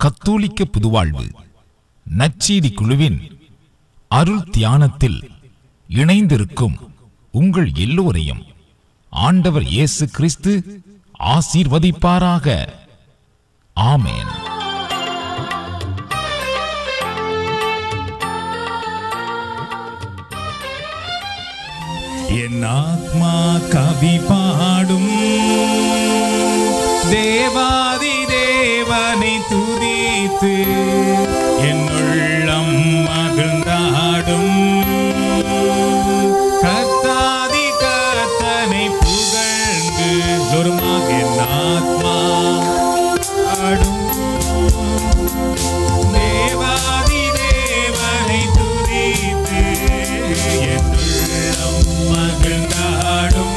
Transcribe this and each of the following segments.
கத்தோலிக்க புதுவாழ்வு நச்சீதி குழுவின் அருள் தியானத்தில் இணைந்திருக்கும் உங்கள் எல்லோரையும் ஆண்டவர் இயேசு கிறிஸ்து ஆசீர்வதிப்பாராக ஆமென் என் ஆத்மா கவி பாடும் தேவாதி தேவனை துதித்து என் உள்ளம் மகிழ்ந்தாடும் கர்த்தாதி கர்த்தனை புகழ்ந்து சொருமாக என் ஆத்மா ஆடும் தேவாதி தேவனை துதித்து என் உள்ளம் மகிழ்ந்தாடும்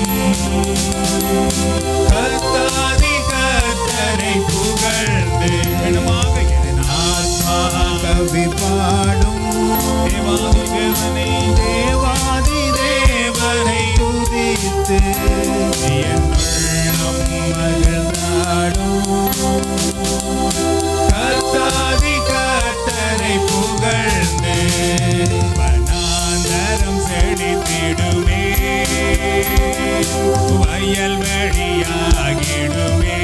கர்த்தாதி கர்த்தரை புகழ்ந்து எனமாக என் ஆத்மா கவி பாடும் தேவாதி தேவனை தேவாதி தேவனை துதித்து என் உள்ளம் மகிழ்ந்தாடும் கர்த்தாதி கர்த்தரை புகழ்ந்து வனாந்தரம் செழித்திடுமே வயல் வெளியாகிடுமே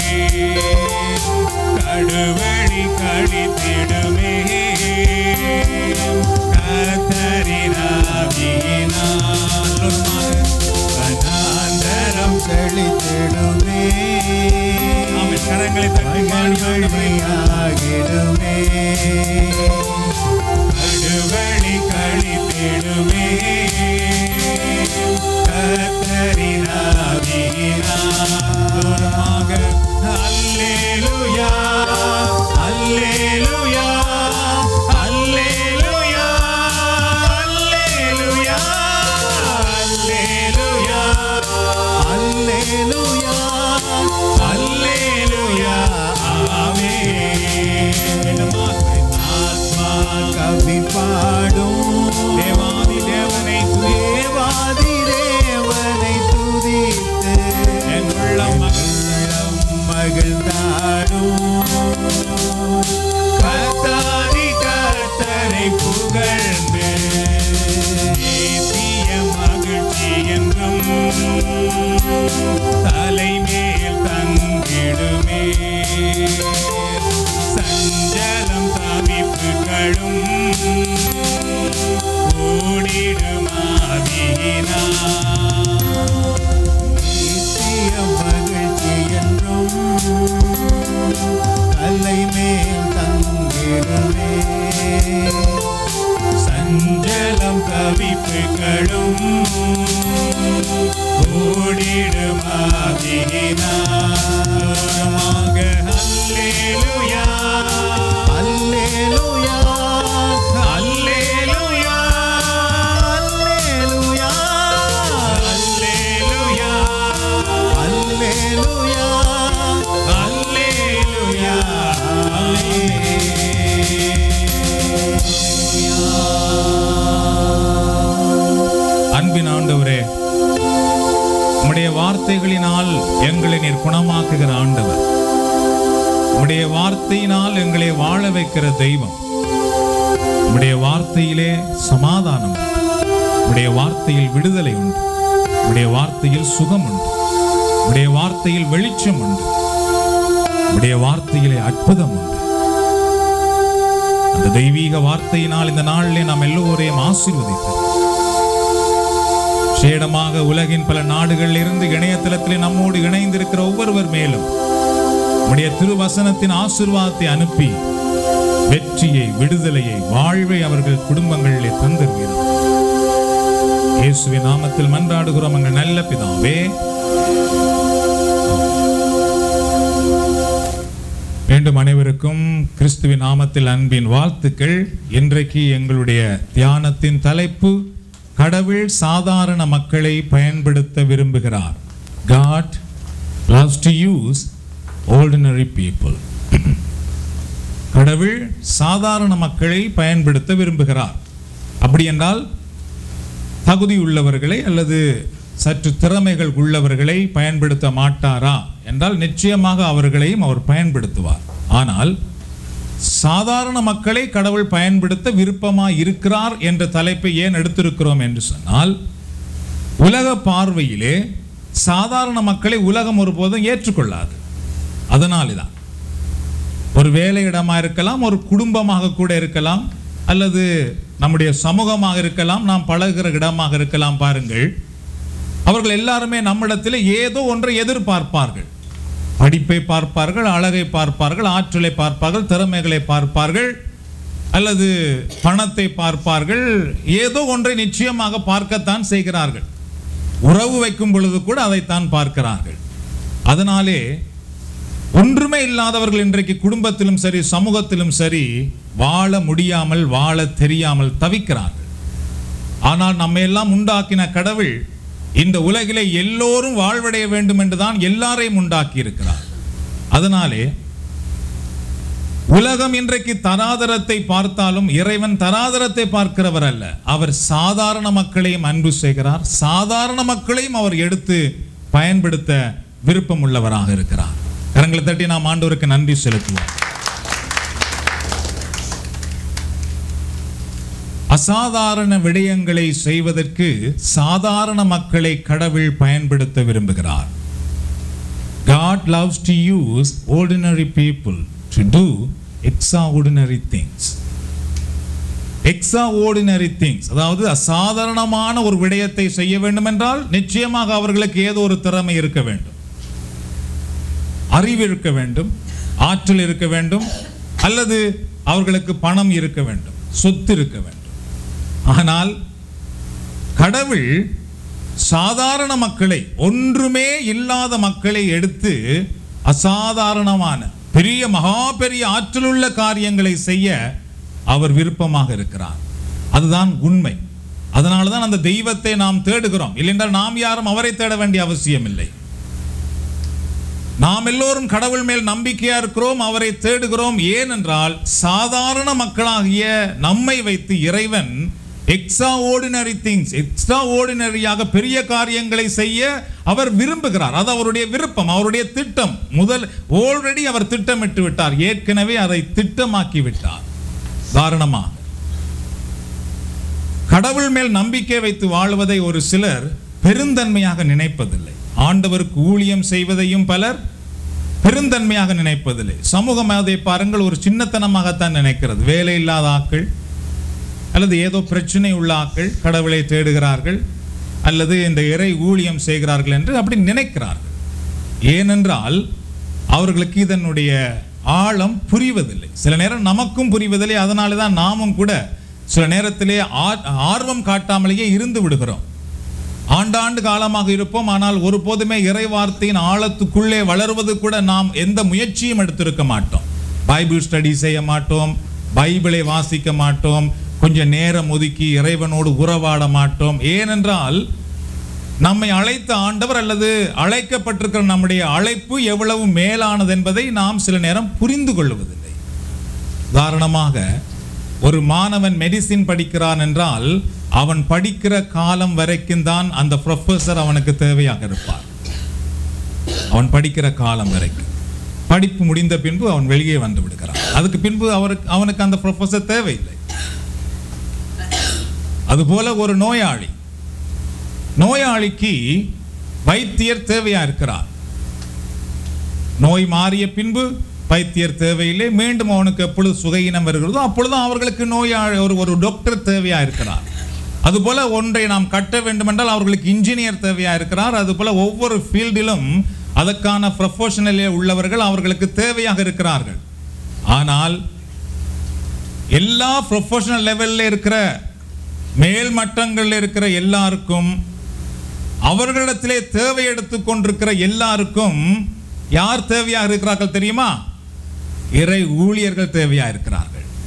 கடுவழி கழித்திடுமே கத்தரினாவியினால் வனாந்தரம் செழித்திடுமே ஆமென். கரங்களை தட்டி பாடி ஆண்டவரே. வழியாகிடுமே கடுவழி கழித்திடுமே கத்தரினாவியினாக அல்லேலுயா அல்லேலுயா அல்லேலுயா அல்லேலுயா அல்லேலுயா அல்லேலூயா அல்லேலுயா ஆமென் ஆத்மா கவி பாடும் தேவாதி தேவனை துதி தேவாதி தேவனை துதித்து என் உள்ளம் மகிழ்ந்தம் மகிழ்ந்தாடும் கர்த்தாதி கர்த்தரை புகழ்ந்து தேசிய மகிழ்ச்சி என்றும் தலைமேல் தங்கிடுமே சஞ்சலம் தவிப்புகளும் ஓடிடுமாவினா நித்திய மகிழ்ச்சி என்றும் தலை மேல் தங்கிடுமே சஞ்சலம் தவிப்புகளும் ஓடிடுமாவினாக அல்லேலுயா அல்லேலூயா அல்லேலுயா அல்லேலூயா அல்லேலுயா அல்லேலூயா அல்லேலுயா அன்பின் ஆண்டவரே உம்முடைய வார்த்தைகளினால் எங்களை நீர் குணமாக்குகிற ஆண்டவர் உம்முடைய வார்த்தையினால் எங்களை வாழ வைக்கிற தெய்வம் உம்முடைய வார்த்தையிலே சமாதானம் உண்டு. உம்முடைய வார்த்தையில் விடுதலை உண்டு உம்முடைய வார்த்தையில் சுகம் உண்டு உம்முடைய வார்த்தையில் வெளிச்சம் உண்டு உம்முடைய வார்த்தையிலே அற்புதம் உண்டு அந்த தெய்வீக வார்த்தையினால் இந்த நாளிலே நாம் எல்லோரையும் ஆசீர்வதித்தோம் சேடமாக உலகின் பல நாடுகளில் இருந்து இணையதளத்திலே நம்மோடு இணைந்திருக்கிற ஒவ்வொருவர் மேலும் உம்முடைய திருவசனத்தின் ஆசீர்வாதத்தை அனுப்பி வெற்றியை விடுதலையை வாழ்வை அவர்கள் குடும்பங்களிலே தந்திருக்கிறார் இயேசுவின் நாமத்தில் மன்றாடுகிறோம் எங்கள் நல்ல பிதாவே மீண்டும் அனைவருக்கும் கிறிஸ்துவின் நாமத்தில் அன்பின் வாழ்த்துக்கள் இன்றைக்கு எங்களுடைய தியானத்தின் தலைப்பு கடவுள் சாதாரண மக்களை பயன்படுத்த விரும்புகிறார் God loves to use ordinary people கடவுள் சாதாரண மக்களை பயன்படுத்த விரும்புகிறார் அப்படி என்றால் தகுதி உள்ளவர்களை அல்லது சற்று திறமைகள் உள்ளவர்களை பயன்படுத்த மாட்டாரா என்றால் நிச்சயமாக அவர்களையும் அவர் பயன்படுத்துவார் ஆனால் சாதாரண மக்களை கடவுள் பயன்படுத்த விருப்பமாய் இருக்கிறார் என்ற தலைப்பை ஏன் எடுத்திருக்கிறோம் என்று சொன்னால் உலக பார்வையிலே சாதாரண மக்களை உலகம் ஒருபோதும் ஏற்றுக்கொள்ளாது அதனாலே தான் ஒரு வேலையிடமா இருக்கலாம் ஒரு குடும்பமாக கூட இருக்கலாம் அல்லது நம்முடைய சமூகமாக இருக்கலாம் நாம் பழகுகிற இடமாக இருக்கலாம் பாருங்கள் அவர்கள் எல்லாருமே நம்மிடத்தில் ஏதோ ஒன்றை எதிர்பார்ப்பார்கள் படிப்பை பார்ப்பார்கள் அழகை பார்ப்பார்கள் ஆற்றலை பார்ப்பார்கள் திறமைகளை பார்ப்பார்கள் அல்லது பணத்தை பார்ப்பார்கள் ஏதோ ஒன்றை நிச்சயமாக பார்க்கத்தான் செய்கிறார்கள் உறவு வைக்கும் பொழுது கூட அதைத்தான் பார்க்கிறார்கள் அதனாலே ஒன்றுமே இல்லாதவர்கள் இன்றைக்கு குடும்பத்திலும் சரி சமூகத்திலும் சரி வாழ முடியாமல் வாழ தெரியாமல் தவிக்கிறார்கள் ஆனால் நம்ம எல்லாம் உண்டாக்கின கடவுள் இந்த உலகிலே எல்லோரும் வாழ்வடைய வேண்டும் என்றுதான் எல்லாரையும் உண்டாக்கி இருக்கிறார் அதனாலே உலகம் இன்றைக்கு தராதரத்தை பார்த்தாலும் இறைவன் தராதரத்தை பார்க்கிறவர் அல்ல அவர் சாதாரண மக்களையும் அன்பு செய்கிறார் சாதாரண மக்களையும் அவர் எடுத்து பயன்படுத்த விருப்பம் உள்ளவராக இருக்கிறார் கரங்களை தட்டி நாம் ஆண்டவருக்கு நன்றி செலுத்துவோம் அசாதாரண விடயங்களை செய்வதற்கு சாதாரண மக்களை கடவுள் பயன்படுத்த விரும்புகிறார் God loves to use ordinary people to do extraordinary things. Extraordinary things அதாவது அசாதாரணமான ஒரு விடயத்தை செய்ய வேண்டும் என்றால் நிச்சயமாக அவர்களுக்கு ஏதோ ஒரு திறமை இருக்க வேண்டும் அறிவு இருக்க வேண்டும் ஆற்றல் இருக்க வேண்டும் அல்லது அவர்களுக்கு பணம் இருக்க வேண்டும் சொத்து இருக்க வேண்டும் ஆனால் கடவுள் சாதாரண மக்களை ஒன்றுமே இல்லாத மக்களை எடுத்து அசாதாரணமான பெரிய மகா பெரிய ஆற்றலுள்ள காரியங்களை செய்ய அவர் விருப்பமாக இருக்கிறார் அதுதான் உண்மை அதனால தான் அந்த தெய்வத்தை நாம் தேடுகிறோம் இல்லைன்றால் நாம் யாரும் அவரை தேட வேண்டிய அவசியம் இல்லை நாம் எல்லோரும் கடவுள் மேல் நம்பிக்கையா இருக்கிறோம் அவரை தேடுகிறோம் ஏனென்றால் சாதாரண மக்களாகிய நம்மை வைத்து இறைவன் எக்ஸ்ட்ரா ஓர்டினரி திங்ஸ் எக்ஸ்ட்ரா ஓர்டினரியாக பெரிய காரியங்களை செய்ய அவர் விரும்புகிறார் அது அவருடைய விருப்பம் அவருடைய திட்டம் முதல் ஆல்ரெடி அவர் திட்டமிட்டு விட்டார் ஏற்கனவே அதை திட்டமாக்கி விட்டார் தாரணமாக கடவுள் மேல் நம்பிக்கை வைத்து வாழ்வதை ஒரு சிலர் பெருந்தன்மையாக நினைப்பதில்லை ஆண்டவருக்கு ஊழியம் செய்வதையும் பலர் பெருந்தன்மையாக நினைப்பதில்லை சமூகம் அதை பாருங்கள் ஒரு சின்னத்தனமாகத்தான் நினைக்கிறது வேலை இல்லாத ஆட்கள் அல்லது ஏதோ பிரச்சனை உள்ள ஆட்கள் கடவுளை தேடுகிறார்கள் அல்லது இந்த இறை ஊழியம் செய்கிறார்கள் என்று அப்படி நினைக்கிறார்கள் ஏனென்றால் அவர்களுக்கு இதனுடைய ஆழம் புரிவதில்லை சில நேரம் நமக்கும் புரிவதில்லை அதனால தான் நாமும் கூட சில நேரத்திலே ஆ- ஆர்வம் காட்டாமலேயே இருந்து விடுகிறோம் ஆண்டாண்டு காலமாக இருப்போம் ஆனால் ஒருபோதுமே இறை வார்த்தையின் ஆழத்துக்குள்ளே வளருவது கூட நாம் எந்த முயற்சியும் எடுத்திருக்க மாட்டோம் பைபிள் ஸ்டடி செய்ய மாட்டோம் பைபிளை வாசிக்க மாட்டோம் கொஞ்சம் நேரம் ஒதுக்கி இறைவனோடு உறவாட மாட்டோம் ஏனென்றால் நம்மை அழைத்த ஆண்டவர் அல்லது அழைக்கப்பட்டிருக்கிற நம்முடைய அழைப்பு எவ்வளவு மேலானது என்பதை நாம் சில நேரம் புரிந்து கொள்வதில்லை உதாரணமாக ஒரு மாணவன் மெடிசின் படிக்கிறான் என்றால் அவன் படிக்கிற காலம் வரைக்கும் தான் அந்த ப்ரொஃபஸர் அவனுக்கு தேவையாக இருப்பார் அவன் படிக்கிற காலம் வரைக்கும் படிப்பு முடிந்த பின்பு அவன் வெளியே வந்து விடுகிறான் அதுக்கு பின்பு அவருக்கு அவனுக்கு அந்த ப்ரொஃபஸர் தேவையில்லை அதுபோல ஒரு நோயாளி நோயாளிக்கு வைத்தியர் தேவையா இருக்கிறார் நோய் மாறிய பின்பு வைத்தியர் தேவையில்லை மீண்டும் அவனுக்கு எப்பொழுது சுகையினம் வருகிறதோ அப்பொழுது அவர்களுக்கு நோயாளி ஒரு ஒரு டாக்டர் தேவையா இருக்கிறார் அதுபோல ஒன்றை நாம் கட்ட வேண்டுமென்றால் அவர்களுக்கு இன்ஜினியர் தேவையா இருக்கிறார் அதுபோல ஒவ்வொரு ஃபீல்டிலும் அதற்கான ப்ரொஃபஷனலே உள்ளவர்கள் அவர்களுக்கு தேவையாக இருக்கிறார்கள் ஆனால் எல்லா ப்ரொஃபஷனல் லெவல்ல இருக்கிற மேல் மட்டங்களில் இருக்கிற எல்லாருக்கும் அவர்களிடத்திலே தேவை எடுத்துக் கொண்டிருக்கிற எல்லாருக்கும் யார் தேவையாக இருக்கிறார்கள் தெரியுமா இறை ஊழியர்கள் தேவையா இருக்கிறார்கள்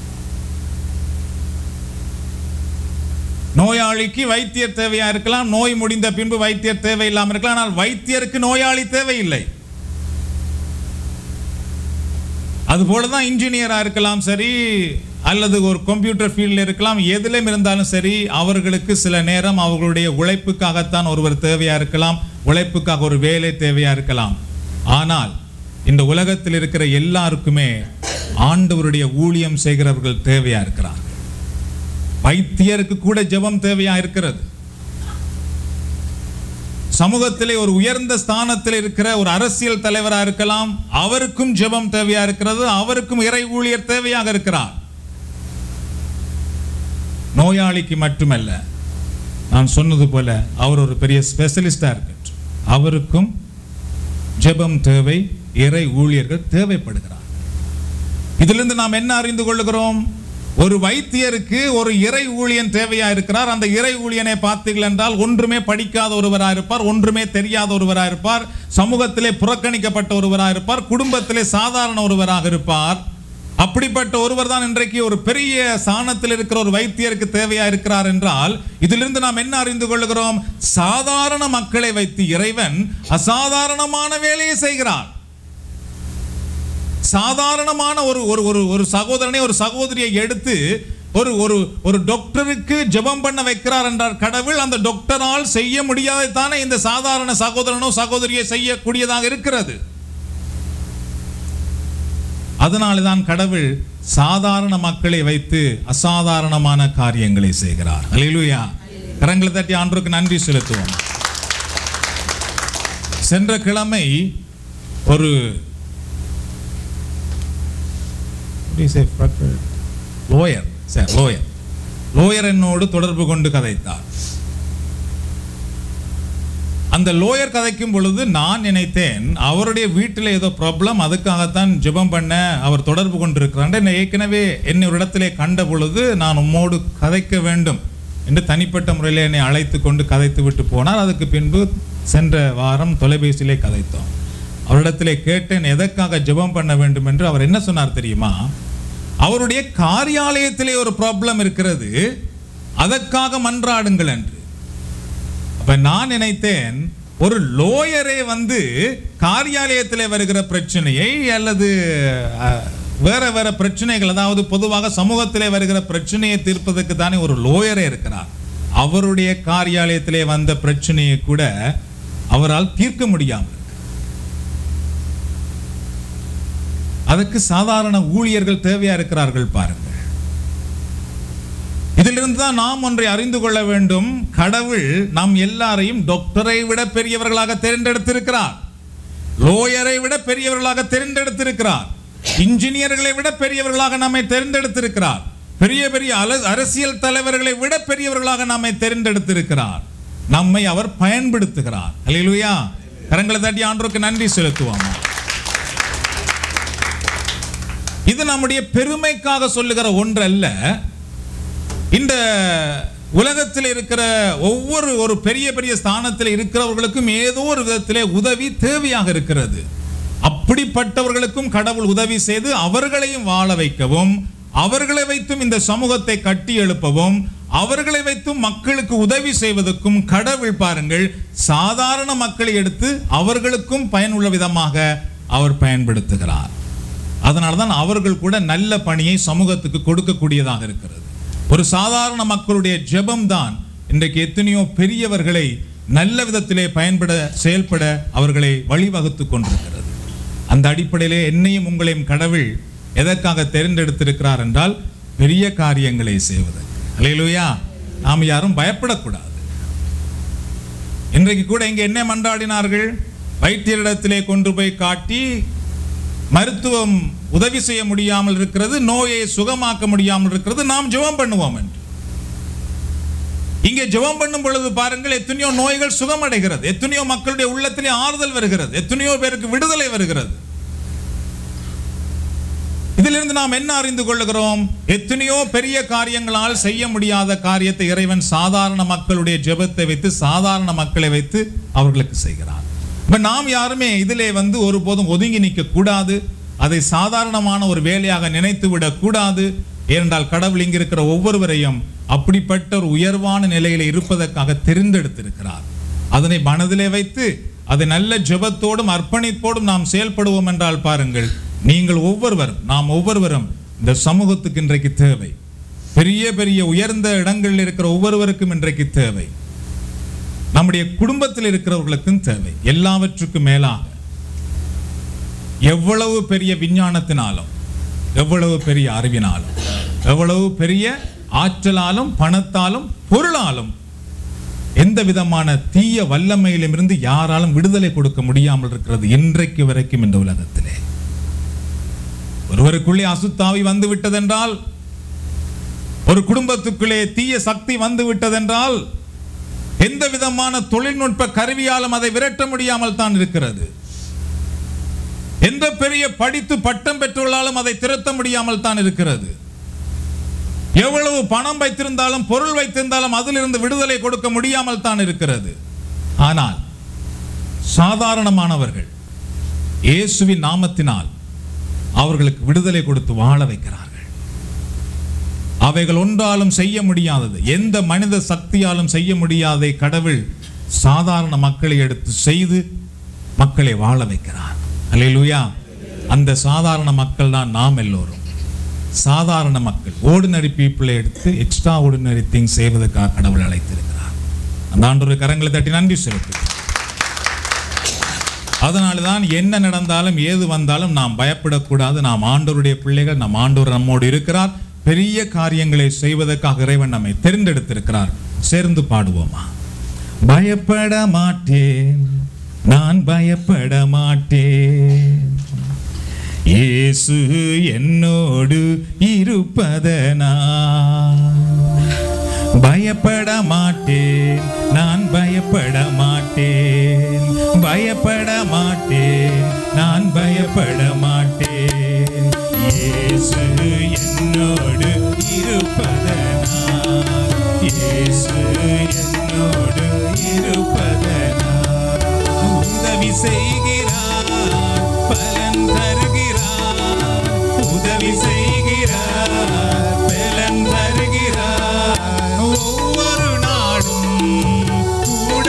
நோயாளிக்கு வைத்தியர் தேவையா இருக்கலாம் நோய் முடிந்த பின்பு வைத்தியர் தேவையில்லாமல் இருக்கலாம் ஆனால் வைத்தியருக்கு நோயாளி தேவையில்லை அதுபோல தான் இன்ஜினியராக இருக்கலாம் சரி அல்லது ஒரு கம்ப்யூட்டர் ஃபீல்டில் இருக்கலாம் எதிலும் இருந்தாலும் சரி அவர்களுக்கு சில நேரம் அவர்களுடைய உழைப்புக்காகத்தான் ஒருவர் தேவையாக இருக்கலாம் உழைப்புக்காக ஒரு வேலை தேவையாக இருக்கலாம் ஆனால் இந்த உலகத்தில் இருக்கிற எல்லாருக்குமே ஆண்டவருடைய ஊழியம் செய்கிறவர்கள் தேவையா இருக்கிறார் வைத்தியருக்கு கூட ஜெபம் தேவையா இருக்கிறது சமூகத்திலே ஒரு உயர்ந்த ஸ்தானத்தில் இருக்கிற ஒரு அரசியல் தலைவரா இருக்கலாம் அவருக்கும் ஜெபம் தேவையா இருக்கிறது அவருக்கும் இறை ஊழியர் தேவையாக இருக்கிறார் நோயாளிக்கு மட்டுமல்ல நான் சொன்னது போல அவர் ஒரு பெரிய ஸ்பெஷலிஸ்டா இருக்கட்டும் அவருக்கும் ஜெபம் தேவை இறை ஊழியர்கள் தேவைப்படுகிறார் இதிலிருந்து நாம் என்ன அறிந்து கொள்ளுகிறோம் ஒரு வைத்தியருக்கு ஒரு இறை ஊழியன் தேவையா இருக்கிறார் அந்த இறை ஊழியனை பார்த்தீர்கள் என்றால் ஒன்றுமே படிக்காத ஒருவராக இருப்பார் ஒன்றுமே தெரியாத ஒருவராக இருப்பார் சமூகத்திலே புறக்கணிக்கப்பட்ட ஒருவராக இருப்பார் குடும்பத்திலே சாதாரண ஒருவராக இருப்பார் அப்படிப்பட்ட ஒருவர் தான் இன்றைக்கு ஒரு பெரிய சாணத்தில் இருக்கிற ஒரு வைத்தியருக்கு தேவையா இருக்கிறார் என்றால் இதிலிருந்து நாம் என்ன அறிந்து கொள்கிறோம் சாதாரண மக்களை வைத்து இறைவன் அசாதாரணமான வேலையை செய்கிறார் சாதாரணமான ஒரு ஒரு ஒரு ஒரு சகோதரனை ஒரு சகோதரியை எடுத்து ஒரு ஒரு ஒரு டாக்டருக்கு ஜெபம் பண்ண வைக்கிறார் என்றார் கடவுள் அந்த டாக்டரால் செய்ய முடியாததை தானே இந்த சாதாரண சகோதரனோ சகோதரியை செய்யக்கூடியதாக இருக்கிறது அதனால தான் கடவுள் சாதாரண மக்களை வைத்து அசாதாரணமான காரியங்களை செய்கிறார் அல்லேலூயா கரங்களை தட்டி ஆண்டவருக்கு நன்றி செலுத்துவோம் சென்ற கிழமை ஒரு லோயர் சார் லோயர் லோயர் என்னோடு தொடர்பு கொண்டு கதைத்தார் அந்த லோயர் கதைக்கும் பொழுது நான் நினைத்தேன் அவருடைய வீட்டில் ஏதோ ப்ராப்ளம் அதுக்காகத்தான் ஜெபம் பண்ண அவர் தொடர்பு கொண்டிருக்கிறார் என்னை ஏற்கனவே என்னை ஒரு இடத்திலே கண்ட பொழுது நான் உம்மோடு கதைக்க வேண்டும் என்று தனிப்பட்ட முறையில் என்னை அழைத்து கொண்டு கதைத்து விட்டு போனார் அதுக்கு பின்பு சென்ற வாரம் தொலைபேசியிலே கதைத்தோம் அவரிடத்திலே கேட்டேன் எதற்காக ஜெபம் பண்ண வேண்டும் என்று அவர் என்ன சொன்னார் தெரியுமா அவருடைய காரியாலயத்திலே ஒரு ப்ராப்ளம் இருக்கிறது அதற்காக மன்றாடுங்கள் என்று அப்ப நான் நினைத்தேன் ஒரு லோயரே வந்து காரியாலயத்தில் வருகிற பிரச்சனையை அல்லது அஹ், வேற வேற பிரச்சனைகள் அதாவது பொதுவாக சமூகத்திலே வருகிற பிரச்சனையை தீர்ப்பதற்கு தானே ஒரு லோயரே இருக்கிறார் அவருடைய காரியாலயத்திலே வந்த பிரச்சனையை கூட அவரால் தீர்க்க முடியாமல் இருக்கு. அதுக்கு சாதாரண ஊழியர்கள் தேவையா இருக்கிறார்கள் பாருங்கள் இதிலிருந்து தான் நாம் ஒன்றை அறிந்து கொள்ள வேண்டும் கடவுள் நாம் எல்லாரையும் டாக்டரை விட பெரியவர்களாக தேர்ந்தெடுத்திருக்கிறார் லோயரை விட பெரியவர்களாக தேர்ந்தெடுத்திருக்கிறார் இன்ஜினியர்களை விட பெரியவர்களாக நம்மை தேர்ந்தெடுத்திருக்கிறார் பெரிய பெரிய அல- அரசியல் தலைவர்களை விட பெரியவர்களாக நம்மை தேர்ந்தெடுத்திருக்கிறார் நம்மை அவர் பயன்படுத்துகிறார் அல்லேலூயா கரங்களை தட்டி ஆண்டவருக்கு நன்றி செலுத்துவோம் இது நம்முடைய பெருமைக்காக சொல்லுகிற ஒன்றல்ல இந்த உலகத்தில் இருக்கிற ஒவ்வொரு ஒரு பெரிய பெரிய ஸ்தானத்தில் இருக்கிறவர்களுக்கும் ஏதோ ஒரு விதத்திலே உதவி தேவையாக இருக்கிறது அப்படிப்பட்டவர்களுக்கும் கடவுள் உதவி செய்து அவர்களையும் வாழ வைக்கவும் அவர்களை வைத்தும் இந்த சமூகத்தை கட்டி எழுப்பவும் அவர்களை வைத்தும் மக்களுக்கு உதவி செய்வதற்கும் கடவுள் பாருங்கள் சாதாரண மக்களை எடுத்து அவர்களுக்கும் பயனுள்ள விதமாக அவர் பயன்படுத்துகிறார் அதனால தான் அவர்கள் கூட நல்ல பணியை சமூகத்துக்கு கொடுக்கக்கூடியதாக இருக்கிறது ஒரு சாதாரண மக்களுடைய ஜெபம் தான் இன்றைக்கு எத்தனையோ பெரியவர்களை நல்ல விதத்திலே பயன்பட செயல்பட அவர்களை வழிவகுத்து கொண்டிருக்கிறது அந்த அடிப்படையிலே என்னையும் உங்களையும் கடவுள் எதற்காக தேர்ந்தெடுத்திருக்கிறார் என்றால் பெரிய காரியங்களை செய்வதற்கு அல்லேலூயா நாம் யாரும் பயப்படக்கூடாது இன்றைக்கு கூட இங்கே என்ன மன்றாடினார்கள் வைத்தியரிடத்திலே கொண்டு போய் காட்டி மருத்துவம் உதவி செய்ய முடியாமல் இருக்கிறது நோயை சுகமாக்க முடியாமல் இருக்கிறது நாம் ஜெபம் பண்ணுவோம் என்று இங்கே ஜெபம் பண்ணும் பொழுது பாருங்கள் எத்தனையோ நோய்கள் சுகமடைகிறது எத்தனையோ மக்களுடைய உள்ளத்திலே ஆறுதல் வருகிறது எத்தனையோ பேருக்கு விடுதலை வருகிறது இதிலிருந்து நாம் என்ன அறிந்து கொள்ளுகிறோம் எத்தனையோ பெரிய காரியங்களால் செய்ய முடியாத காரியத்தை இறைவன் சாதாரண மக்களுடைய ஜெபத்தை வைத்து சாதாரண மக்களை வைத்து அவர்களுக்கு செய்கிறார் இப்ப நாம் யாருமே இதிலே வந்து ஒருபோதும் ஒதுங்கி நிற்க கூடாது அதை சாதாரணமான ஒரு வேலையாக நினைத்து விடக் கூடாது ஏனென்றால் கடவுள் இங்க இருக்கிற ஒவ்வொருவரையும் அப்படிப்பட்ட ஒரு உயர்வான நிலையில இருப்பதற்காக தெரிந்தெடுத்திருக்கிறார் அதனை மனதிலே வைத்து அதை நல்ல ஜெபத்தோடும் அர்ப்பணிப்போடும் நாம் செயல்படுவோம் என்றால் பாருங்கள் நீங்கள் ஒவ்வொருவரும் நாம் ஒவ்வொருவரும் இந்த சமூகத்துக்கு இன்றைக்கு தேவை பெரிய பெரிய உயர்ந்த இடங்களில் இருக்கிற ஒவ்வொருவருக்கும் இன்றைக்கு தேவை நம்முடைய குடும்பத்தில் இருக்கிறவர்களுக்கும் தேவை எல்லாவற்றுக்கும் மேலாக எவ்வளவு பெரிய விஞ்ஞானத்தினாலும் எவ்வளவு பெரிய அறிவினாலும் எவ்வளவு பெரிய ஆற்றலாலும் பணத்தாலும் பொருளாலும் எந்த விதமான தீய வல்லமையிலும் இருந்து யாராலும் விடுதலை கொடுக்க முடியாமல் இருக்கிறது இன்றைக்கு வரைக்கும் இந்த உலகத்திலே ஒருவருக்குள்ளே அசுத்தாவி வந்து விட்டதென்றால் ஒரு குடும்பத்துக்குள்ளே தீய சக்தி வந்து விட்டதென்றால் எந்த விதமான தொழில்நுட்ப கருவியாலும் அதை விரட்ட முடியாமல் தான் இருக்கிறது எந்த பெரிய படித்து பட்டம் பெற்றுள்ளாலும் அதை திரட்ட முடியாமல் தான் இருக்கிறது எவ்வளவு பணம் வைத்திருந்தாலும் பொருள் வைத்திருந்தாலும் அதிலிருந்து விடுதலை கொடுக்க முடியாமல் தான் இருக்கிறது ஆனால் சாதாரணமானவர்கள் இயேசுவின் நாமத்தினால் அவர்களுக்கு விடுதலை கொடுத்து வாழ வைக்கிறார்கள் அவைகள் ஒன்றாலும் செய்ய முடியாதது எந்த மனித சக்தியாலும் செய்ய முடியாதை கடவுள் சாதாரண மக்களை எடுத்து செய்து மக்களை வாழ வைக்கிறார் அல்லேலூயா அந்த சாதாரண மக்கள் தான் நாம் எல்லோரும் சாதாரண மக்கள் ஓர்டினரி பீப்புளை எடுத்து எக்ஸ்ட்ரா ஓர்டினரி திங் செய்வதற்காக கடவுள் அழைத்திருக்கிறார் அந்த ஆண்டோரு கரங்களை தட்டி நன்றி செலுத்து அதனால தான் என்ன நடந்தாலும் ஏது வந்தாலும் நாம் பயப்படக்கூடாது நாம் ஆண்டவருடைய பிள்ளைகள் நம் ஆண்டவர் நம்மோடு இருக்கிறார் பெரிய காரியங்களை செய்வதற்காக இறைவன் நம்மை தெரிந்தெடுத்திருக்கிறார் சேர்ந்து பாடுவோமா பயப்பட மாட்டேன் நான் பயப்பட மாட்டேன் இயேசு என்னோடு இருப்பதனா பயப்பட மாட்டேன் நான் பயப்பட மாட்டேன் பயப்பட மாட்டேன் நான் பயப்பட மாட்டேன் இயேசு என்னோடு இருப்பதனா இயேசு என்னோடு இருப்பதனா உதவி செய்கிறார் பலன் தருகிறார் உதவி செய்கிறார் பலன் தருகிறார் ஒவ்வொரு நாளும் கூட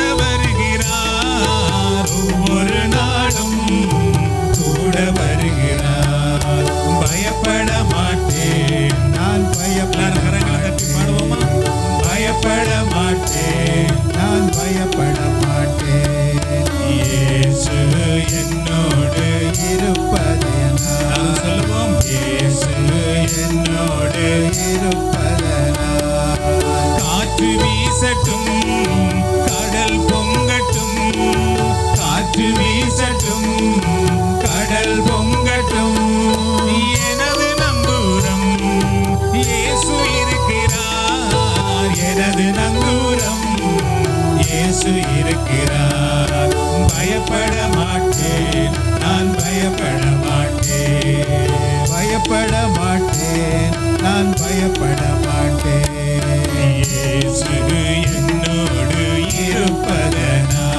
வருகிறார் ஒவ்வொரு நாளும் கூட வருகிறார் பயப்பட மாட்டேன் நான் பயப்பட கரங்களை தட்டி பாடுவோமா பயப்பட மாட்டேன் நான் பயப்பட மாட்டேன் இயேசு என்னோடு இருப்பதனா அது சொல்லுவோம் இயேசு என்னோடு இருப்பதனா காற்று வீசட்டும் கடல் பொங்கட்டும் காற்று வீசட்டும் கடல் பொங்கட்டும் எனது நங்கூரம் இயேசு இருக்கிறார் எனது நங்கூரம் இயேசு இருக்கிறார் பயப்பட மாட்டேன் நான் பயப்பட மாட்டேன் பயப்பட மாட்டேன் நான் பயப்பட மாட்டேன் இயேசு என்னோடு இருப்பதனா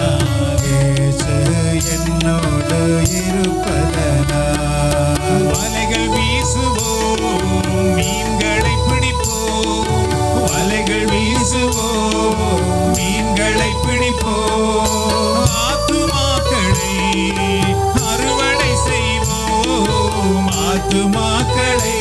இயேசு என்னோடு இருப்பதனா வலைகள் வீசுவோம் மீன்களை பிடிப்போம் வலைகள் வீசுவோம் மீன்களை பிடிப்போம் ஆத்துமாக்களை அறுவடை செய்வோம் ஆத்துமாக்களை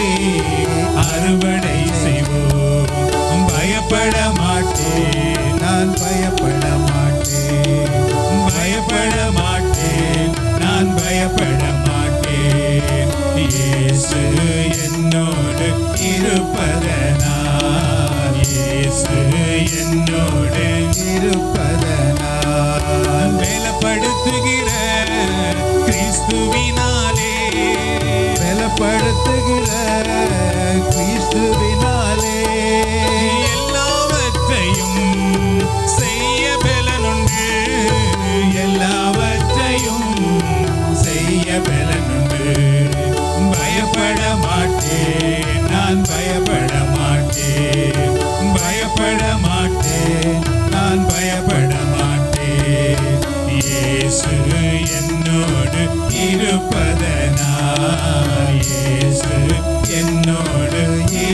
அறுவடை செய்வோம் பயப்பட மாட்டேன் நான் பயப்பட மாட்டேன் பயப்பட மாட்டேன் நான் பயப்பட மாட்டேன் இயேசு என்னோடு இருப்பதனால் இயேசு என்னோடு இருப்பதனால் மேலப்படுத்துகிற கிறிஸ்துவினாலே பலப்படுத்துகிற கிறிஸ்துவினாலே எல்லாவற்றையும் செய்ய பலனுண்டு எல்லாவற்றையும் செய்ய பலனுண்டு பயப்பட மாட்டேன் நான் பயப்பட மாட்டேன் பயப்பட மாட்டேன் நான் பயப்பட மாட்டேன் இயேசு என்னோடு இருப்பதனால் இயேசு என்னோடு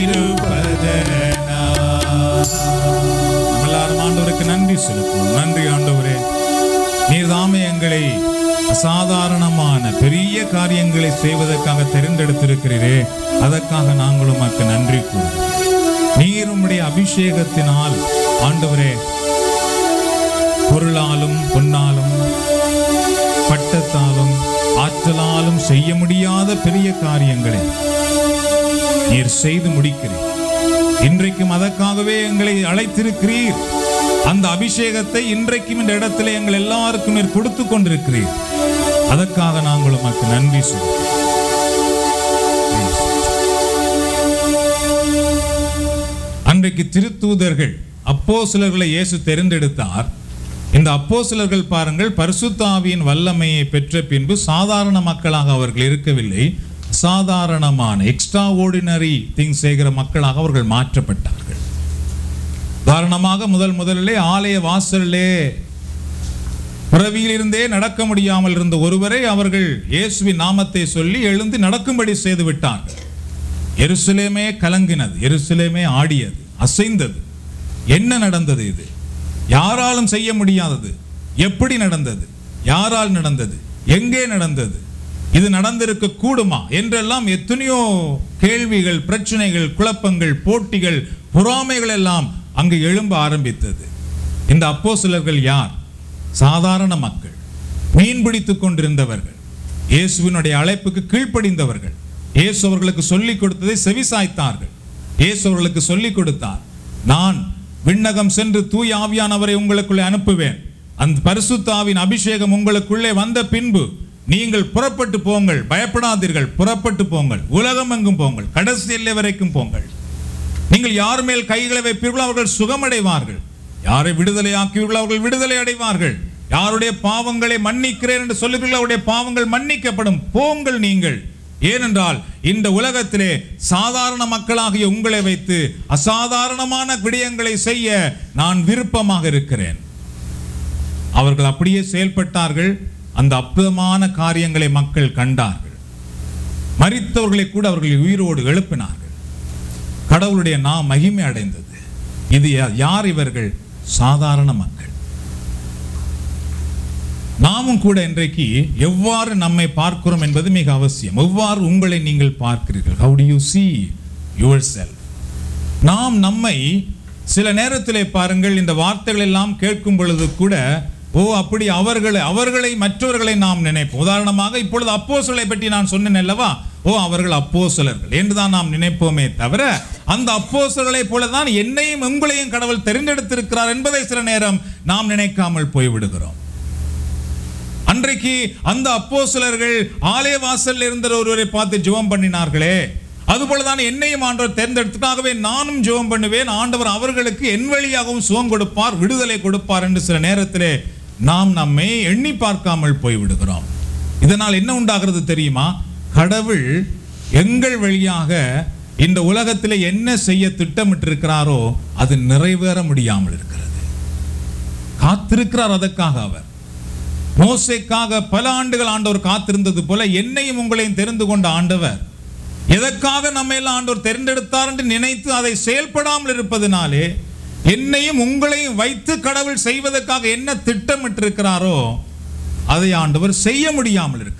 இருப்பதனால் எல்லாரும் ஆண்டவருக்கு நன்றி செலுத்துவோம் நன்றி ஆண்டவரே நீர் தாமே எங்களை அசாதாரணமான பெரிய காரியங்களை செய்வதற்காக தெரிந்தெடுத்திருக்கிறீரே அதற்காக நாங்கள் உமக்கு நன்றி கூறுகிறோம் நீர் உம்முடைய அபிஷேகத்தினால் ஆண்டவரே பொருளாலும் பொன்னாலும் பட்டத்தாலும் ஆற்றலாலும் செய்ய முடியாத பெரிய காரியங்களை நீர் செய்து முடிக்கிறீர் இன்றைக்கும் அதற்காகவே எங்களை அழைத்திருக்கிறீர் அந்த அபிஷேகத்தை இன்றைக்கும் இந்த இடத்திலே எங்கள் எல்லாருக்கும் நீர் கொடுத்து கொண்டிருக்கிறீர் அதற்காக நாங்கள் உமக்கு நன்றி சொல்கிறோம் அன்றைக்கு திருத்தூதர்கள் அப்போஸ்தலர்களை இயேசு தெரிந்தெடுத்தார் இந்த அப்போஸ்தலர்கள் பாருங்கள் பரிசுத்த ஆவியின் வல்லமையை பெற்ற பின்பு சாதாரண மக்களாக அவர்கள் இருக்கவில்லை சாதாரணமான எக்ஸ்ட்ரா ஓர்டினரி திங்ஸ் செய்கிற மக்களாக அவர்கள் மாற்றப்பட்டார்கள் உதாரணமாக முதல் முதலிலே ஆலய வாசலிலே பிறவியிலிருந்தே நடக்க முடியாமல் இருந்த ஒருவரை அவர்கள் இயேசுவின் நாமத்தை சொல்லி எழுந்து நடக்கும்படி செய்து விட்டார்கள் எருசலேமே கலங்கினது எருசலேமே ஆடியது அசைந்தது என்ன நடந்தது இது யாராலும் செய்ய முடியாதது எப்படி நடந்தது யாரால் நடந்தது எங்கே நடந்தது இது நடந்திருக்க கூடுமா என்றெல்லாம் எத்தனையோ கேள்விகள் பிரச்சனைகள் குழப்பங்கள் போட்டிகள் பொறாமைகள் எல்லாம் அங்கு எழும்ப ஆரம்பித்தது இந்த அப்போஸ்தலர்கள் யார் சாதாரண மக்கள் மீன் பிடித்துக் கொண்டிருந்தவர்கள் இயேசுவினுடைய அழைப்புக்கு கீழ்ப்படிந்தவர்கள் இயேசு அவர்களுக்கு சொல்லிக் கொடுத்ததை செவிசாய்த்தார்கள் இயேசு அவர்களுக்கு சொல்லிக் கொடுத்தார் நான் விண்ணகம் சென்று தூய ஆவியானவரை உங்களுக்குள்ளே அனுப்புவேன் அந்த பரிசுத்த ஆவின் அபிஷேகம் உங்களுக்குள்ளே வந்த பின்பு நீங்கள் புறப்பட்டு போங்கள் பயப்படாதீர்கள் புறப்பட்டு போங்கள் உலகம் எங்கும் போங்கள் கடைசி எல்லை வரைக்கும் போங்கள் நீங்கள் யார் மேல் கைகளை வைப்பீர்களோ அவர்கள் சுகமடைவார்கள் யாரை விடுதலை ஆக்குவீர்களோ அவர்கள் விடுதலை அடைவார்கள் யாருடைய பாவங்களை மன்னிக்கிறேன் என்று சொல்லுவீர்களோ அவருடைய பாவங்கள் மன்னிக்கப்படும் போங்கள் நீங்கள் ஏனென்றால் இந்த உலகத்திலே சாதாரண மக்களாகிய உங்களை வைத்து அசாதாரணமான விடயங்களை செய்ய நான் விருப்பமாக இருக்கிறேன் அவர்கள் அப்படியே செயல்பட்டார்கள் அந்த அற்புதமான காரியங்களை மக்கள் கண்டார்கள் மரித்தவர்களை கூட அவர்கள் உயிரோடு எழுப்பினார்கள் கடவுளுடைய நாம் மகிமை அடைந்தது இது யா- யார் இவர்கள் சாதாரண மக்கள் நாமும் கூட இன்றைக்கு எவ்வாறு நம்மை பார்க்கிறோம் என்பது மிக அவசியம் எவ்வாறு உங்களை நீங்கள் பார்க்கிறீர்கள் how do you see yourself நாம் நம்மை சில நேரத்திலே பாருங்கள் இந்த வார்த்தைகள் எல்லாம் கேட்கும் பொழுது கூட ஓ அப்படி அவர்களை அவர்களை மற்றவர்களை நாம் நினைப்போம் உதாரணமாக இப்பொழுது அப்போஸ்தலரை பற்றி நான் சொன்னேன் அல்லவா ஓ அவர்கள் அப்போஸ்தலர்கள் என்றுதான் நாம் நினைப்போமே தவிர அந்த அப்போஸ்தலர்களை போல தான் என்னையும் உங்களையும் கடவுள் தெரிந்தெடுத்திருக்கிறார் என்பதை சில நேரம் நாம் நினைக்காமல் போய்விடுகிறோம் அன்றைக்கு அந்த அப்போஸ்தலர்கள் ஆலய வாசல்ல இருந்த ஒருவரை பார்த்து ஜெபம் பண்ணினார்களே அதுபோலதான் என்னையும் ஆண்டவர் தேர்ந்தெடுத்துக்காகவே நானும் ஜெபம் பண்ணுவேன் ஆண்டவர் அவர்களுக்கு என் வழியாகவும் சுகம் கொடுப்பார் விடுதலை கொடுப்பார் என்று சில நேரத்திலே நாம் நம்மை எண்ணி பார்க்காமல் போய்விடுகிறோம் இதனால் என்ன உண்டாகிறது தெரியுமா கடவுள் எங்கள் வழியாக இந்த உலகத்திலே என்ன செய்ய திட்டமிட்டிருக்கிறாரோ அது நிறைவேற முடியாமல் இருக்கிறது காத்திருக்கிறார் அதற்காக அவர் மோசேக்காக பல ஆண்டுகள் ஆண்டவர் காத்திருந்தது போல என்னையும் உங்களையும் தெரிந்து கொண்ட ஆண்டவர் எதற்காக நம்ம எல்லாம் ஆண்டவர் தெரிந்தெடுத்தார் என்று நினைத்து அதை செயல்படாமல் இருப்பதனாலே என்னையும் உங்களையும் வைத்து கடவுள் செய்வதற்காக என்ன திட்டமிட்டிருக்கிறாரோ அதை ஆண்டவர் செய்ய முடியாமல் இருக்கிறது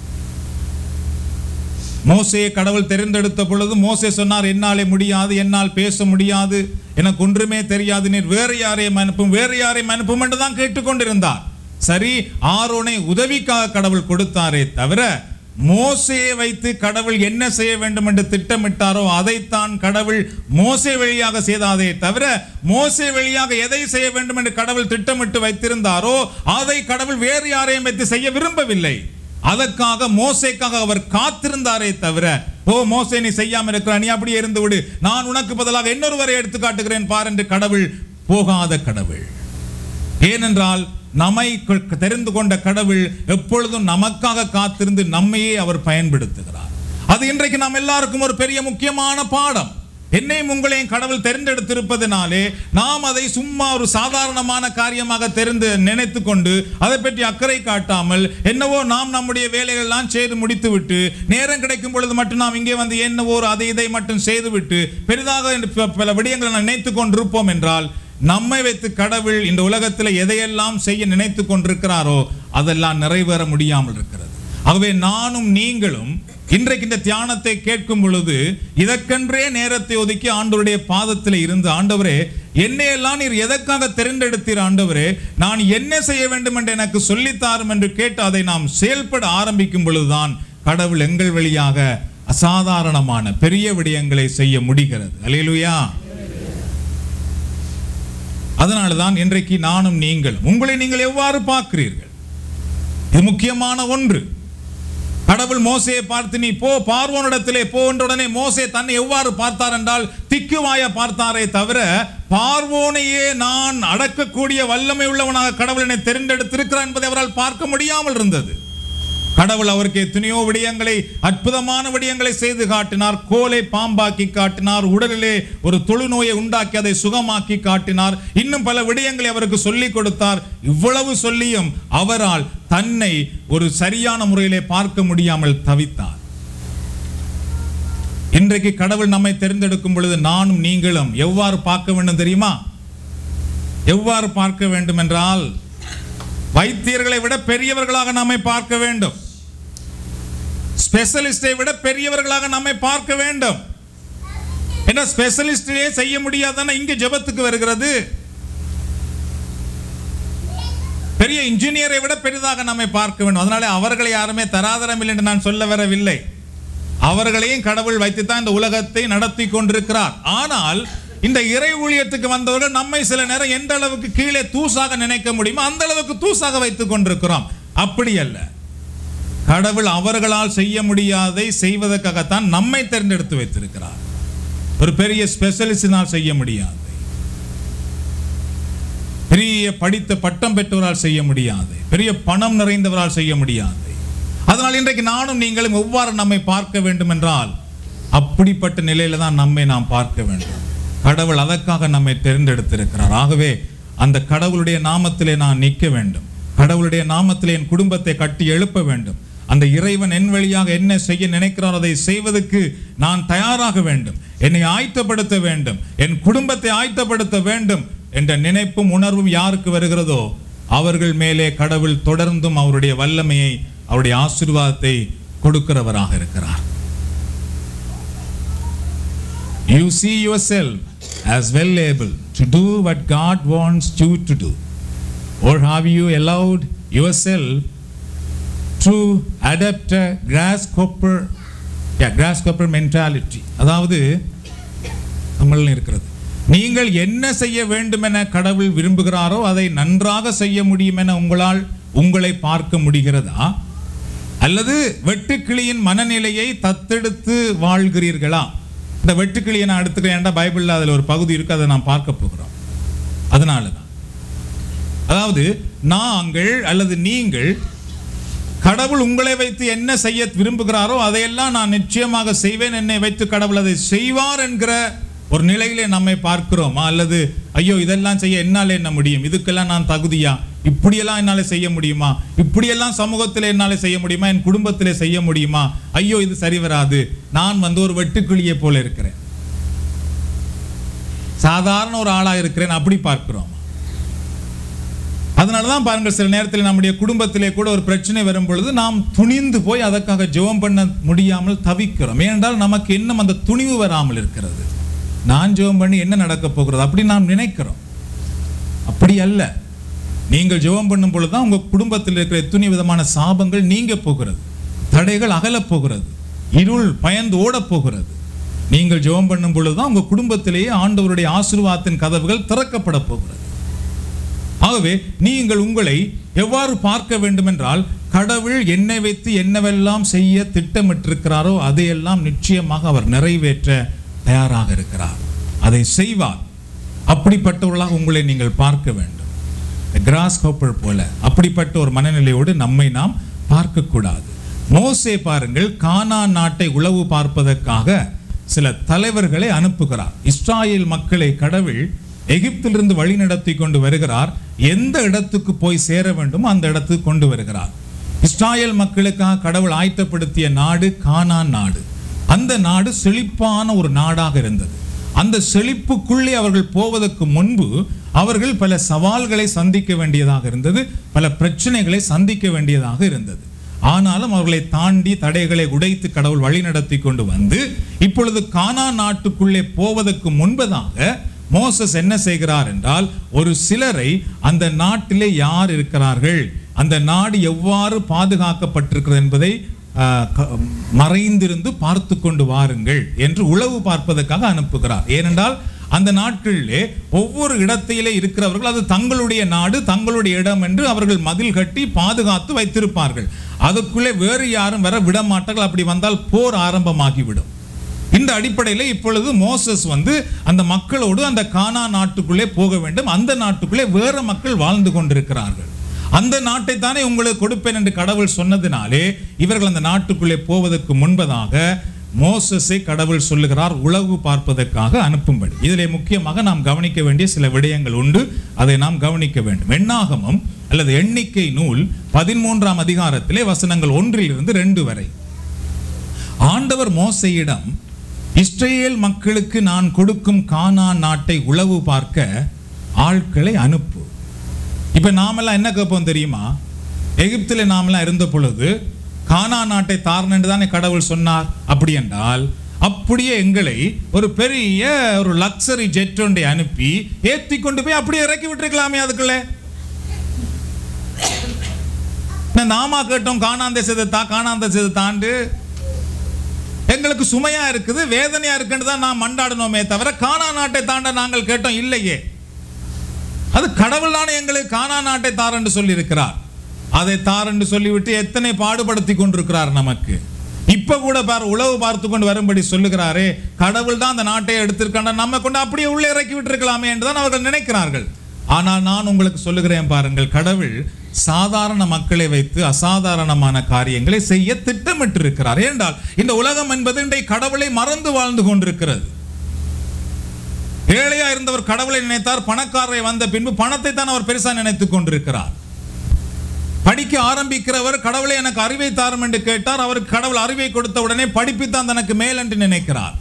மோசையை கடவுள் தெரிந்தெடுத்த பொழுது மோசே சொன்னார் என்னாலே முடியாது என்னால் பேச முடியாது எனக்கு ஒன்றுமே தெரியாது நீர் வேறு யாரையும் அனுப்பும் வேறு யாரையும் அனுப்பும் என்று தான் கேட்டுக்கொண்டிருந்தார் சரி ஆரோனை உதவிக்காக கடவுள் கொடுத்தாரே தவிர மோசையை வைத்து கடவுள் என்ன செய்ய வேண்டும் என்று திட்டமிட்டாரோ அதைத்தான் கடவுள் மோசே வழியாக செய்தாதே தவிர மோசே வழியாக எதை செய்ய வேண்டும் என்று கடவுள் திட்டமிட்டு வைத்திருந்தாரோ அதை கடவுள் வேறு யாரையும் வைத்து செய்ய விரும்பவில்லை அதற்காக மோசேக்காக அவர் காத்திருந்தாரே தவிர ஓ மோசே நீ செய்யாம இருக்கிற நீ அப்படியே இருந்து விடு நான் உனக்கு பதிலாக இன்னொருவரை எடுத்து காட்டுகிறேன் பார் என்று கடவுள் போகாத கடவுள் ஏனென்றால் நம்மை கொ- தெரிந்து கொண்ட கடவுள் எப்பொழுதும் நமக்காக காத்திருந்து நம்மையே அவர் பயன்படுத்துகிறார் அது இன்றைக்கு நாம் எல்லாருக்கும் ஒரு பெரிய முக்கியமான பாடம் என்னையும் உங்களையும் கடவுள் தெரிந்தெடுத்திருப்பதனாலே நாம் அதை சும்மா ஒரு சாதாரணமான காரியமாக தெரிந்து நினைத்து கொண்டு அதை பற்றி அக்கறை காட்டாமல் என்னவோ நாம் நம்முடைய வேலைகள்லாம் செய்து முடித்துவிட்டு நேரம் கிடைக்கும் பொழுது மட்டும் நாம் இங்கே வந்து என்னவோ ஒரு அதை இதை மட்டும் செய்துவிட்டு பெரிதாக ப- பல விடயங்களை நாம் நினைத்து கொண்டிருப்போம் என்றால் நம்மை வைத்து கடவுள் இந்த உலகத்தில் எதையெல்லாம் செய்ய நினைத்து கொண்டிருக்கிறாரோ அதெல்லாம் நிறைவேற முடியாமல் இருக்கிறது ஆகவே நானும் நீங்களும் இன்றைக்கு இந்த தியானத்தை கேட்கும் பொழுது இதற்கென்றே நேரத்தை ஒதுக்கி ஆண்டவருடைய பாதத்தில் இருந்து ஆண்டவரே என்னையெல்லாம் நீர் எதற்காக தெரிந்தெடுத்தீர் ஆண்டவரே நான் என்ன செய்ய வேண்டும் என்று எனக்கு சொல்லித்தாரும் என்று கேட்டு அதை நாம் செயல்பட ஆரம்பிக்கும் பொழுதுதான் கடவுள் எங்கள் வழியாக அசாதாரணமான பெரிய விடயங்களை செய்ய முடிகிறது அல்லேலூயா அதனாலதான் இன்றைக்கு நானும் நீங்கள் உங்களை நீங்கள் எவ்வாறு பார்க்கிறீர்கள் இது முக்கியமான ஒன்று கடவுள் மோசையை பார்த்து நீ போ பார்வோனிடத்திலே போ என்ற உடனே மோசே தன்னை எவ்வாறு பார்த்தார் என்றால் திக்குவாய பார்த்தாரே தவிர பார்வோனையே நான் அடக்கக்கூடிய வல்லமை உள்ளவனாக கடவுள் என்னை தெரிந்தெடுத்திருக்கிறார் என்பதை அவரால் பார்க்க முடியாமல் இருந்தது கடவுள் அவருக்கு எத்தனையோ விடயங்களை அற்புதமான விடயங்களை செய்து காட்டினார் கோலை பாம்பாக்கி காட்டினார் உடலிலே ஒரு தொழுநோயை உண்டாக்கி அதை சுகமாக்கி காட்டினார் இன்னும் பல விடயங்களை அவருக்கு சொல்லிக் கொடுத்தார் இவ்வளவு சொல்லியும் அவரால் தன்னை ஒரு சரியான முறையிலே பார்க்க முடியாமல் தவித்தார் இன்றைக்கு கடவுள் நம்மை தெரிந்தெடுக்கும் பொழுது நானும் நீங்களும் எவ்வாறு பார்க்க வேண்டும் தெரியுமா எவ்வாறு பார்க்க வேண்டும் என்றால் வைத்தியர்களை விட பெரியவர்களாக நம்மை பார்க்க வேண்டும் ஸ்பெஷலிஸ்டை விட பெரியவர்களாக நம்மை பார்க்க வேண்டும் என்ன ஸ்பெஷலிஸ்டே செய்ய முடியாதானே இங்க ஜெபத்துக்கு வருகிறது பெரிய இன்ஜினியரை விட பெரிதாக நம்மை பார்க்க வேண்டும் அதனால அவர்களை யாருமே தராதரம் இல்லை என்று நான் சொல்ல வரவில்லை அவர்களையும் கடவுள் வைத்துத்தான் இந்த உலகத்தை நடத்தி கொண்டிருக்கிறார் ஆனால் இந்த இறை ஊழியத்துக்கு வந்தவர்கள் நம்மை சில நேரம் எந்த அளவுக்கு கீழே தூசாக நினைக்க முடியுமோ அந்த அளவுக்கு தூசாக வைத்துக் கொண்டிருக்கிறோம் அப்படி அல்ல கடவுள் அவர்களால் செய்ய முடியாதை செய்வதற்காகத்தான் நம்மை தேர்ந்தெடுத்து வைத்திருக்கிறார் ஒரு பெரிய ஸ்பெஷலிஸ்டினால் செய்ய முடியாது பெரிய படித்த பட்டம் பெற்றவரால் செய்ய முடியாது பெரிய பணம் நிறைந்தவரால் செய்ய முடியாது அதனால் இன்றைக்கு நானும் நீங்களும் எவ்வாறு நம்மை பார்க்க வேண்டும் என்றால் அப்படிப்பட்ட நிலையில தான் நம்மை நாம் பார்க்க வேண்டும் கடவுள் அதற்காக நம்மை தேர்ந்தெடுத்திருக்கிறார் ஆகவே அந்த கடவுளுடைய நாமத்திலே நான் நிற்க வேண்டும் கடவுளுடைய நாமத்திலே என் குடும்பத்தை கட்டி எழுப்ப வேண்டும் அந்த இறைவன் என் வழியாக என்ன செய்ய நினைக்கிறார் அதை செய்வதற்கு நான் தயாராக வேண்டும் என்னை ஆயத்தப்படுத்த வேண்டும் என் குடும்பத்தை ஆயத்தப்படுத்த வேண்டும் என்ற நினைப்பும் உணர்வும் யாருக்கு வருகிறதோ அவர்கள் மேலே கடவுள் தொடர்ந்தும் அவருடைய வல்லமையை அவருடைய ஆசீர்வாதத்தை கொடுக்கிறவராக இருக்கிறார் You see yourself as well able to do what God wants you to do. Or have you allowed yourself to adapt a grasshopper, yeah, grasshopper mentality? அதாவது நம்மளில் இருக்கிறது நீங்கள் என்ன செய்ய வேண்டும் என கடவுள் விரும்புகிறாரோ அதை நன்றாக செய்ய முடியும் என உங்களால் உங்களை பார்க்க முடிகிறதா அல்லது வெட்டுக்கிளியின் மனநிலையை தத்தெடுத்து வாழ்கிறீர்களா இந்த வெட்டுக்கிளியை நான் எடுத்துக்கிறேன் ஏன்டா பைபிளில் அதில் ஒரு பகுதி இருக்கு அதை நான் பார்க்க போகிறோம் அதனால தான் அதாவது நாங்கள் அல்லது நீங்கள் கடவுள் உங்களை வைத்து என்ன செய்ய விரும்புகிறாரோ அதையெல்லாம் நான் நிச்சயமாக செய்வேன் என்னை வைத்து கடவுள் அதை செய்வார் என்கிற ஒரு நிலையிலே நம்மை பார்க்கிறோமா அல்லது ஐயோ இதெல்லாம் செய்ய என்னால் என்ன முடியும் இதுக்கெல்லாம் நான் தகுதியா இப்படியெல்லாம் என்னால் செய்ய முடியுமா இப்படியெல்லாம் சமூகத்தில் என்னால் செய்ய முடியுமா என் குடும்பத்திலே செய்ய முடியுமா ஐயோ இது சரி வராது நான் வந்து ஒரு வெட்டுக்கிளியை போல இருக்கிறேன் சாதாரண ஒரு ஆளா இருக்கிறேன் அப்படி பார்க்கிறோம் அதனால தான் பாருங்கள் சில நேரத்தில் நம்முடைய குடும்பத்திலே கூட ஒரு பிரச்சனை வரும் பொழுது நாம் துணிந்து போய் அதற்காக ஜெபம் பண்ண முடியாமல் தவிக்கிறோம் ஏனென்றால் நமக்கு இன்னும் அந்த துணிவு வராமல் இருக்கிறது நான் ஜெபம் பண்ணி என்ன நடக்க போகிறது அப்படி நாம் நினைக்கிறோம் அப்படி அல்ல நீங்கள் ஜெபம் பண்ணும் பொழுது தான் உங்கள் குடும்பத்தில் இருக்கிற எத்தனை விதமான சாபங்கள் நீங்க போகிறது தடைகள் அகலப் போகிறது இருள் பயந்து ஓடப் போகிறது நீங்கள் ஜெபம் பண்ணும் பொழுது தான் உங்கள் குடும்பத்திலேயே ஆண்டவருடைய ஆசீர்வாதத்தின் கதவுகள் திறக்கப்பட போகிறது ஆகவே நீங்கள் உங்களை எவ்வாறு பார்க்க வேண்டுமென்றால் கடவுள் என்னை வைத்து என்னவெல்லாம் செய்ய திட்டமிட்டிருக்கிறாரோ அதையெல்லாம் நிச்சயமாக அவர் நிறைவேற்ற தயாராக இருக்கிறார் அதை செய்வார் அப்படிப்பட்டவர்களாக உங்களை நீங்கள் பார்க்க வேண்டும் கிராஸ் ஹோப்பர் போல அப்படிப்பட்ட ஒரு மனநிலையோடு நம்மை நாம் பார்க்கக்கூடாது மோசே பாருங்கள் கானான் நாட்டை உளவு பார்ப்பதற்காக சில தலைவர்களை அனுப்புகிறார் இஸ்ராயேல் மக்களை கடவுள் எகிப்திலிருந்து வழி நடத்தி கொண்டு வருகிறார் எந்த இடத்துக்கு போய் சேர வேண்டுமோ அந்த இடத்துக்கு கொண்டு வருகிறார் இஸ்ராயேல் மக்களுக்காக கடவுள் ஆயத்தப்படுத்திய நாடு கானான் நாடு அந்த நாடு செழிப்பான ஒரு நாடாக இருந்தது அந்த செழிப்புக்குள்ளே அவர்கள் போவதற்கு முன்பு அவர்கள் பல சவால்களை சந்திக்க வேண்டியதாக இருந்தது பல பிரச்சனைகளை சந்திக்க வேண்டியதாக இருந்தது ஆனாலும் அவர்களை தாண்டி தடைகளை உடைத்து கடவுள் வழி நடத்தி கொண்டு வந்து இப்பொழுது கானா நாட்டுக்குள்ளே போவதற்கு முன்பதாக மோசஸ் என்ன செய்கிறார் என்றால் ஒரு சிலரை அந்த நாட்டிலே யார் இருக்கிறார்கள் அந்த நாடு எவ்வாறு பாதுகாக்கப்பட்டிருக்கிறது என்பதை ஆஹ், க- மறைந்திருந்து பார்த்து கொண்டு வாருங்கள் என்று உளவு பார்ப்பதற்காக அனுப்புகிறார் ஏனென்றால் அந்த நாட்களிலே ஒவ்வொரு இடத்திலே இருக்கிறவர்கள் அது தங்களுடைய நாடு தங்களுடைய இடம் என்று அவர்கள் மதில் கட்டி பாதுகாத்து வைத்திருப்பார்கள் அதுக்குள்ளே வேறு யாரும் வர விட மாட்டார்கள் அப்படி வந்தால் போர் ஆரம்பமாகிவிடும் இந்த அடிப்படையில் இப்பொழுது மோசஸ் வந்து அந்த மக்களோடு அந்த கானா நாட்டுக்குள்ளே போக வேண்டும் அந்த நாட்டுக்குள்ளே வேற மக்கள் வாழ்ந்து கொண்டிருக்கிறார்கள் அந்த நாட்டை தானே உங்களுக்கு கொடுப்பேன் என்று கடவுள் சொன்னதினாலே இவர்கள் அந்த நாட்டுக்குள்ளே போவதற்கு முன்பதாக மோசஸை கடவுள் சொல்லுகிறார் உளவு பார்ப்பதற்காக அனுப்பும்படி இதிலே முக்கியமாக நாம் கவனிக்க வேண்டிய சில விடயங்கள் உண்டு அதை நாம் கவனிக்க வேண்டும் எண்ணாகமம் அல்லது எண்ணிக்கை நூல் பதிமூன்றாம் அதிகாரத்திலே வசனங்கள் ஒன்றிலிருந்து ரெண்டு வரை ஆண்டவர் மோசையிடம் இஸ்ரேல் மக்களுக்கு நான் கொடுக்கும் கானான் நாட்டை உளவு பார்க்க ஆட்களை அனுப்பு இப்ப நாமெல்லாம் என்ன கேட்போம் தெரியுமா எகிப்தில் நாமெல்லாம் இருந்த பொழுது கானா நாட்டை தாரணன்று தானே கடவுள் சொன்னார் அப்படி என்றால் அப்படியே எங்களை ஒரு பெரிய ஒரு லக்ஸரி ஜெட் ஒன்றை அனுப்பி ஏத்தி கொண்டு போய் அப்படியே இறக்கி விட்டுருக்கலாமே அதுக்குள்ள என்ன நாமா கேட்டோம் காணாந்த தேசத்தை தா காணாந்த தேசத்தை தாண்டு எங்களுக்கு சுமையா இருக்குது வேதனையா இருக்குன்னு தான் நான் மண்டாடணுமே தவிர கானா நாட்டை தாண்ட நாங்கள் கேட்டோம் இல்லையே அது கடவுள் தானே எங்களுக்கு கானா நாட்டை தாரண்டு சொல்லி இருக்கிறார் அதை தாரண்டு சொல்லிவிட்டு எத்தனை பாடுபடுத்தி கொண்டிருக்கிறார் நமக்கு இப்ப கூட பார் உளவு பார்த்து கொண்டு வரும்படி சொல்லுகிறாரே கடவுள் தான் அந்த நாட்டை எடுத்திருக்காண்ட நம்ம கொண்டு அப்படியே உள்ளே இறக்கி விட்டிருக்கலாமே என்று தான் அவர்கள் நினைக்கிறார்கள் ஆனால் நான் உங்களுக்கு சொல்லுகிறேன் பாருங்கள் கடவுள் சாதாரண மக்களை வைத்து அசாதாரணமான காரியங்களை செய்ய திட்டமிட்டிருக்கிறார் ஏனென்றால் இந்த உலகம் என்பது இன்றைய கடவுளை மறந்து வாழ்ந்து கொண்டிருக்கிறது ஏழையா இருந்தவர் கடவுளை நினைத்தார் பணக்காரரை வந்த பின்பு பணத்தை தான் அவர் பெருசா நினைத்துக் கொண்டிருக்கிறார் படிக்க ஆரம்பிக்கிறவர் கடவுளை எனக்கு அறிவை தாரும் என்று கேட்டார் அவருக்கு கடவுள் அறிவை கொடுத்த உடனே படிப்புத்தான் தனக்கு மேல் என்று நினைக்கிறார்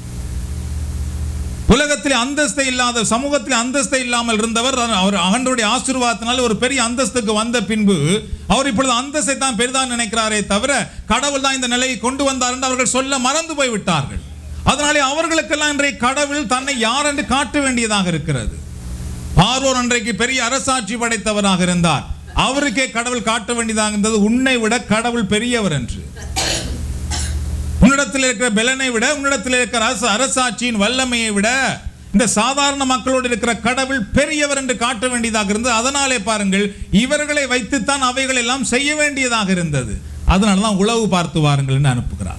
உலகத்தில் அந்தஸ்தை இல்லாத சமூகத்தில் அந்தஸ்தை இல்லாமல் இருந்தவர் அவர் ஆண்டவருடைய ஆசீர்வாதத்தினால் ஒரு பெரிய அந்தஸ்துக்கு வந்த பின்பு அவர் இப்பொழுது அந்தஸ்தை தான் பெரிதாக நினைக்கிறாரே தவிர கடவுள் தான் இந்த நிலையை கொண்டு வந்தார் என்று அவர்கள் சொல்ல மறந்து போய் விட்டார்கள் அதனாலே அவர்களுக்கெல்லாம் இன்றைய கடவுள் தன்னை யார் என்று காட்ட வேண்டியதாக இருக்கிறது பார்வோர் அன்றைக்கு பெரிய அரசாட்சி படைத்தவராக இருந்தார் அவருக்கே கடவுள் காட்ட வேண்டியதாக இருந்தது உன்னை விட கடவுள் பெரியவர் என்று உன்னிடத்தில் இருக்கிற பெலனை விட உன்னிடத்தில் இருக்கிற அரசு அரசாட்சியின் வல்லமையை விட இந்த சாதாரண மக்களோடு இருக்கிற கடவுள் பெரியவர் என்று காட்ட வேண்டியதாக இருந்தது அதனாலே பாருங்கள் இவர்களை வைத்துத்தான் அவைகள் எல்லாம் செய்ய வேண்டியதாக இருந்தது அதனால தான் உளவு பார்த்து வாருங்கள் என்று அனுப்புகிறார்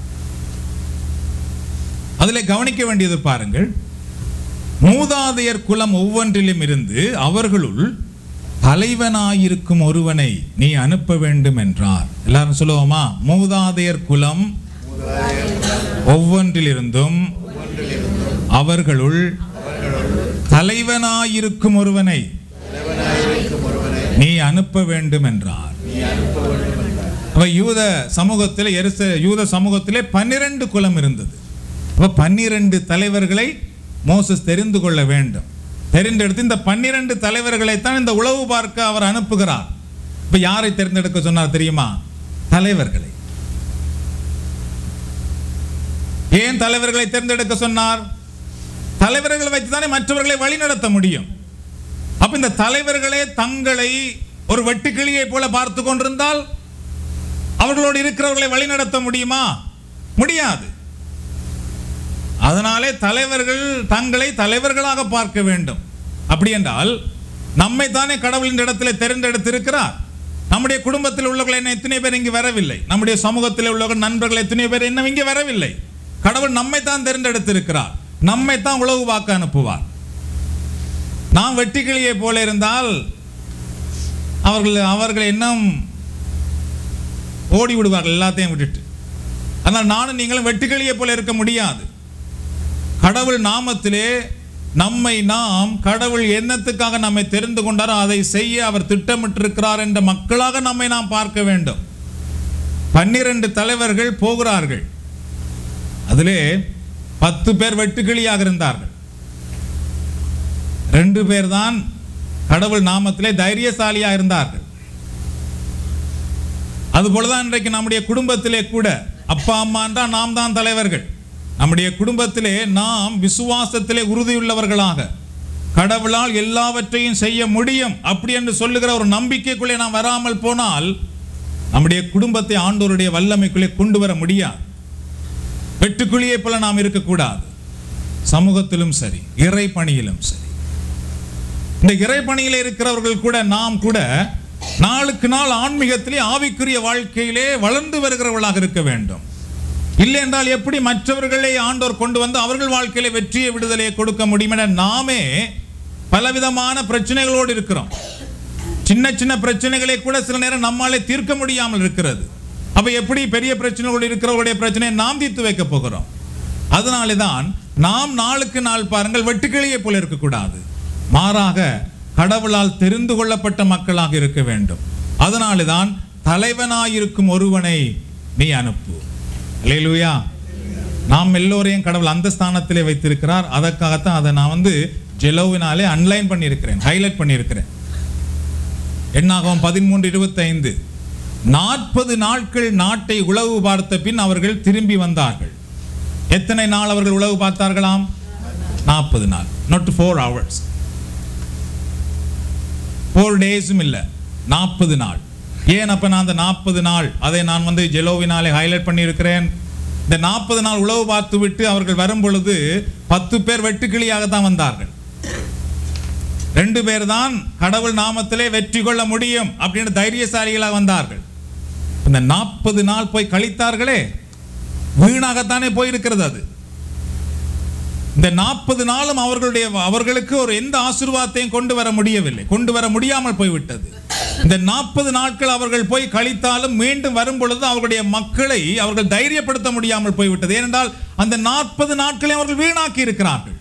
அதிலே கவனிக்க வேண்டியது பாருங்கள் மூதாதையர் குலம் ஒவ்வொன்றிலும் இருந்து அவர்களுள் தலைவனாயிருக்கும் ஒருவனை நீ அனுப்ப வேண்டும் என்றார் எல்லாரும் சொல்லுவோமா மூதாதையர் குலம் ஒவ்வொன்றிலிருந்தும் அவர்களுள் தலைவனாயிருக்கும் ஒருவனை நீ அனுப்ப வேண்டும் என்றார் அப்ப யூத சமூகத்தில் எருச யூத சமூகத்திலே பன்னிரண்டு குலம் இருந்தது அப்ப பன்னிரண்டு தலைவர்களை மோசஸ் தெரிந்து கொள்ள வேண்டும் தெரிந்தெடுத்து இந்த பன்னிரண்டு தலைவர்களைத்தான் இந்த உளவு பார்க்க அவர் அனுப்புகிறார் இப்ப யாரை தேர்ந்தெடுக்க சொன்னார் தெரியுமா தலைவர்களை ஏன் தலைவர்களை தேர்ந்தெடுக்க சொன்னார் தலைவர்களை வைத்துதானே மற்றவர்களை வழிநடத்த முடியும் அப்ப இந்த தலைவர்களே தங்களை ஒரு வெட்டுக்கிளியை போல பார்த்து கொண்டிருந்தால் அவர்களோடு இருக்கிறவர்களை வழிநடத்த முடியுமா முடியாது அதனாலே தலைவர்கள் தங்களை தலைவர்களாக பார்க்க வேண்டும் அப்படி என்றால் நம்மை தானே கடவுள் இந்த இடத்துல தேர்ந்தெடுத்திருக்கிறார் நம்முடைய குடும்பத்தில் உள்ளவர்கள் என்ன எத்தனை பேர் இங்கு வரவில்லை நம்முடைய சமூகத்தில் உள்ளவர்கள் நண்பர்கள் எத்தனை பேர் இன்னும் இங்கே வரவில்லை கடவுள் நம்மை தான் தேர்ந்தெடுத்திருக்கிறார் நம்மை தான் உளவு பார்க்க அனுப்புவார் நாம் வெட்டிக்கிளியை போல இருந்தால் அவர்கள் அவர்கள் இன்னும் ஓடி விடுவார்கள் எல்லாத்தையும் விட்டுட்டு ஆனால் நானும் நீங்களும் வெட்டுக்கிளியை போல இருக்க முடியாது கடவுள் நாமத்திலே நம்மை நாம் கடவுள் என்னத்துக்காக நம்மை தெரிந்து கொண்டாரோ அதை செய்ய அவர் திட்டமிட்டிருக்கிறார் என்ற மக்களாக நம்மை நாம் பார்க்க வேண்டும் பன்னிரண்டு தலைவர்கள் போகிறார்கள் அதிலே பத்து பேர் வெட்டுக்கிளியாக இருந்தார்கள் ரெண்டு பேர் தான் கடவுள் நாமத்திலே தைரியசாலியாக இருந்தார்கள் அதுபோலதான் இன்றைக்கு நம்முடைய குடும்பத்திலே கூட அப்பா அம்மா என்றால் நாம் தான் தலைவர்கள் நம்முடைய குடும்பத்திலே நாம் விசுவாசத்திலே உறுதியுள்ளவர்களாக கடவுளால் எல்லாவற்றையும் செய்ய முடியும் அப்படி என்று சொல்லுகிற ஒரு நம்பிக்கைக்குள்ளே நாம் வராமல் போனால் நம்முடைய குடும்பத்தை ஆண்டோருடைய வல்லமைக்குள்ளே கொண்டு வர முடியாது வெட்டுக்குழியை போல நாம் இருக்கக்கூடாது சமூகத்திலும் சரி இறை பணியிலும் சரி இந்த இறை பணியில இருக்கிறவர்கள் கூட நாம் கூட நாளுக்கு நாள் ஆன்மீகத்திலே ஆவிக்குரிய வாழ்க்கையிலே வளர்ந்து வருகிறவர்களாக இருக்க வேண்டும் இல்லை என்றால் எப்படி மற்றவர்களை ஆண்டோர் கொண்டு வந்து அவர்கள் வாழ்க்கையிலே வெற்றியை விடுதலையை கொடுக்க முடியும் என நாமே பலவிதமான பிரச்சனைகளோடு இருக்கிறோம் சின்ன சின்ன பிரச்சனைகளை கூட சில நேரம் நம்மாலே தீர்க்க முடியாமல் இருக்கிறது அப்ப எப்படி பெரிய பிரச்சனைகளோடு இருக்கிறவருடைய பிரச்சனையை நாம் தீர்த்து வைக்க போகிறோம் அதனாலே தான் நாம் நாளுக்கு நாள் பாருங்கள் வெட்டுக்கிளியை போல இருக்கக்கூடாது மாறாக கடவுளால் தெரிந்து கொள்ளப்பட்ட மக்களாக இருக்க வேண்டும் அதனாலே தான் தலைவனாயிருக்கும் ஒருவனை நீ அனுப்பு அல்லேலூயா நாம் எல்லோரையும் கடவுள் அந்த ஸ்தானத்திலே வைத்திருக்கிறார் அதற்காகத்தான் அதை நான் வந்து ஜெலோவினாலே அன்லைன் பண்ணியிருக்கிறேன் ஹைலைட் பண்ணியிருக்கிறேன் எண்ணாகவும் பதிமூன்று இருபத்தைந்து நாற்பது நாட்கள் நாட்டை உளவு பார்த்த பின் அவர்கள் திரும்பி வந்தார்கள் எத்தனை நாள் அவர்கள் உளவு பார்த்தார்களாம் நாற்பது நாள் not ஃபோர் ஹவர்ஸ் ஃபோர் டேஸும் இல்லை நாற்பது நாள் ஏன் அப்ப நான் அந்த நாற்பது நாள் அதை நான் வந்து ஜெலோவினாலே ஹைலைட் பண்ணியிருக்கிறேன் இந்த நாற்பது நாள் உளவு பார்த்து விட்டு அவர்கள் வரும் பொழுது பத்து பேர் வெட்டுக்கிளியாக தான் வந்தார்கள் ரெண்டு பேர் தான் கடவுள் நாமத்திலே வெற்றி கொள்ள முடியும் அப்படின்னு தைரியசாலிகளாக வந்தார்கள் இந்த நாற்பது நாள் போய் கழித்தார்களே வீணாகத்தானே போயிருக்கிறது அது இந்த நாற்பது நாளும் அவர்களுடைய அவர்களுக்கு ஒரு எந்த ஆசீர்வாதத்தையும் கொண்டு வர முடியவில்லை கொண்டு வர முடியாமல் போய்விட்டது இந்த நாற்பது நாட்கள் அவர்கள் போய் கழித்தாலும் மீண்டும் வரும் பொழுது அவர்களுடைய மக்களை அவர்கள் தைரியப்படுத்த முடியாமல் போய்விட்டது ஏனென்றால் அந்த நாற்பது நாட்களை அவர்கள் வீணாக்கி இருக்கிறார்கள்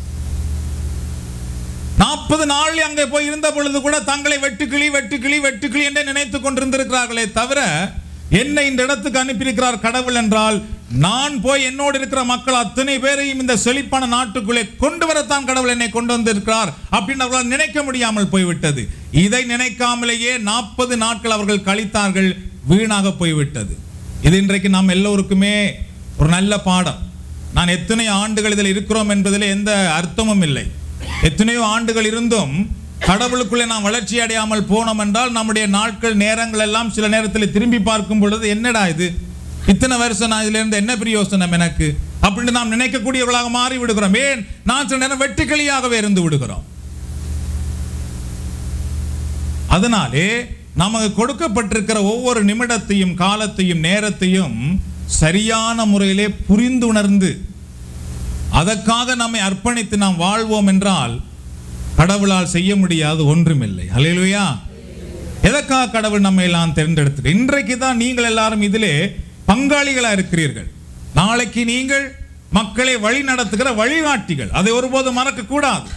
நாற்பது நாள் அங்கே போய் இருந்த பொழுது கூட தங்களை வெட்டுக்கிளி வெட்டுக்கிளி வெட்டுக்கிளி என்றே நினைத்துக் கொண்டிருந்திருக்கிறார்களே தவிர என்னை இந்த இடத்துக்கு அனுப்பியிருக்கிறார் கடவுள் என்றால் நான் போய் என்னோடு இருக்கிற மக்கள் அத்தனை பேரையும் இந்த செழிப்பான நாட்டுக்குள்ளே கொண்டு வரத்தான் கடவுள் என்னை கொண்டு வந்திருக்கிறார் அப்படின்னு அவர்களால் நினைக்க முடியாமல் போய்விட்டது இதை நினைக்காமலேயே நாற்பது நாட்கள் அவர்கள் கழித்தார்கள் வீணாக போய்விட்டது இது இன்றைக்கு நாம் எல்லோருக்குமே ஒரு நல்ல பாடம் நான் எத்தனை ஆண்டுகள் இதில் இருக்கிறோம் என்பதில் எந்த அர்த்தமும் இல்லை எத்தனையோ ஆண்டுகள் இருந்தும் கடவுளுக்குள்ளே நாம் வளர்ச்சி அடையாமல் போனோம் என்றால் நம்முடைய நாட்கள் நேரங்கள் எல்லாம் சில நேரத்தில் திரும்பி பார்க்கும் பொழுது என்னடா இது இத்தனை வருஷம் நான் இதுல இருந்து என்ன பிரயோசனம் எனக்கு அப்படின்னு நாம் நினைக்கக்கூடியவர்களாக மாறி விடுகிறோம் ஏன் நான் சில நேரம் வெட்டுக்கிளியாகவே இருந்து விடுகிறோம் அதனாலே நமக்கு கொடுக்கப்பட்டிருக்கிற ஒவ்வொரு நிமிடத்தையும் காலத்தையும் நேரத்தையும் சரியான முறையிலே புரிந்துணர்ந்து அதற்காக நம்மை அர்ப்பணித்து நாம் வாழ்வோம் என்றால் கடவுளால் செய்ய முடியாது ஒன்றுமில்லை ஹalleluya எதற்காக கடவுள் நம்மை எல்லாம் தேர்ந்தெடுத்து இன்றைக்கு தான் நீங்கள் எல்லாரும் இதிலே பங்காளிகளா இருக்கிறீர்கள் நாளைக்கு நீங்கள் மக்களை வழி நடத்துகிற வழிகாட்டிகள் அதை ஒருபோதும் மறக்க கூடாது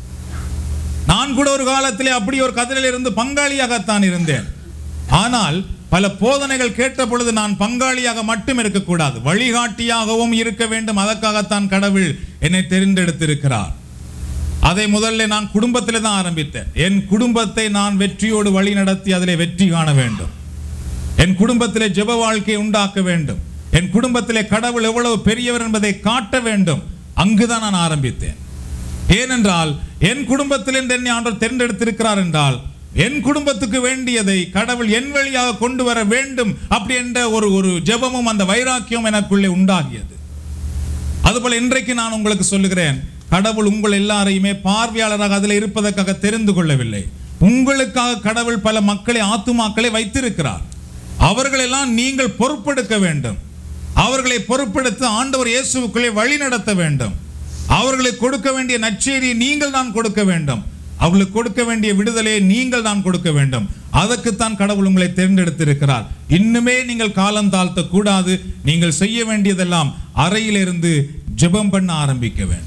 நான் கூட ஒரு காலத்திலே அப்படி ஒரு கதிரில் இருந்து பங்காளியாகத்தான் இருந்தேன் ஆனால் பல போதனைகள் கேட்ட பொழுது நான் பங்காளியாக மட்டும் இருக்கக்கூடாது வழிகாட்டியாகவும் இருக்க வேண்டும் அதற்காகத்தான் கடவுள் என்னை தெரிந்தெடுத்திருக்கிறார் அதை முதல்ல நான் குடும்பத்திலே தான் ஆரம்பித்தேன் என் குடும்பத்தை நான் வெற்றியோடு வழி நடத்தி அதிலே வெற்றி காண வேண்டும் என் குடும்பத்திலே ஜெப வாழ்க்கையை உண்டாக்க வேண்டும் என் குடும்பத்திலே கடவுள் எவ்வளவு பெரியவர் என்பதை காட்ட வேண்டும் அங்குதான் நான் ஆரம்பித்தேன் ஏனென்றால் என் குடும்பத்தில் இருந்து என்னை ஆண்டவர் தேர்ந்தெடுத்திருக்கிறார் என்றால் என் குடும்பத்துக்கு வேண்டியதை கடவுள் என் வழியாக கொண்டு வர வேண்டும் அப்படி என்ற ஒரு ஒரு ஜெபமும் அந்த வைராக்கியம் எனக்குள்ளே உண்டாகியது அதுபோல இன்றைக்கு நான் உங்களுக்கு சொல்லுகிறேன் கடவுள் உங்கள் எல்லாரையுமே பார்வையாளராக அதில் இருப்பதற்காக தெரிந்து கொள்ளவில்லை உங்களுக்காக கடவுள் பல மக்களை ஆத்துமாக்களை வைத்திருக்கிறார் அவர்களெல்லாம் நீங்கள் பொறுப்பெடுக்க வேண்டும் அவர்களை பொறுப்பெடுத்து ஆண்டவர் இயேசுவுக்குள்ளே வழி நடத்த வேண்டும் அவர்களுக்கு கொடுக்க வேண்டிய நற்செய்தியை நீங்கள் தான் கொடுக்க வேண்டும் அவர்களுக்கு கொடுக்க வேண்டிய விடுதலையை நீங்கள் தான் கொடுக்க வேண்டும் அதற்குத்தான் கடவுள் உங்களை தேர்ந்தெடுத்திருக்கிறார் இன்னுமே நீங்கள் காலம் தாழ்த்த கூடாது நீங்கள் செய்ய வேண்டியதெல்லாம் அறையிலிருந்து ஜெபம் பண்ண ஆரம்பிக்க வேண்டும்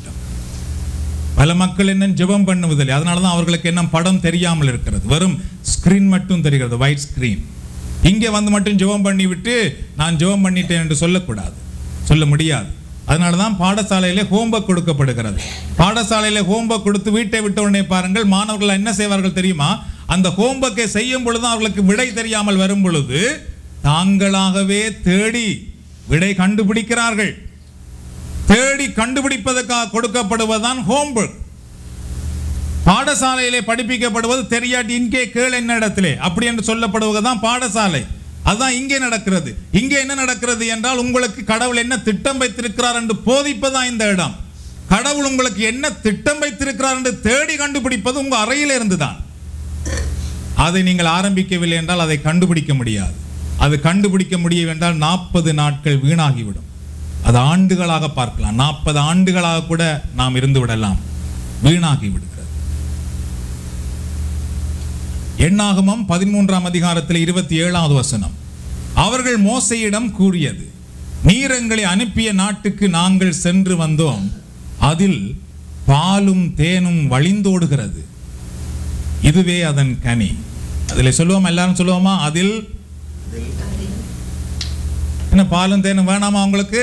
பல மக்கள் என்ன ஜெபம் பண்ணுவதில்லை அதனால தான் அவர்களுக்கு என்ன படம் தெரியாமல் இருக்கிறது வெறும் ஸ்கிரீன் மட்டும் தெரிகிறது ஒயிட் ஸ்கிரீன் இங்கே வந்து மட்டும் ஜெபம் பண்ணி விட்டு நான் ஜெபம் பண்ணிட்டேன் என்று சொல்லக்கூடாது சொல்ல முடியாது அதனால தான் பாடசாலையிலே ஹோம்ஒர்க் கொடுக்கப்படுகிறது பாடசாலையிலே ஹோம்ஒர்க் கொடுத்து வீட்டை விட்ட உடனே பாருங்கள் மாணவர்கள் என்ன செய்வார்கள் தெரியுமா அந்த ஹோம்ஒர்க்கை செய்யும் பொழுது அவர்களுக்கு விடை தெரியாமல் வரும் பொழுது தாங்களாகவே தேடி விடை கண்டுபிடிக்கிறார்கள் தேடி கண்டுபிடிப்பதற்காக கொடுக்கப்படுவதுதான் ஹோம்ஒர்க் பாடசாலையிலே படிப்பிக்கப்படுவது தெரியாட்டி இங்கே கேள் என்ன இடத்திலே அப்படி என்று சொல்லப்படுவது தான் பாடசாலை அதான் இங்கே நடக்கிறது இங்கே என்ன நடக்கிறது என்றால் உங்களுக்கு கடவுள் என்ன திட்டம் வைத்திருக்கிறார் என்று போதிப்பதான் இந்த இடம் கடவுள் உங்களுக்கு என்ன திட்டம் வைத்திருக்கிறார் என்று தேடி கண்டுபிடிப்பது உங்க அறையில இருந்துதான் அதை நீங்கள் ஆரம்பிக்கவில்லை என்றால் அதை கண்டுபிடிக்க முடியாது அது கண்டுபிடிக்க முடியும் என்றால் நாற்பது நாட்கள் வீணாகிவிடும் அது ஆண்டுகளாக பார்க்கலாம் நாற்பது ஆண்டுகளாக கூட நாம் இருந்து விடலாம் வீணாகி விடுகிறது எண்ணாகமம் பதிமூன்றாம் அதிகாரத்தில் இருபத்தி ஏழாவது வசனம் அவர்கள் மோசையிடம் கூறியது நீர் எங்களை அனுப்பிய நாட்டுக்கு நாங்கள் சென்று வந்தோம் அதில் பாலும் தேனும் வழிந்தோடுகிறது இதுவே அதன் கனி அதில் சொல்லுவோமா எல்லாரும் சொல்லுவோமா அதில் என்ன பாலும் தேனும் வேணாமா உங்களுக்கு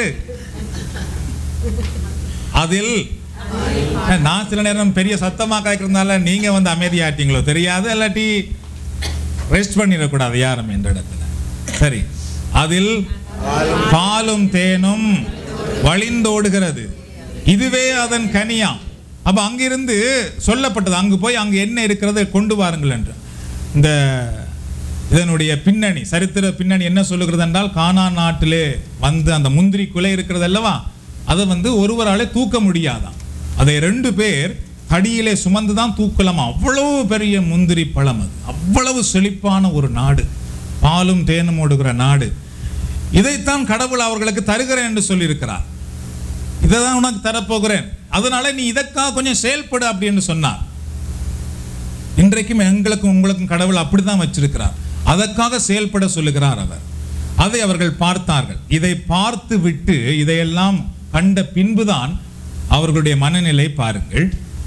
அதில் நான் சில நேரம் பெரிய சத்தமா கேட்கறதுனால நீங்க வந்து அமைதியாட்டீங்களோ தெரியாது இல்லாட்டி ரெஸ்ட் பண்ணிடக்கூடாது யாரும் என்ற இடத்துல சரி அதில் பாலும் தேனும் வழிந்தோடுகிறது இதுவே அதன் கனியா அப்ப அங்கிருந்து சொல்லப்பட்டது அங்கு போய் அங்கு என்ன இருக்கிறது கொண்டு வாருங்கள் என்று இந்த இதனுடைய பின்னணி சரித்திர பின்னணி என்ன சொல்லுகிறது என்றால் கானான் நாட்டிலே வந்து அந்த முந்திரி குலை இருக்கிறது அல்லவா அதை வந்து ஒருவராலே தூக்க முடியாதாம் அதை ரெண்டு பேர் கடியிலே சுமந்து தான் தூக்கலாமா அவ்வளவு பெரிய முந்திரி பழம் அது அவ்வளவு செழிப்பான ஒரு நாடு பாலும் தேனும் ஓடுகிற நாடு இதைத்தான் கடவுள் அவர்களுக்கு தருகிறேன் என்று சொல்லியிருக்கிறார் இதை தான் உனக்கு தரப்போகிறேன் அதனால நீ இதற்காக கொஞ்சம் செயல்படு அப்படின்னு சொன்னார் இன்றைக்கும் எங்களுக்கும் உங்களுக்கும் கடவுள் அப்படிதான் வச்சிருக்கிறார் அதற்காக செயல்பட சொல்லுகிறார் அவர் அதை அவர்கள் பார்த்தார்கள் இதை பார்த்து விட்டு இதையெல்லாம் கண்ட பின்புதான் அவர்களுடைய மனநிலை பாருங்கள்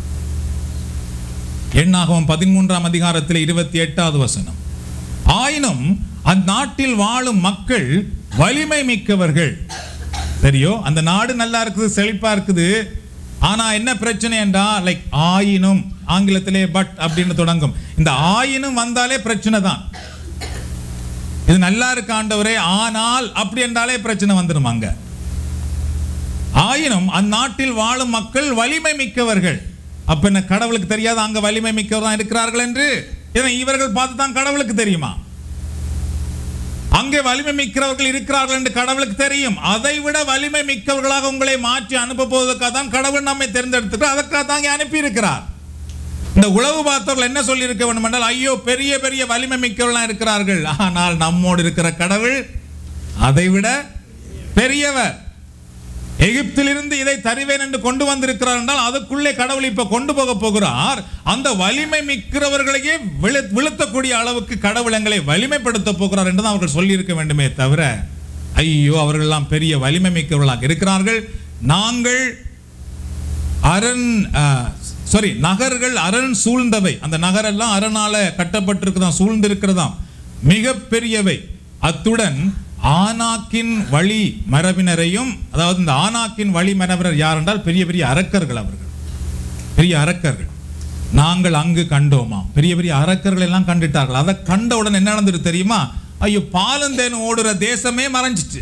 எண்ணாகவும் பதிமூன்றாம் அதிகாரத்தில் இருபத்தி எட்டாவது வசனம் ஆயினும் அந்நாட்டில் வாழும் மக்கள் வலிமை மிக்கவர்கள் சரியோ அந்த நாடு நல்லா இருக்குது செழிப்பா இருக்குது ஆனா என்ன பிரச்சனை என்றா லைக் ஆயினும் ஆங்கிலத்திலே பட் அப்படின்னு தொடங்கும் இந்த ஆயினும் வந்தாலே பிரச்சனை தான் இது நல்லா இருக்கு ஆண்டவரே ஆனால் அப்படி என்றாலே பிரச்சனை வந்துடும் அங்க ஆயினும் அந்நாட்டில் வாழும் மக்கள் வலிமை மிக்கவர்கள் அப்ப என்ன கடவுளுக்கு தெரியாது அங்க வலிமை மிக்கவர் தான் இருக்கிறார்கள் என்று இதை இவர்கள் பார்த்து தான் கடவுளுக்கு தெரியுமா அங்கே வலிமை மிக்கிறவர்கள் இருக்கிறார்கள் என்று கடவுளுக்கு தெரியும் அதை விட வலிமை மிக்கவர்களாக உங்களை மாற்றி அனுப்ப போவதற்காக தான் கடவுள் நம்மை தேர்ந்தெடுத்துட்டு அதற்காக தான் இங்கே அனுப்பி இருக்கிறார் இந்த உளவு பார்த்தவர்கள் என்ன சொல்லி இருக்க வேண்டும் என்றால் ஐயோ பெரிய பெரிய வலிமை மிக்கவர்களாக இருக்கிறார்கள் ஆனால் நம்மோடு இருக்கிற கடவுள் அதை விட பெரியவர் எகிப்திலிருந்து இதை தருவேன் என்று கொண்டு வந்திருக்கிறார் என்றால் அதுக்குள்ளே கடவுள் இப்ப கொண்டு போக போகிறார் அந்த வலிமை மிக்கிறவர்களையே விழு- வீழ்த்தக்கூடிய அளவுக்கு கடவுள் எங்களை வலிமைப்படுத்த போகிறார் என்று தான் அவர்கள் சொல்லியிருக்க வேண்டுமே தவிர ஐயோ அவர்கள்லாம் பெரிய வலிமை மிக்கவர்களாக இருக்கிறார்கள் நாங்கள் அரண் சாரி நகர்கள் அரண் சூழ்ந்தவை அந்த நகரெல்லாம் அரணால கட்டப்பட்டிருக்குதாம் சூழ்ந்திருக்கிறதாம் மிகப்பெரியவை அத்துடன் ஆனாக்கின் வழி மரபினரையும் அதாவது இந்த ஆனாக்கின் வழி மரபினர் யார் என்றால் பெரிய பெரிய அரக்கர்கள் அவர்கள் பெரிய அரக்கர்கள் நாங்கள் அங்கு கண்டோமா பெரிய பெரிய அரக்கர்கள் எல்லாம் கண்டுட்டார்கள் அதை கண்டவுடன் என்ன நடந்தது தெரியுமா ஐயோ பாலந்தேன் ஓடுற தேசமே மறைஞ்சிச்சு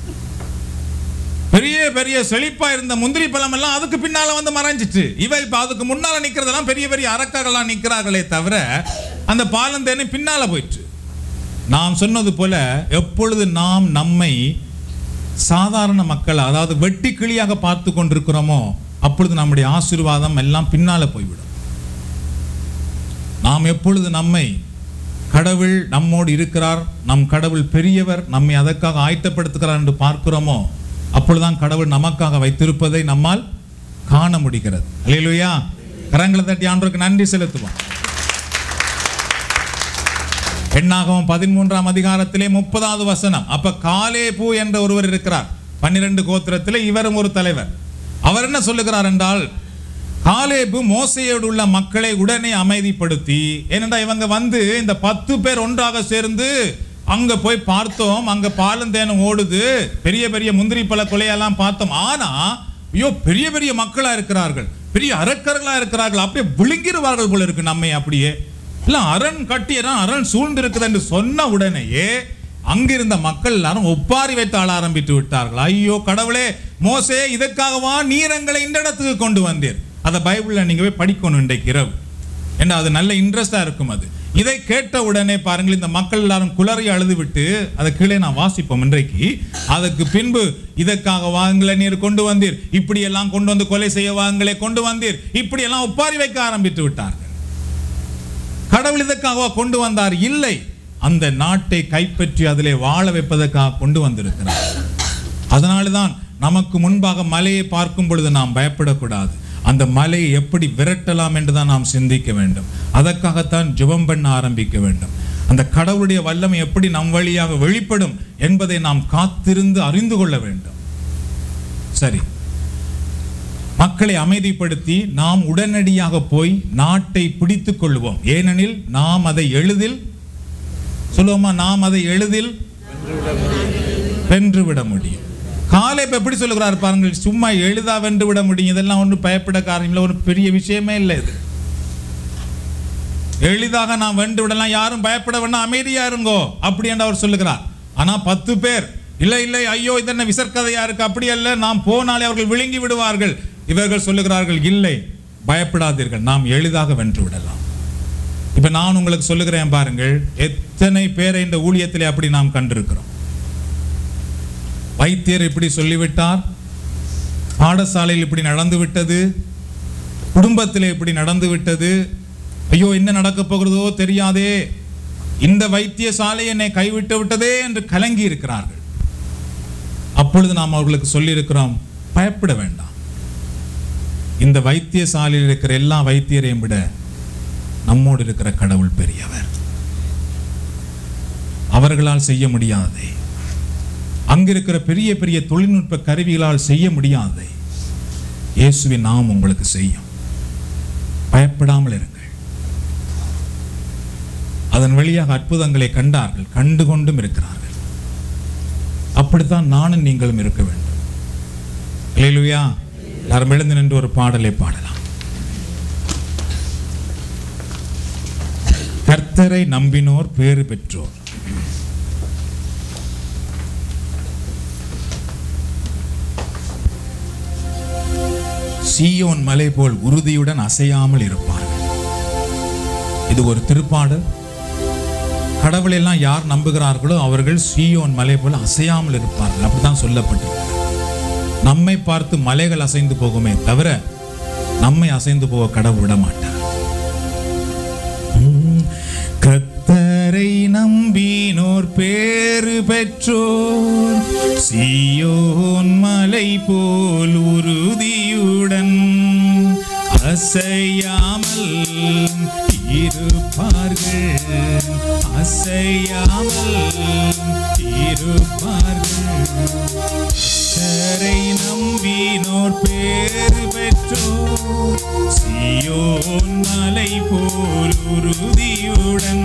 பெரிய பெரிய செழிப்பா இருந்த முந்திரி பழம் எல்லாம் அதுக்கு பின்னால வந்து மறைஞ்சிச்சு இவ இப்ப அதுக்கு முன்னால நிக்கிறதெல்லாம் பெரிய பெரிய அரக்கர்களா நிக்கிறார்களே தவிர அந்த பாலந்தேனை பின்னால போயிற்று நாம் சொன்னது போல எப்பொழுது நாம் நம்மை சாதாரண மக்கள் அதாவது வெட்டி கிளியாக பார்த்து கொண்டிருக்கிறோமோ அப்பொழுது நம்முடைய ஆசீர்வாதம் எல்லாம் பின்னால போய்விடும் நாம் எப்பொழுது நம்மை கடவுள் நம்மோடு இருக்கிறார் நம் கடவுள் பெரியவர் நம்மை அதற்காக ஆயத்தப்படுத்துகிறார் என்று பார்க்கிறோமோ அப்பொழுதுதான் கடவுள் நமக்காக வைத்திருப்பதை நம்மால் காண முடிகிறது அல்லேலூயா கரங்களை தட்டி ஆண்டவருக்கு நன்றி செலுத்துவோம் எண்ணாகவும் பதிமூன்றாம் அதிகாரத்திலே முப்பதாவது வசனம் அப்ப காலேபு என்ற ஒருவர் இருக்கிறார் பன்னிரண்டு கோத்திரத்திலே இவரும் ஒரு தலைவர் அவர் என்ன சொல்லுகிறார் என்றால் காலேபு மோசையோடு உள்ள மக்களை உடனே அமைதிப்படுத்தி ஏனென்றா இவங்க வந்து இந்த பத்து பேர் ஒன்றாக சேர்ந்து அங்க போய் பார்த்தோம் அங்க பாலும் தேனும் ஓடுது பெரிய பெரிய முந்திரி பழ கொலையெல்லாம் பார்த்தோம் ஆனா ஐயோ பெரிய பெரிய மக்களா இருக்கிறார்கள் பெரிய அரக்கர்களா இருக்கிறார்கள் அப்படியே விழுங்கிருவார்கள் போல இருக்கு நம்மை அப்படியே இல்ல அரண் கட்டியதான் அரண் சூழ்ந்து இருக்குது என்று சொன்ன உடனேயே அங்கிருந்த மக்கள் எல்லாரும் ஒப்பாரி வைத்து ஆள ஆரம்பித்து விட்டார்கள் ஐயோ கடவுளே மோசே இதற்காகவா நீர் எங்களை இந்த இடத்துக்கு கொண்டு வந்தீர் அதை பைபிள்ல நீங்க போய் படிக்கணும் இன்றைக்கு இரவு ஏன்னா அது நல்ல இன்ட்ரெஸ்டா இருக்கும் அது இதை கேட்ட உடனே பாருங்கள் இந்த மக்கள் எல்லாரும் குளறி அழுது விட்டு அதை கீழே நான் வாசிப்போம் இன்றைக்கு அதற்கு பின்பு இதற்காக வாங்கல நீர் கொண்டு வந்தீர் இப்படி எல்லாம் கொண்டு வந்து கொலை செய்ய வாங்களே கொண்டு வந்தீர் இப்படி எல்லாம் ஒப்பாரி வைக்க ஆரம்பித்து விட்டார்கள் கடவுள் இதற்காக கொண்டு வந்தார் இல்லை அந்த நாட்டை கைப்பற்றி அதிலே வாழ வைப்பதற்காக கொண்டு வந்திருக்கிறார் அதனால்தான் நமக்கு முன்பாக மலையை பார்க்கும் பொழுது நாம் பயப்படக்கூடாது அந்த மலையை எப்படி விரட்டலாம் என்று தான் நாம் சிந்திக்க வேண்டும் அதற்காகத்தான் ஜெபம் பண்ண ஆரம்பிக்க வேண்டும் அந்த கடவுளுடைய வல்லமை எப்படி நம் வழியாக வெளிப்படும் என்பதை நாம் காத்திருந்து அறிந்து கொள்ள வேண்டும் சரி மக்களை அமைதிப்படுத்தி நாம் உடனடியாக போய் நாட்டை பிடித்துக் கொள்வோம் ஏனெனில் நாம் அதை எளிதில் சொல்லுவோமா நாம் அதை எளிதில் வென்று விட முடியும் காலை இப்ப எப்படி சொல்லுகிறார் பாருங்கள் சும்மா எளிதா வென்று விட முடியும் இதெல்லாம் ஒன்றும் பயப்பட காரணம் இல்லை ஒரு பெரிய விஷயமே இல்லை இது எளிதாக நாம் வென்று விடலாம் யாரும் பயப்பட வேண்டாம் அமைதியா இருங்கோ அப்படி என்று அவர் சொல்லுகிறார் ஆனா பத்து பேர் இல்லை இல்லை ஐயோ இது என்ன விசற்கதையா இருக்கு அப்படி அல்ல நாம் போனாலே அவர்கள் விழுங்கி விடுவார்கள் இவர்கள் சொல்லுகிறார்கள் இல்லை பயப்படாதீர்கள் நாம் எளிதாக வென்று விடலாம் இப்ப நான் உங்களுக்கு சொல்லுகிறேன் பாருங்கள் எத்தனை பேரை இந்த ஊழியத்திலே அப்படி நாம் கண்டிருக்கிறோம் வைத்தியர் இப்படி சொல்லிவிட்டார் பாடசாலையில் இப்படி நடந்து விட்டது குடும்பத்திலே இப்படி நடந்து விட்டது ஐயோ என்ன நடக்கப் போகிறதோ தெரியாதே இந்த வைத்தியசாலை என்னை கைவிட்டு விட்டதே என்று கலங்கி இருக்கிறார்கள் அப்பொழுது நாம் அவர்களுக்கு சொல்லியிருக்கிறோம் பயப்பட வேண்டாம் இந்த வைத்தியசாலையில் இருக்கிற எல்லா வைத்தியரையும் விட நம்மோடு இருக்கிற கடவுள் பெரியவர் அவர்களால் செய்ய முடியாதே அங்கிருக்கிற பெரிய பெரிய தொழில்நுட்ப கருவிகளால் செய்ய முடியாதே இயேசுவின் நாம் உங்களுக்கு செய்யும் பயப்படாமல் இருங்கள் அதன் வழியாக அற்புதங்களை கண்டார்கள் கண்டு கொண்டும் இருக்கிறார்கள் அப்படித்தான் நானும் நீங்களும் இருக்க வேண்டும் இல்லையா எல்லாரும் எழுந்து நின்று ஒரு பாடலை பாடலாம் கர்த்தரை நம்பினோர் பேறு பெற்றோர் சீயோன் மலை போல் உறுதியுடன் அசையாமல் இருப்பார்கள் இது ஒரு திருப்பாடல் கடவுளை எல்லாம் யார் நம்புகிறார்களோ அவர்கள் சீயோன் மலை போல் அசையாமல் இருப்பார்கள் அப்படிதான் சொல்லப்பட்டிருக்கிறது நம்மை பார்த்து மலைகள் அசைந்து போகுமே தவிர நம்மை அசைந்து போக கடவுள் விட மாட்டார் உம், கர்த்தரை நம்பினோர் பேறு பெற்றோர் சீயோன் மலை போல் உறுதியுடன் அசையாமல் இருப்பார்கள் அசையாமல் இருப்பார்கள் கரை நம்பினோர் பேறு பெற்றோர் சியோன் மலை போல் உறுதியுடன்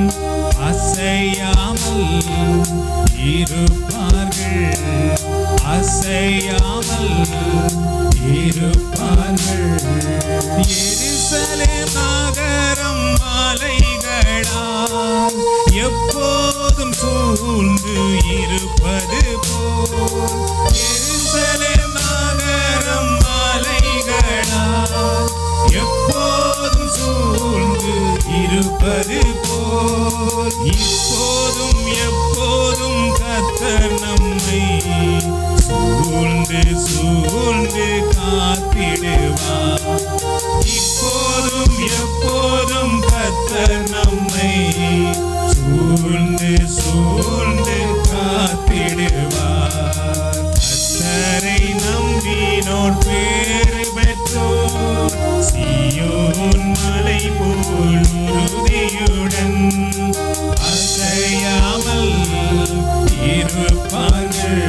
அசையாமல் இருப்பார்கள் அசையாமல் இருப்பார்கள் எருசலேம் நகரம் மலைகளால் எப்போதும் சூழ்ந்து இருப்பது போல் எருசலேம் நகரம் மலைகளால் எப்போதும் சூழ்ந்து இருப்பது போல் இப்போதும் எப்போதும் கத்தர் நம்மை சூழ்ந்து சூழ்ந்து காத்திடுவார் இப்போதும் எப்போதும் கத்தர் நம்மை சூழ்ந்து சூழ்ந்து காத்திடுவார் கத்தரை நம்பினோர் பேறு பெற்றோர் சியோன் மலை போல் உறுதியுடன் அசையாமல் இருப்பார்கள்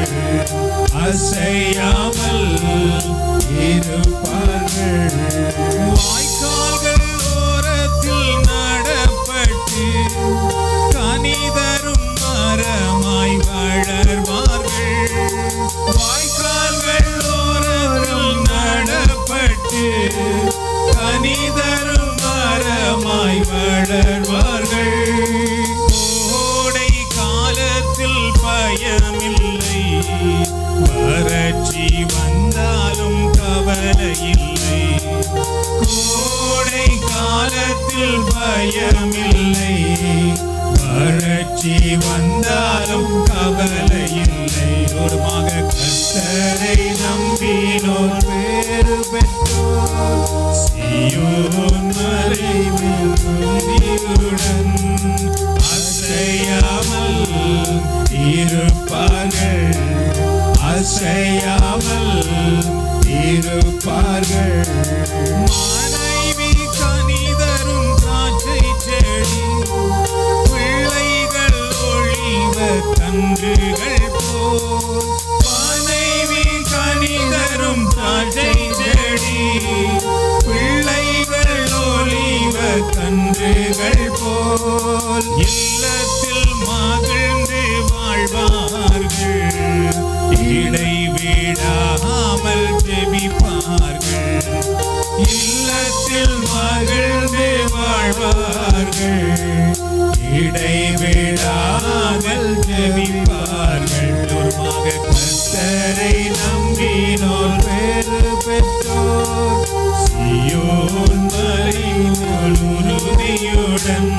அசையாமல் இருப்பார்கள் வாய்க்கால்கள் ஓரத்தில் நடப்பட்டு கனிதரும் மரமாய் வளர்வார்கள் வாய்க்கால்கள் ஓரத்தில் நடப்பட்டு கனிதரும் மரமாய் வளர்வார்கள் கோடை காலத்தில் பயமில்லை வறட்சி வந்தாலும் கவலை இல்லை கோடை கால இல்லத்தில் பயமில்லை வறட்சி வந்தாலும் கவலை இல்லை ஒருமாக கத்தரை நம்பினோர் பேரு பெற்றோர் சியோன் மறைவில் உறுதியுடன் அசையாமல் இருப்பார்கள் அசையாமல் இருப்பார்கள் மனைவி கனிதரும் திராட்சை செடி பிள்ளைகள் ஒளிவ கன்றுகள் போல் மனைவி கனிதரும் திராட்சை செடி பிள்ளைகள் ஒளிவ கன்றுகள் போல் இல்லத்தில் மகிழ்ந்து வாழ்வார்கள் இடைவிடாமல் ஜெபிப்பார்கள் இல்லத்தில் மகிழ்ந்து வாழ்வார்கள் இடைவிடாமல் ஜெபிப்பார்கள் ஒருமாக கத்தரை நம்பினோர் பேரு பெற்றோர் சியோன் மறைவோல் உறுதியுடன்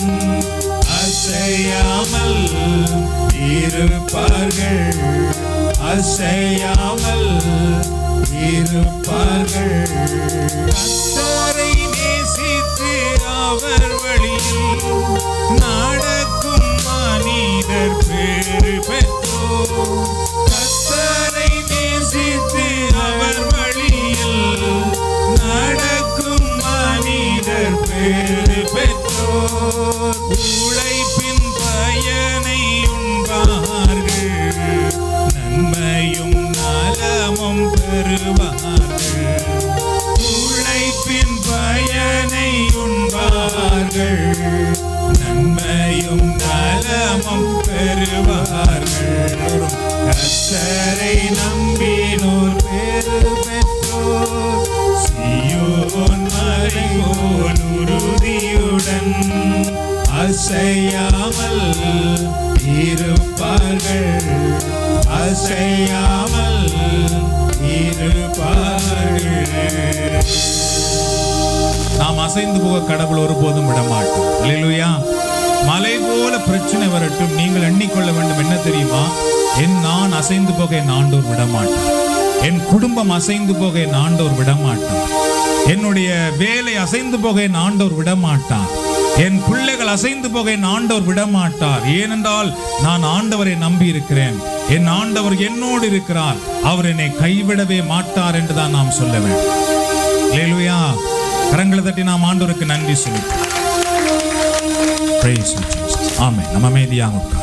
அசையாமல் இருப்பார்கள் அசையாமல் இருப்பார்கள் கத்தரை நேசித்து அவர் வழியில் நடக்கும் மனிதர் பேறு பெற்றோர் கத்தரை நேசித்து அவர் வழியில் நடக்கும் மனிதர் பேறு பெற்றோர் உழைப்பின் பயனை உண்பார்கள் நன்மையும் நலமும் பெறுவார்கள் உழைப்பின் பயனை உண்பார்கள் நன்மையும் நலமும் பெறுவார்கள் கத்தரை நம்பினோர் பேரு பெற்றோர் சியோன் மறைவோல் உறுதியுடன் அசையாமல் இருப்பார்கள் அசையாமல் இருப்பார்கள் நாம் அசைந்து போக கடவுள் ஒருபோதும் விடமாட்டோம் அல்லேலூயா மலை போல பிரச்சனை வரட்டும் நீங்கள் எண்ணிக்கொள்ள வேண்டும் என்ன தெரியுமா என் நான் அசைந்து போக என் ஆண்டோர் விடமாட்டார் என் குடும்பம் அசைந்து போக என் ஆண்டோர் விடமாட்டார் என்னுடைய வேலை அசைந்து போக என் ஆண்டோர் விடமாட்டார் என் பிள்ளைகள் அசைந்து போக என் ஆண்டவர் விடமாட்டார் ஏனென்றால் நான் ஆண்டவரை நம்பி இருக்கிறேன் என் ஆண்டவர் என்னோடு இருக்கிறார் அவர் என்னை கைவிடவே மாட்டார் என்று தான் நாம் சொல்ல வேண்டும் அல்லேலூயா கரங்களை தட்டி நாம் ஆண்டவருக்கு நன்றி சொல்லி Praise you, Jesus. ஆமென் நம்ம அமைதியாக உட்கார்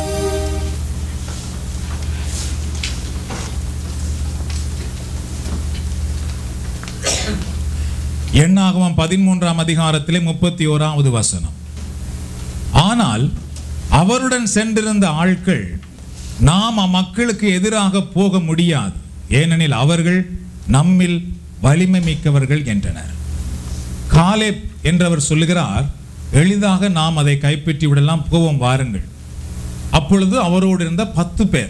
எண்ணாகமம் பதிமூன்றாம் அதிகாரத்திலே முப்பத்தி ஓராவது வசனம் ஆனால் அவருடன் சென்றிருந்த ஆட்கள் நாம் அம்மக்களுக்கு எதிராக போக முடியாது ஏனெனில் அவர்கள் நம்மில் வலிமை மிக்கவர்கள் என்றனர் காலேப் என்றவர் சொல்லுகிறார் எளிதாக நாம் அதை கைப்பற்றி விடலாம் போவோம் வாருங்கள் அப்பொழுது அவரோடு இருந்த பத்து பேர்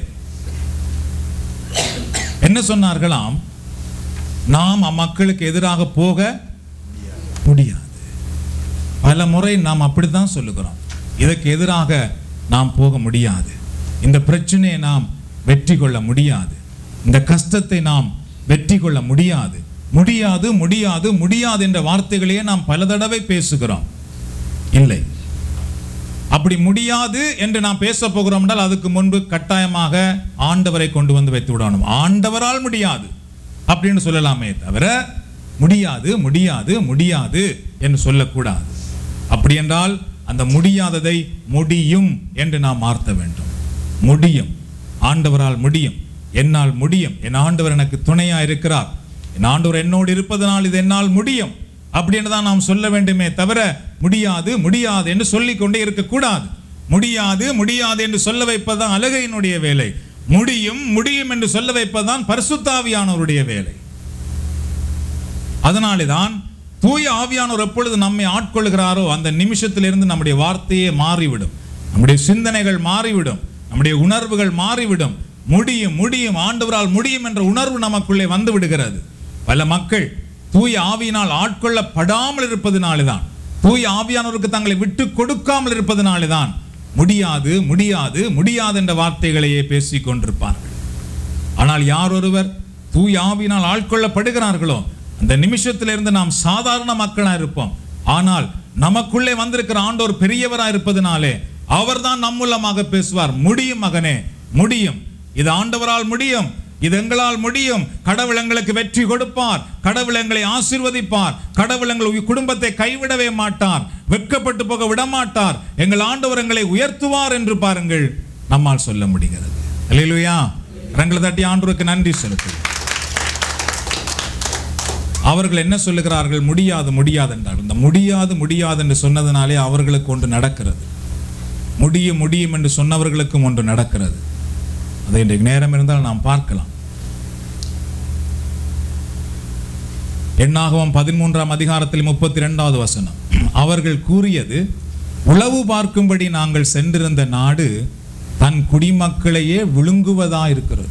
என்ன சொன்னார்களாம் நாம் அம்மக்களுக்கு எதிராக போக முடியாது பல முறை நாம் அப்படித்தான் சொல்லுகிறோம் இதற்கு எதிராக நாம் போக முடியாது இந்த பிரச்சனையை நாம் வெற்றி கொள்ள முடியாது இந்த கஷ்டத்தை நாம் வெற்றி கொள்ள முடியாது முடியாது முடியாது முடியாது என்ற வார்த்தைகளையே நாம் பல தடவை பேசுகிறோம் இல்லை அப்படி முடியாது என்று நாம் பேச போகிறோம் என்றால் அதுக்கு முன்பு கட்டாயமாக ஆண்டவரை கொண்டு வந்து வைத்து விடணும் ஆண்டவரால் முடியாது அப்படின்னு சொல்லலாமே தவிர முடியாது முடியாது முடியாது என்று சொல்லக்கூடாது அப்படி என்றால் அந்த முடியாததை முடியும் என்று நாம் மாற்ற வேண்டும் முடியும் ஆண்டவரால் முடியும் என்னால் முடியும் என் ஆண்டவர் எனக்கு துணையா இருக்கிறார் என் ஆண்டவர் என்னோடு இருப்பதனால் இது என்னால் முடியும் அப்படின்னு தான் நாம் சொல்ல வேண்டுமே தவிர முடியாது முடியாது என்று சொல்லிக் கொண்டே இருக்கக்கூடாது முடியாது முடியாது என்று சொல்ல வைப்பதுதான் அழகையினுடைய வேலை முடியும் முடியும் என்று சொல்ல வைப்பதுதான் பரிசுத்தாவியானவருடைய வேலை அதனாலே தான் தூய ஆவியானவர் எப்பொழுது நம்மை ஆட்கொள்கிறாரோ அந்த நிமிஷத்திலிருந்து நம்முடைய வார்த்தையே மாறிவிடும் நம்முடைய சிந்தனைகள் மாறிவிடும் நம்முடைய உணர்வுகள் மாறிவிடும் முடியும் முடியும் ஆண்டவரால் முடியும் என்ற உணர்வு நமக்குள்ளே வந்து விடுகிறது பல மக்கள் தூய ஆவியினால் ஆட்கொள்ளப்படாமல் இருப்பதினாலே தான் தூய் ஆவியானவருக்கு தங்களை விட்டு கொடுக்காமல் இருப்பதனாலே தான் முடியாது முடியாது முடியாது என்ற வார்த்தைகளையே பேசிக் கொண்டிருப்பார்கள் ஆனால் யார் ஒருவர் தூய் ஆவியினால் ஆட்கொள்ளப்படுகிறார்களோ அந்த நிமிஷத்திலிருந்து நாம் சாதாரண மக்களா இருப்போம் ஆனால் நமக்குள்ளே வந்திருக்கிற ஆண்டோர் பெரியவரா இருப்பதனாலே அவர்தான் நம் மூலமாக பேசுவார் முடியும் மகனே முடியும் இது ஆண்டவரால் முடியும் இது எங்களால் முடியும் கடவுள் எங்களுக்கு வெற்றி கொடுப்பார் கடவுள் எங்களை ஆசீர்வதிப்பார் கடவுள் எங்கள் உய் குடும்பத்தை கைவிடவே மாட்டார் வெட்கப்பட்டு போக விட மாட்டார் எங்கள் ஆண்டவர் எங்களை உயர்த்துவார் என்று பாருங்கள் நம்மால் சொல்ல முடிகிறது அல்லேலூயா ரங்களை தட்டி ஆண்டவருக்கு நன்றி செலுத்துவோம் அவர்கள் என்ன சொல்லுகிறார்கள் முடியாது முடியாது என்றார் இந்த முடியாது முடியாது என்று சொன்னதனாலே அவர்களுக்கு ஒன்று நடக்கிறது முடியும் முடியும் என்று சொன்னவர்களுக்கும் ஒன்று நடக்கிறது அதை இன்றைக்கு நேரம் இருந்தால் நாம் பார்க்கலாம் எண்ணாகவம் பதிமூன்றாம் அதிகாரத்தில் முப்பத்தி ரெண்டாவது வசனம் அவர்கள் கூறியது உளவு பார்க்கும்படி நாங்கள் சென்றிருந்த நாடு தன் குடிமக்களையே விழுங்குவதா இருக்கிறது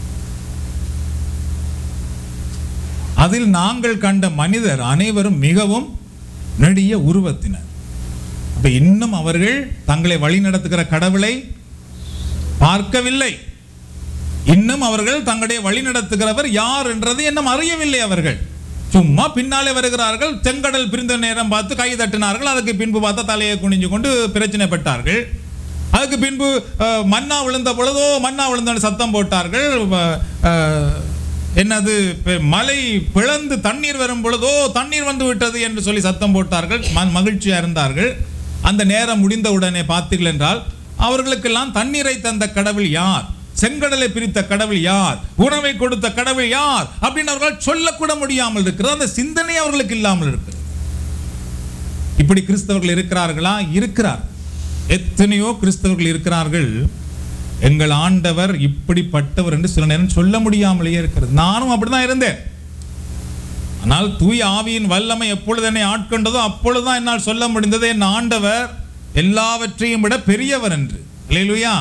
அதில் நாங்கள் கண்ட மனிதர் அனைவரும் மிகவும் நெடிய உருவத்தினர் அப்ப இன்னும் அவர்கள் தங்களை வழிநடத்துகிற கடவுளை பார்க்கவில்லை இன்னும் அவர்கள் தங்களுடைய வழிநடத்துகிறவர் யார் என்றது இன்னும் அறியவில்லை அவர்கள் சும்மா பின்னாலே வருகிறார்கள் செங்கடல் பிரிந்த நேரம் பார்த்து கை தட்டினார்கள் அதுக்கு பின்பு பார்த்தா தலையை குனிஞ்சு கொண்டு பிரச்சனைப்பட்டார்கள் அதுக்கு பின்பு அஹ், மன்னா விழுந்த பொழுதோ மன்னா விழுந்த சத்தம் போட்டார்கள் அஹ், அஹ், என்னது பெ- மலை பிளந்து தண்ணீர் வரும் பொழுதோ தண்ணீர் வந்து விட்டது என்று சொல்லி சத்தம் போட்டார்கள் ம- மகிழ்ச்சியா இருந்தார்கள் அந்த நேரம் முடிந்த உடனே பார்த்தீர்கள் என்றால் அவர்களுக்கெல்லாம் தண்ணீரை தந்த கடவுள் யார் செங்கடலை பிரித்த கடவுள் யார் உணவை கொடுத்த கடவுள் யார் அப்படின்னு அவர்களால் சொல்லக்கூட முடியாமல் இருக்கிறது அந்த சிந்தனை அவர்களுக்கு இல்லாமல் இருக்கிறது இப்படி கிறிஸ்தவர்கள் இருக்கிறார்களா இருக்கிறார் எத்தனையோ கிறிஸ்தவர்கள் இருக்கிறார்கள் எங்கள் ஆண்டவர் இப்படிப்பட்டவர் என்று சில நேரம் சொல்ல முடியாமலேயே இருக்கிறது நானும் அப்படிதான் இருந்தேன் ஆனால் தூய ஆவியின் வல்லமை எப்பொழுது என்னை ஆட்கொண்டதோ அப்பொழுதுதான் என்னால் சொல்ல முடிந்தது என் ஆண்டவர் எல்லாவற்றையும் விட பெரியவர் என்று இல்லையா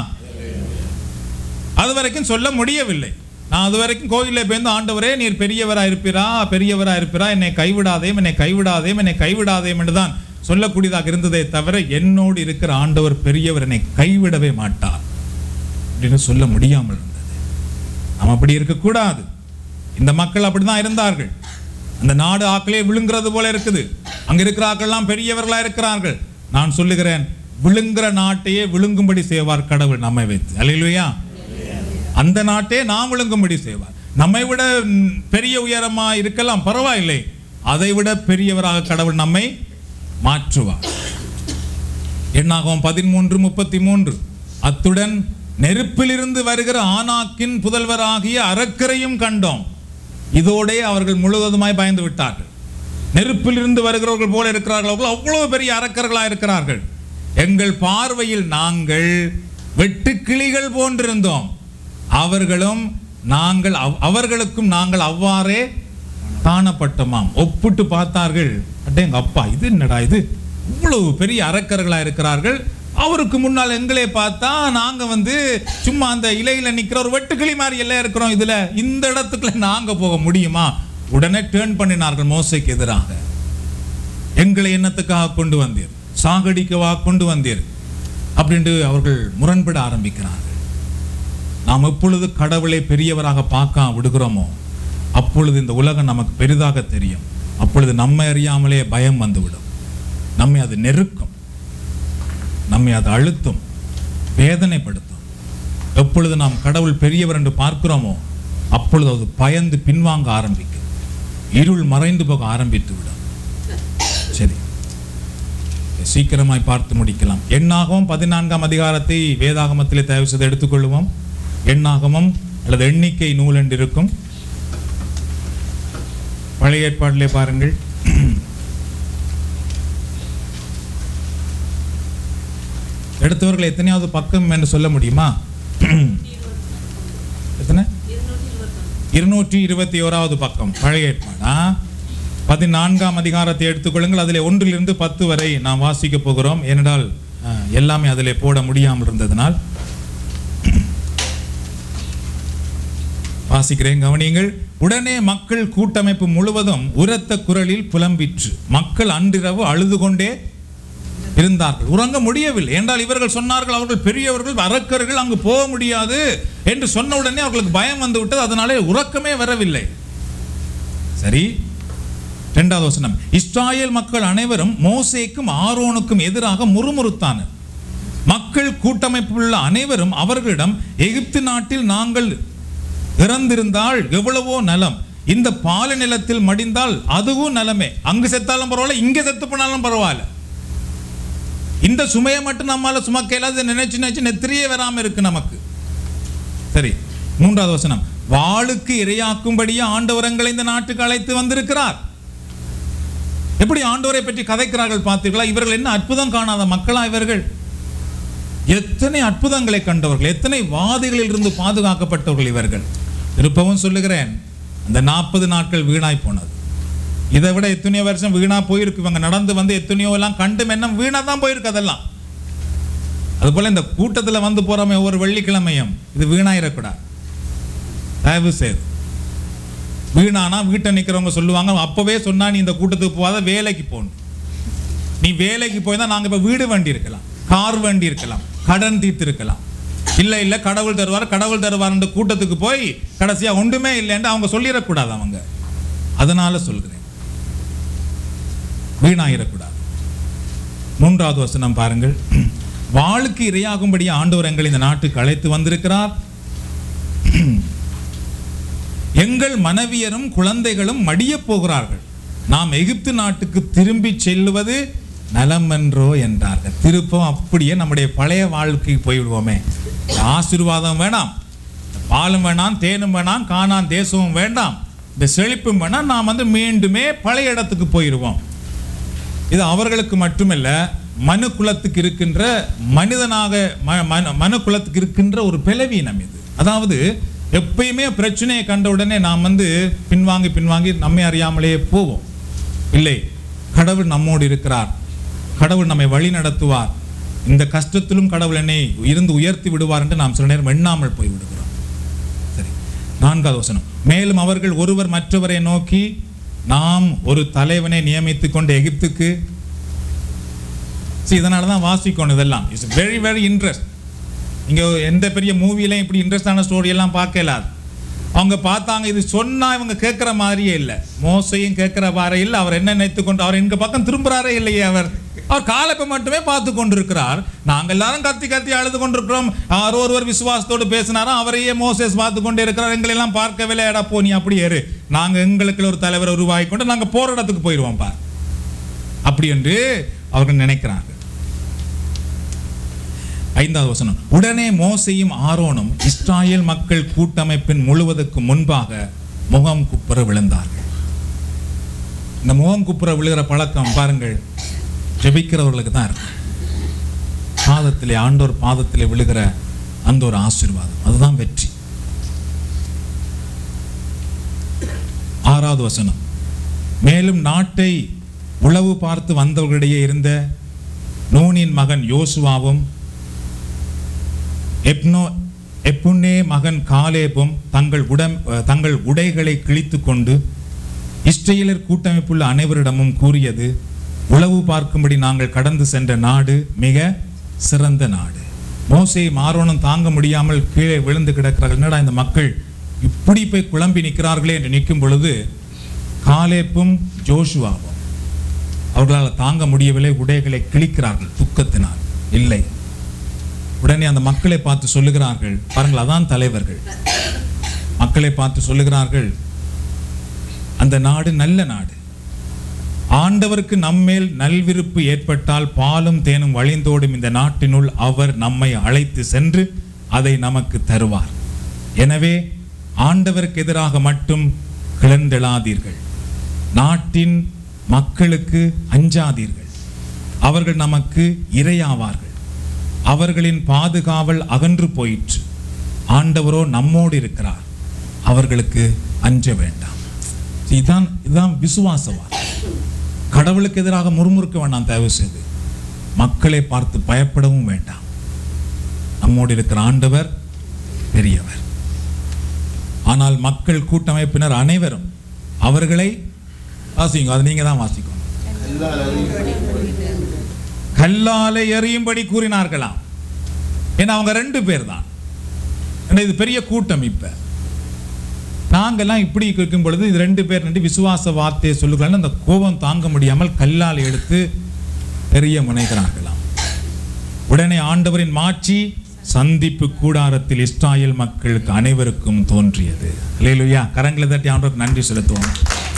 அது வரைக்கும் சொல்ல முடியவில்லை நான் அது வரைக்கும் கோயிலில் போய் ஆண்டவரே நீர் பெரியவரா இருப்பீரா பெரியவரா இருப்பீரா என்னை கைவிடாதேம் என்னை கைவிடாதேம் என்னை கைவிடாதேம் என்று தான் சொல்லக்கூடியதாக இருந்ததே தவிர என்னோடு இருக்கிற ஆண்டவர் பெரியவர் என்னை கைவிடவே மாட்டார் அப்படின்னு சொல்ல முடியாமல் இருந்தது நாம் அப்படி இருக்கக்கூடாது இந்த மக்கள் அப்படிதான் இருந்தார்கள் அந்த நாடு ஆக்களே விழுங்குறது போல இருக்குது அங்க இருக்கிற ஆக்கள்லாம் பெரியவர்களா இருக்கிறார்கள் நான் சொல்லுகிறேன் விழுங்குற நாட்டையே விழுங்கும்படி செய்வார் கடவுள் நம்மை வைத்து அல்லையா அந்த நாட்டே நாம் விழுங்கும்படி செய்வார் நம்மை விட ம், பெரிய உயரமா இருக்கலாம் பரவாயில்லை அதை விட பெரியவராக கடவுள் நம்மை மாற்றுவார் எண்ணாகவும் பதிமூன்று முப்பத்தி மூன்று அத்துடன் நெருப்பிலிருந்து வருகிற ஆனாக்கின் புதல்வராகிய அரக்கரையும் கண்டோம் இதோடே அவர்கள் முழுவதுமாய் பயந்து விட்டார்கள் நெருப்பிலிருந்து வருகிறவர்கள் போல இருக்கிறார்கள் அவர்கள் அவ்வளவு பெரிய அரக்கர்களா இருக்கிறார்கள் எங்கள் பார்வையில் நாங்கள் வெட்டுக்கிளிகள் போன்றிருந்தோம் அவர்களும் நாங்கள் அவ்- அவர்களுக்கும் நாங்கள் அவ்வாறே காணப்பட்டோமாம் ஒப்பிட்டு பார்த்தார்கள் அட்டே எங்க அப்பா இது என்னடா இது இவ்வளவு பெரிய அரக்கர்களா இருக்கிறார்கள் அவருக்கு முன்னால் எங்களே பார்த்தா நாங்க வந்து சும்மா அந்த இலையில நிக்கிற ஒரு வெட்டுக்கிளி மாதிரி எல்லாம் இருக்கிறோம் இதுல இந்த இடத்துக்குள்ள நாங்க போக முடியுமா உடனே டேர்ன் பண்ணினார்கள் மோசைக்கு எதிராக எங்களை என்னத்துக்காக கொண்டு வந்தீர் சாகடிக்கவா கொண்டு வந்தீர் அப்படின்ட்டு அவர்கள் முரண்பட ஆரம்பிக்கிறார்கள் நாம் எப்பொழுது கடவுளை பெரியவராக பார்க்க விடுகிறோமோ அப்பொழுது இந்த உலகம் நமக்கு பெரிதாக தெரியும் அப்பொழுது நம்மை அறியாமலே பயம் வந்துவிடும் நம்மை அது நெருக்கும் நம்மை அது அழுத்தும் வேதனைப்படுத்தும் எப்பொழுது நாம் கடவுள் பெரியவர் என்று பார்க்கிறோமோ அப்பொழுது அது பயந்து பின்வாங்க ஆரம்பிக்கும் இருள் மறைந்து போக ஆரம்பித்து விடும் சரி சீக்கிரமாய் பார்த்து முடிக்கலாம் எண்ணாகவும் பதினான்காம் அதிகாரத்தை வேதாகமத்திலே தயவு செய்து எடுத்துக்கொள்வோம் எண்ணாகமம் அல்லது எண்ணிக்கை நூல் என்று இருக்கும் பழைய ஏற்பாட்டிலே பாருங்கள் எடுத்தவர்கள் எத்தனையாவது பக்கம் என்று சொல்ல முடியுமா எத்தனை இருநூற்றி இருபத்தி ஓராவது பக்கம் பழைய ஏற்பாடா பதினான்காம் அதிகாரத்தை எடுத்துக்கொள்ளுங்கள் அதிலே ஒன்றிலிருந்து பத்து வரை நாம் வாசிக்க போகிறோம் ஏனென்றால் அஹ், எல்லாமே அதிலே போட முடியாமல் இருந்ததனால் வாசிக்கிறேன் கவனியுங்கள் உடனே மக்கள் கூட்டமைப்பு முழுவதும் உரத்த குரலில் புலம்பிற்று மக்கள் அன்றிரவு அழுது கொண்டே இருந்தார்கள் உறங்க முடியவில்லை என்றால் இவர்கள் சொன்னார்கள் அவர்கள் பெரியவர்கள் அரக்கர்கள் அங்கு போக முடியாது என்று சொன்ன உடனே அவர்களுக்கு பயம் வந்து விட்டது அதனாலே உறக்கமே வரவில்லை சரி இரண்டாவது வசனம் இஸ்ராயேல் மக்கள் அனைவரும் மோசேக்கும் ஆரோனுக்கும் எதிராக முறுமுறுத்தானர் மக்கள் கூட்டமைப்புள்ள அனைவரும் அவர்களிடம் எகிப்து நாட்டில் நாங்கள் இறந்திருந்தால் எவ்வளவோ நலம் இந்த பால நிலத்தில் மடிந்தால் அதுவும் நலமே அங்கு செத்தாலும் பரவாயில்ல இங்க செத்து போனாலும் பரவாயில்ல இந்த சுமையை மட்டும் நம்மால சுமக்க இல்லாத நினைச்சு நினைச்சு நெத்திரியே வராம இருக்கு நமக்கு சரி மூன்றாவது வசனம் வாளுக்கு இரையாக்கும்படியே ஆண்டவரங்களை இந்த நாட்டுக்கு அழைத்து வந்திருக்கிறார் எப்படி ஆண்டவரை பற்றி கதைக்கிறார்கள் பார்த்தீர்களா இவர்கள் என்ன அற்புதம் காணாத மக்களா இவர்கள் எத்தனை அற்புதங்களை கண்டவர்கள் எத்தனை வாதிகளில் இருந்து பாதுகாக்கப்பட்டவர்கள் இவர்கள் திருப்பவும் சொல்லுகிறேன் அந்த நாற்பது நாட்கள் வீணாய் போனது இதை விட எத்தனையோ வருஷம் வீணா போயிருக்கு இவங்க நடந்து வந்து எத்தனையோ எல்லாம் கண்டு மென்னம் வீணா தான் போயிருக்கு அதெல்லாம் அதுபோல இந்த கூட்டத்தில் வந்து போறோமே ஒவ்வொரு வெள்ளிக்கிழமையும் இது வீணாயிடக்கூடாது தயவு செய்து வீணானா வீட்டை நிற்கிறவங்க சொல்லுவாங்க அப்பவே சொன்னா நீ இந்த கூட்டத்துக்கு போகாத வேலைக்கு போகணும் நீ வேலைக்கு போய் தான் நாங்கள் இப்போ வீடு வேண்டி இருக்கலாம் கார் வேண்டி இருக்கலாம் கடன் தீர்த்து இருக்கலாம் இல்லை இல்லை கடவுள் தருவார் கடவுள் தருவார் கூட்டத்துக்கு போய் கடைசியா ஒன்றுமே இல்லைன்னு அவங்க சொல்லிடக்கூடாது அவங்க அதனால சொல்கிறேன் வீணாயிடக்கூடாது மூன்றாவது வசனம் பாருங்கள் வாளுக்கு இரையாகும்படி ஆண்டவர் எங்களை இந்த நாட்டுக்கு அழைத்து வந்திருக்கிறார் எங்கள் மனைவியரும் குழந்தைகளும் மடியப் போகிறார்கள் நாம் எகிப்து நாட்டுக்கு திரும்பி செல்லுவது நலம் என்றோ என்றார்கள் திருப்பம் அப்படியே நம்முடைய பழைய வாழ்க்கைக்கு போய்விடுவோமே இந்த ஆசீர்வாதம் வேணாம் இந்த பாலும் வேணாம் தேனும் வேணாம் காணான் தேசமும் வேண்டாம் இந்த செழிப்பும் வேணாம் நாம் வந்து மீண்டுமே பழைய இடத்துக்கு போயிடுவோம் இது அவர்களுக்கு மட்டுமல்ல மனு குலத்துக்கு இருக்கின்ற மனிதனாக ம- மன- மனு குலத்துக்கு இருக்கின்ற ஒரு பிளவீனம் இது அதாவது எப்பயுமே பிரச்சனையை கண்ட உடனே நாம் வந்து பின்வாங்கி பின்வாங்கி நம்மை அறியாமலே போவோம் இல்லை கடவுள் நம்மோடு இருக்கிறார் கடவுள் நம்மை வழி நடத்துவார் இந்த கஷ்டத்திலும் கடவுள் என்னை இருந்து உயர்த்தி விடுவார் என்று நாம் சில நேரம் எண்ணாமல் போய் விடுகிறோம் சரி நான்காவது வசனம் மேலும் அவர்கள் ஒருவர் மற்றவரை நோக்கி நாம் ஒரு தலைவனை நியமித்துக் கொண்டு எகிப்துக்கு See, இதனால தான் வாசிக்கணும் இதெல்லாம் இட்ஸ் வெரி வெரி இன்ட்ரெஸ்ட் இங்கே எந்த பெரிய மூவிலையும் இப்படி இன்ட்ரெஸ்டான ஸ்டோரி எல்லாம் பார்க்கலாது அவங்க பார்த்தாங்க இது சொன்னா இவங்க கேட்குற மாதிரியே இல்லை மோசையும் கேட்குற பாரு இல்லை அவர் என்ன நினைத்து கொண்டு அவர் எங்க பக்கம் திரும்புறாரே இல்லையே அவர் அவர் காலப்பை மட்டுமே பார்த்து கொண்டிருக்கிறார் நாங்கள் எல்லாரும் கத்தி கத்தி அழுது கொண்டிருக்கிறோம் அவர் ஒருவர் விசுவாசத்தோடு பேசினாராம் அவரையே மோசேஸ் பார்த்து கொண்டு இருக்கிறார் எங்களை எல்லாம் பார்க்கவில்லை எடா போ நீ அப்படி ஏறு நாங்க எங்களுக்கு ஒரு தலைவரை உருவாக்கி கொண்டு நாங்க போற இடத்துக்கு போயிடுவோம் பார் அப்படி என்று அவர்கள் நினைக்கிறார்கள் ஐந்தாவது வசனம் உடனே மோசையும் ஆரோனும் இஸ்ராயேல் மக்கள் கூட்டமைப்பின் முழுவதற்கு முன்பாக முகம் குப்புற விழுந்தார்கள் இந்த முகம் குப்புற விழுகிற பழக்கம் பாருங்கள் ஜெபிக்கிறவர்களுக்கு தான் இருக்கு பாதத்திலே ஆண்டோர் பாதத்திலே விழுகிற அந்த ஒரு ஆசீர்வாதம் அதுதான் வெற்றி ஆறாவது வசனம் மேலும் நாட்டை உளவு பார்த்து வந்தவர்களிடையே இருந்த நூனின் மகன் யோசுவாவும் எப்னோ எப்புன்னே மகன் காலேபும் தங்கள் உடம் அஹ், தங்கள் உடைகளை கிழித்து கொண்டு இஸ்ரேலர் கூட்டமைப்புள்ள அனைவரிடமும் கூறியது உளவு பார்க்கும்படி நாங்கள் கடந்து சென்ற நாடு மிக சிறந்த நாடு மோசே மாரோனும் தாங்க முடியாமல் கீழே விழுந்து கிடக்கிறார்கள் என்னடா இந்த மக்கள் இப்படி போய் குழம்பி நிற்கிறார்களே என்று நிற்கும் பொழுது காலேப்பும் ஜோஷுவாவும் அவர்களால் தாங்க முடியவில்லை உடைகளை கிழிக்கிறார்கள் துக்கத்தினால் இல்லை உடனே அந்த மக்களை பார்த்து சொல்லுகிறார்கள் பாருங்கள் அதான் தலைவர்கள் மக்களை பார்த்து சொல்லுகிறார்கள் அந்த நாடு நல்ல நாடு ஆண்டவருக்கு நம்மேல் நல்விருப்பு ஏற்பட்டால் பாலும் தேனும் வழிந்தோடும் இந்த நாட்டினுள் அவர் நம்மை அழைத்து சென்று அதை நமக்கு தருவார் எனவே ஆண்டவருக்கு எதிராக மட்டும் கிளர்ந்தெழாதீர்கள் நாட்டின் மக்களுக்கு அஞ்சாதீர்கள் அவர்கள் நமக்கு இரையாவார்கள் அவர்களின் பாதுகாவல் அகன்று போயிற்று ஆண்டவரோ நம்மோடு இருக்கிறார் அவர்களுக்கு அஞ்ச வேண்டாம் இதுதான் இதுதான் விசுவாசவாதம் கடவுளுக்கு எதிராக முறுமுறுக்க வேண்டாம் தயவு செய்து மக்களை பார்த்து பயப்படவும் வேண்டாம் நம்மோடு இருக்கிற ஆண்டவர் பெரியவர் ஆனால் மக்கள் கூட்டமைப்பினர் அனைவரும் அவர்களை வாசிங்க அது நீங்க தான் வாசிக்கணும் கல்லாலை எறியும்படி கூறினார்களாம் ஏன்னா அவங்க ரெண்டு பேர் தான் ஏன்னா இது பெரிய கூட்டம் இப்ப நாங்கெல்லாம் இப்படி இருக்கும் பொழுது இது ரெண்டு பேர் நின்று விசுவாச வார்த்தையை சொல்லுகிறாங்க அந்த கோபம் தாங்க முடியாமல் கல்லால் எடுத்து எறிய முனைகிறார்களாம் உடனே ஆண்டவரின் மாட்சி சந்திப்பு கூடாரத்தில் இஸ்ராயேல் மக்களுக்கு அனைவருக்கும் தோன்றியது அல்லேலூயா கரங்களை தட்டி ஆண்டவருக்கு நன்றி செலுத்துவோம்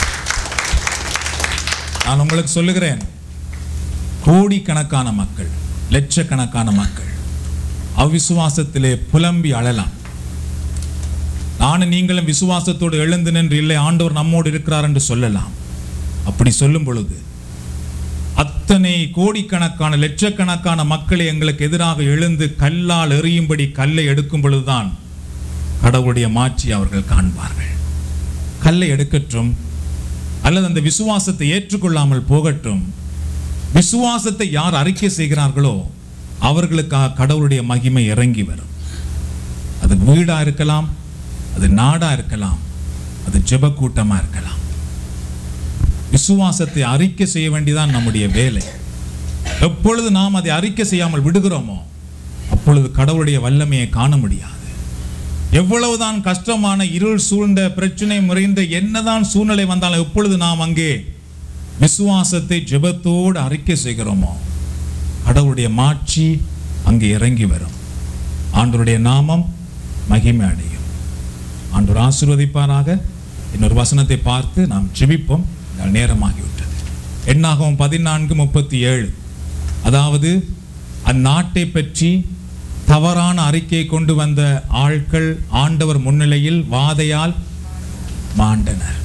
நான் உங்களுக்கு சொல்லுகிறேன் கோடிக்கணக்கான மக்கள் லட்சக்கணக்கான மக்கள் அவ்விசுவாசத்திலே புலம்பி அழலாம் நானும் நீங்களும் விசுவாசத்தோடு எழுந்து நின்று இல்லை ஆண்டவர் நம்மோடு இருக்கிறார் என்று சொல்லலாம் அப்படி சொல்லும் பொழுது அத்தனை கோடிக்கணக்கான லட்சக்கணக்கான மக்களை எங்களுக்கு எதிராக எழுந்து கல்லால் எறியும்படி கல்லை எடுக்கும் பொழுதுதான் கடவுளுடைய மாட்சி அவர்கள் காண்பார்கள் கல்லை எடுக்கட்டும் அல்லது அந்த விசுவாசத்தை ஏற்றுக்கொள்ளாமல் போகட்டும் விசுவாசத்தை யார் அறிக்கை செய்கிறார்களோ அவர்களுக்காக கடவுளுடைய மகிமை இறங்கி வரும் அது வீடா இருக்கலாம் அது நாடா இருக்கலாம் அது ஜெப கூட்டமா இருக்கலாம் விசுவாசத்தை அறிக்கை செய்ய வேண்டியதான் நம்முடைய வேலை எப்பொழுது நாம் அதை அறிக்கை செய்யாமல் விடுகிறோமோ அப்பொழுது கடவுளுடைய வல்லமையை காண முடியாது எவ்வளவுதான் கஷ்டமான இருள் சூழ்ந்த பிரச்சனை முறைந்த என்னதான் சூழ்நிலை வந்தாலும் எப்பொழுது நாம் அங்கே விசுவாசத்தை ஜெபத்தோடு அறிக்கை செய்கிறோமோ கடவுளுடைய மாட்சி அங்கே இறங்கி வரும் ஆண்டவருடைய நாமம் மகிமை அடையும் ஆண்டவர் ஆசீர்வதிப்பாராக இன்னொரு வசனத்தை பார்த்து நாம் ஜெபிப்போம் என்னால் நேரமாகிவிட்டது எண்ணாகவும் பதினான்கு முப்பத்தி ஏழு அதாவது அந்நாட்டை பற்றி தவறான அறிக்கையை கொண்டு வந்த ஆட்கள் ஆண்டவர் முன்னிலையில் வாதையால் மாண்டனர்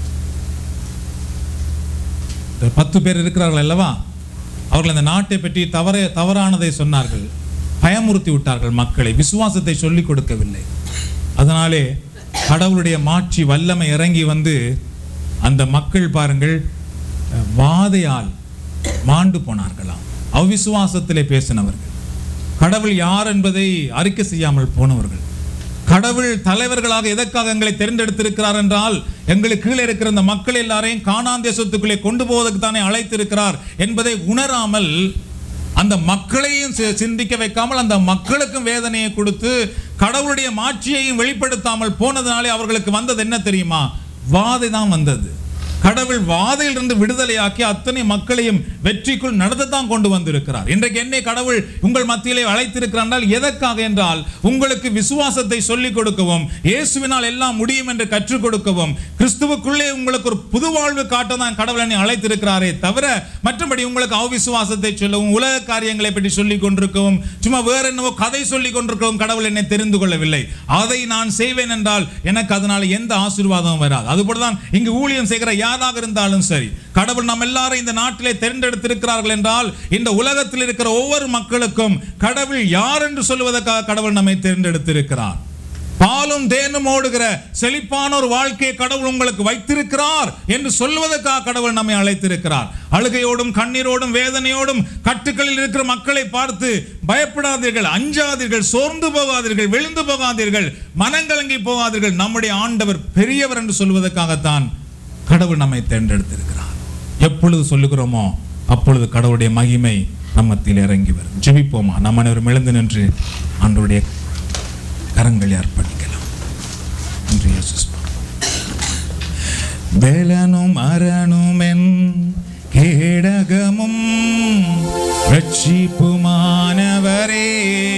இந்த பத்து பேர் இருக்கிறார்கள் அல்லவா அவர்கள் அந்த நாட்டை பற்றி தவற தவறானதை சொன்னார்கள் பயமுறுத்தி விட்டார்கள் மக்களை விசுவாசத்தை சொல்லிக் கொடுக்கவில்லை அதனாலே கடவுளுடைய மாட்சி வல்லமை இறங்கி வந்து அந்த மக்கள் பாருங்கள் அஹ், வாதையால் மாண்டு போனார்களாம் அவ்விசுவாசத்திலே பேசினவர்கள் கடவுள் யார் என்பதை அறிக்கை செய்யாமல் போனவர்கள் கடவுள் தலைவர்களாக எதற்காக எங்களை தேர்ந்தெடுத்திருக்கிறார் என்றால் எங்களுக்கு கீழே இருக்கிற இந்த மக்கள் எல்லாரையும் காணான் தேசத்துக்குள்ளே கொண்டு போவதற்கு தானே அழைத்திருக்கிறார் என்பதை உணராமல் அந்த மக்களையும் சி- சிந்திக்க வைக்காமல் அந்த மக்களுக்கும் வேதனையை கொடுத்து கடவுளுடைய மாட்சியையும் வெளிப்படுத்தாமல் போனதுனாலே அவர்களுக்கு வந்தது என்ன தெரியுமா வாதை தான் வந்தது கடவுள் வாதையிலிருந்து விடுதலையாக்கி அத்தனை மக்களையும் வெற்றிக்குள் நடத்தத்தான் கொண்டு வந்திருக்கிறார் இன்றைக்கு என்னை கடவுள் உங்கள் மத்தியிலே அழைத்திருக்கிறார் என்றால் எதற்காக என்றால் உங்களுக்கு விசுவாசத்தை சொல்லிக் கொடுக்கவும் இயேசுவினால் எல்லாம் முடியும் என்று கற்றுக் கொடுக்கவும் கிறிஸ்துவுக்குள்ளே உங்களுக்கு ஒரு புது வாழ்வு காட்ட தான் கடவுள் என்னை அழைத்திருக்கிறாரே தவிர மற்றபடி உங்களுக்கு அவிசுவாசத்தை சொல்லவும் உலக காரியங்களை பற்றி சொல்லிக் கொண்டிருக்கவும் சும்மா வேற என்னவோ கதை சொல்லிக் கொண்டிருக்கவும் கடவுள் என்னை தெரிந்து கொள்ளவில்லை அதை நான் செய்வேன் என்றால் எனக்கு அதனால எந்த ஆசீர்வாதமும் வராது அதுபோல தான் இங்கு ஊழியம் செய்கிற யாராக இருந்தாலும் சரி கடவுள் நம்ம எல்லாரும் இந்த நாட்டிலே தேர்ந்தெடுத்திருக்கிறார்கள் என்றால் இந்த உலகத்தில் இருக்கிற ஒவ்வொரு மக்களுக்கும் கடவுள் யார் என்று சொல்வதற்காக கடவுள் நம்மை தேர்ந்தெடுத்திருக்கிறார் பாலும் தேனும் ஓடுகிற செழிப்பான ஒரு வாழ்க்கையை கடவுள் உங்களுக்கு வைத்திருக்கிறார் என்று சொல்வதற்காக கடவுள் நம்மை அழைத்திருக்கிறார் அழுகையோடும் கண்ணீரோடும் வேதனையோடும் கட்டுக்களில் இருக்கிற மக்களை பார்த்து பயப்படாதீர்கள் அஞ்சாதீர்கள் சோர்ந்து போகாதீர்கள் விழுந்து போகாதீர்கள் மனங்கலங்கி போகாதீர்கள் நம்முடைய ஆண்டவர் பெரியவர் என்று சொல்வதற்காகத்தான் கடவுள் நம்மை தேர்ந்தெடுத்திருக்கிறார் எப்பொழுது சொல்லுகிறோமோ அப்பொழுது கடவுளுடைய மகிமை நம்மத்தில் இறங்கி வரும் ஜெபிப்போமா நம்ம அனைவரும் எழுந்து நின்று ஆண்டவருடைய கரங்களை அர்ப்பணிக்கலாம் நன்றி இயேசு சுவாமி. வேலனும் அரணுமென் கேடகமும் ரட்சிப்புமானவரே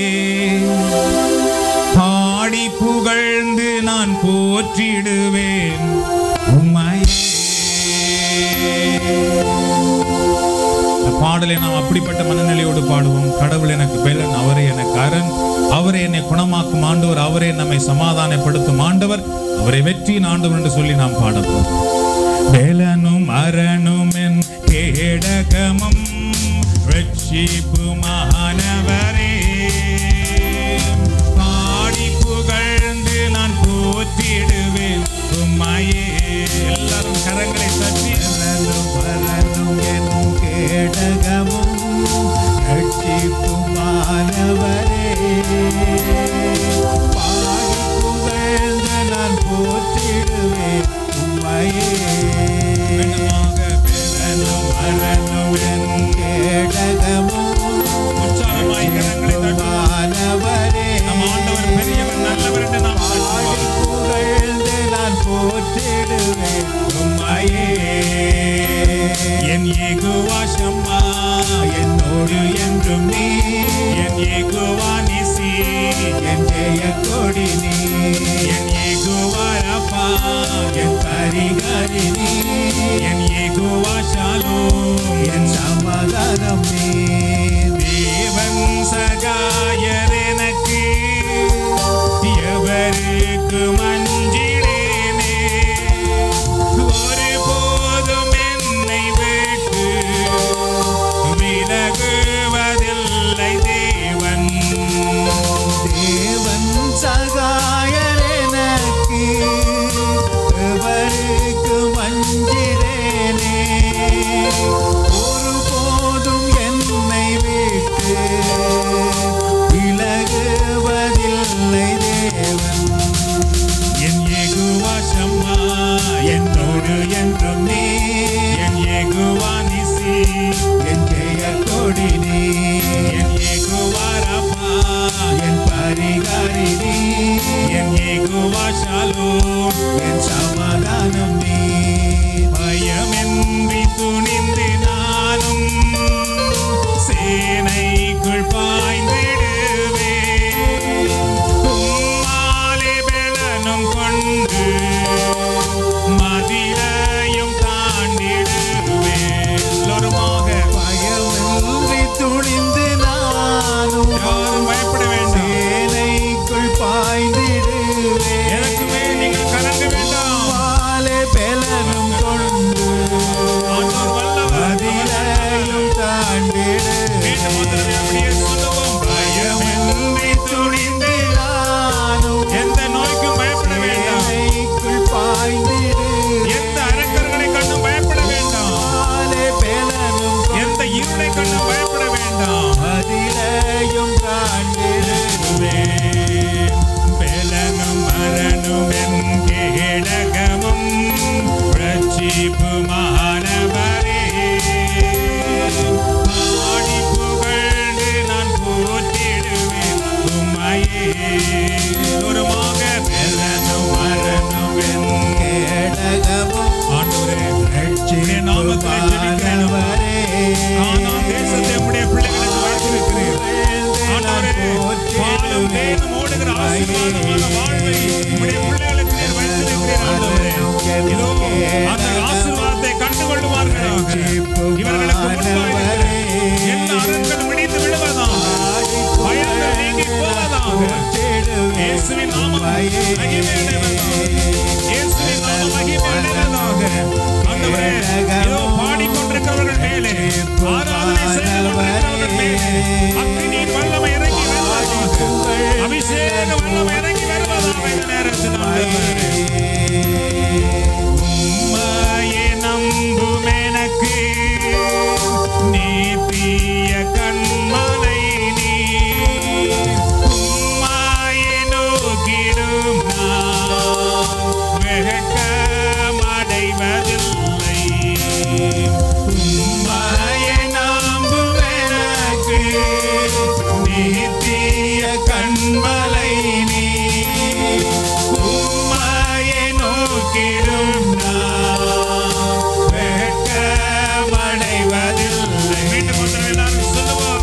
பாடி புகழ்ந்து நான் போற்றிடுவேன் உம்மையே இந்த பாடலை நாம் அப்படிப்பட்ட மனநிலையோடு பாடுவோம் கடவுள் எனக்கு பெலன் அவரே எனக்கு அரண் அவரே என்னை குணமாக்கும் ஆண்டவர் அவரே நம்மை சமாதானப்படுத்தும் ஆண்டவர் அவரை வெற்றியின் ஆண்டவர் என்று சொல்லி நாம் பாடப்போம் வேலனும் அரணும் என் கேடகமும் ரட்சிப்புமானவரே பாடி புகழ்ந்து நான் போற்றிடுவேன் உம்மையே எல்லாரும் கரங்களை தட்டி வரணும் வரணும் என் கேடகமும் ரட்சிப்புமானவரே பாடி புகழ்ந்து நான் போற்றி கேடகமும் உற்சாகமாய் கரங்களை தட்டுவோம். மாணவரே நம் ஆண்டவர் பெரியவர் நல்லவர் என்று நாம் பாடி தட்டுவோம். புகழ்ந்து நான் போற்றிடுவேன் உம்மையே என் ஏகுவா ஷம்மா என்னோடு என்றும் நீ என் ஏகுவா நிசி என் ஜெய கொடி நீ என் ஏகுவா ரபா என் பரிகாரி நீ என் ஏகுவா ஷாலோம் என் சமாதானம் நீ தேவன் சகாயர் எனக்கு எவருக்கு மஞ்சிடேனே ஒரு போதும் என்னை விட்டு விலகுவதில்லை தேவன் தேவன் சகாயர் எனக்கு எவருக்கு மஞ்சிடேனே ஒரு போதும் என்னை விட்டு விலகுவதில்லை தேவன் என் ஏகுவா ஷம்மா என்னோடு என்றும் நீ என் ஏகுவா நிசி என் ஜெய கொடி நீ என் ஏகுவா ரபா என் பரிகாரி நீ என் ஏகுவா ஷாலோம் என் சமாதானம் நீ பயமின்றி துணிந்து நானும் சேனைக்குள் பாய்ந்திடுவே உம்மாலே பெலனும் கொண்டு மதிலையும் தாண்டிடுவே எல்லோருமாக பயமின்றி துணிந்து நானும் யாரும் பயப்பட வேண்டாம் சேனைக்குள் பாய்ந்திடுவேன் எனக்குமே நீங்கள் கலங்க வேண்டாம் மாலே பெலனும் கொண்டு ஆண்டவர் வல்லவர் அதிலையும் மீண்டும் ஒரு தடவை அப்படியே சொல்லுவோம் பயமின்றி துணிந்து நானும் எந்த நோய்க்கும் பயப்பட வேண்டாம் சேனைக்குள் பாய்ந்திடுவேன் எந்த அரக்கர்களை கண்டும் பயப்பட வேண்டாம் மாலே பெலனும் எந்த இருளை கண்டும் பயப்பட வேண்டாம் அதிலையும் தாண்டிடுவேன் பெலனும் மரணும் என் கேடகமும் ரட்சிப்பு மாணவரே பாடி புகழ்ந்து நான் போற்றிடுவேன் உம்மையே தூரமாக பெலனும் மரணும் என் கேடகமும் ஆண்டவரே உம்முடைய நாமத்திலே ஜெபிக்கிறேன் அப்பா. கானான் தேசத்தை உம்முடைய பிள்ளைகளுக்கு வைத்திருக்கிறீர் ஆண்டவரே பாலும் தேனும் ஓடுகிற ஆசீர்வாதமான வாழ்வை உம்முடைய பிள்ளைகளுக்கு நீர் வைத்திருக்கிறீர் ஆண்டவரே இதோ அந்த ஆசீர்வாதத்தை கண்டுகொள்வார்களாக இவர்களுக்கு முன்பாக எல்லா அரண்களும் இடிந்து விழுவதாக பயங்கள் நீங்கி போவதாக இயேசுவின் நாமம் மகிமையுடையதாக இயேசுவின் நாமம் மகிமையுடையதாக ஆண்டவரே இதோ பாடிக்கொண்டிருக்கிறவர்கள் மேலே ஆராதனை செய்து கொண்டிருக்கிறவர்கள் மேலே அக்கினியின் வல்லமை இறங்கி வருவதாக அபிஷேக வல்லமை இறங்கி வருவதாக இந்த நேரத்தில் ஆண்டவரே உம்மையே நம்பும் எனக்கு நீத்திய கண்மலை நீ உம்மையே நோக்கிடும் நான் வெட்கமடைவதில்லை உம்மையே நம்பும் எனக்கு நீத்திய கண்மலை நீ உம்மையே நோக்கிடும் நான் வெட்கமடைவதில்லை மீண்டும் ஒன்று எல்லாரும் சொல்லுவோம்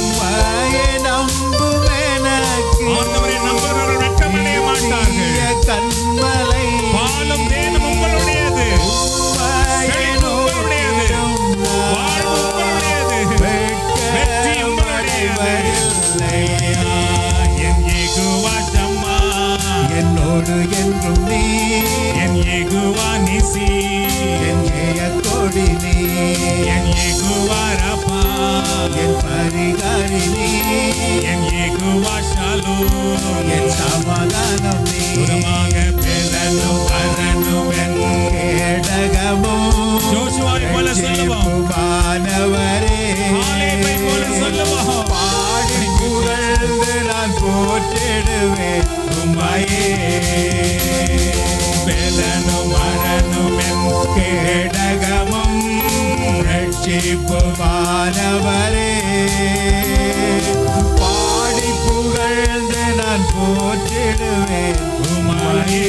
ஆண்டவரை நம்புகிறவர்கள் வெட்கமடைய மாட்டார்கள் கண்மலை பாலும் தேனும் உங்களுடையது செழிப்பு உங்களுடையது வாழ்வு உங்களுடையது வெற்றி உங்களுடையது என் ஏகுவா சம்மா என்னோடு என்றும் நீ என் ஏகுவா நிசி என் ஜெய கொடி நீ என் ஏகுவா ரபா என் பரிகாரி நீ என் ஏகுவா ஷாலோம் என் சமாதானம் நீ தூரமாக பெலனும் வரணும் என் கேடகமும் ஜோஷுவாவை போல சொல்லுவோம் ரட்சிப்புமானவரே காலேபை போல சொல்லுவோம் பாடி புகழ்ந்து நான் போற்றிடுவேன் உம்மையே பெலனும் வரணும் என் கேடகமும் ரட்சி ரட்சிப்புமானவரே பாடி புகழ்ந்து நான் போற்றிடுவேன் உமையே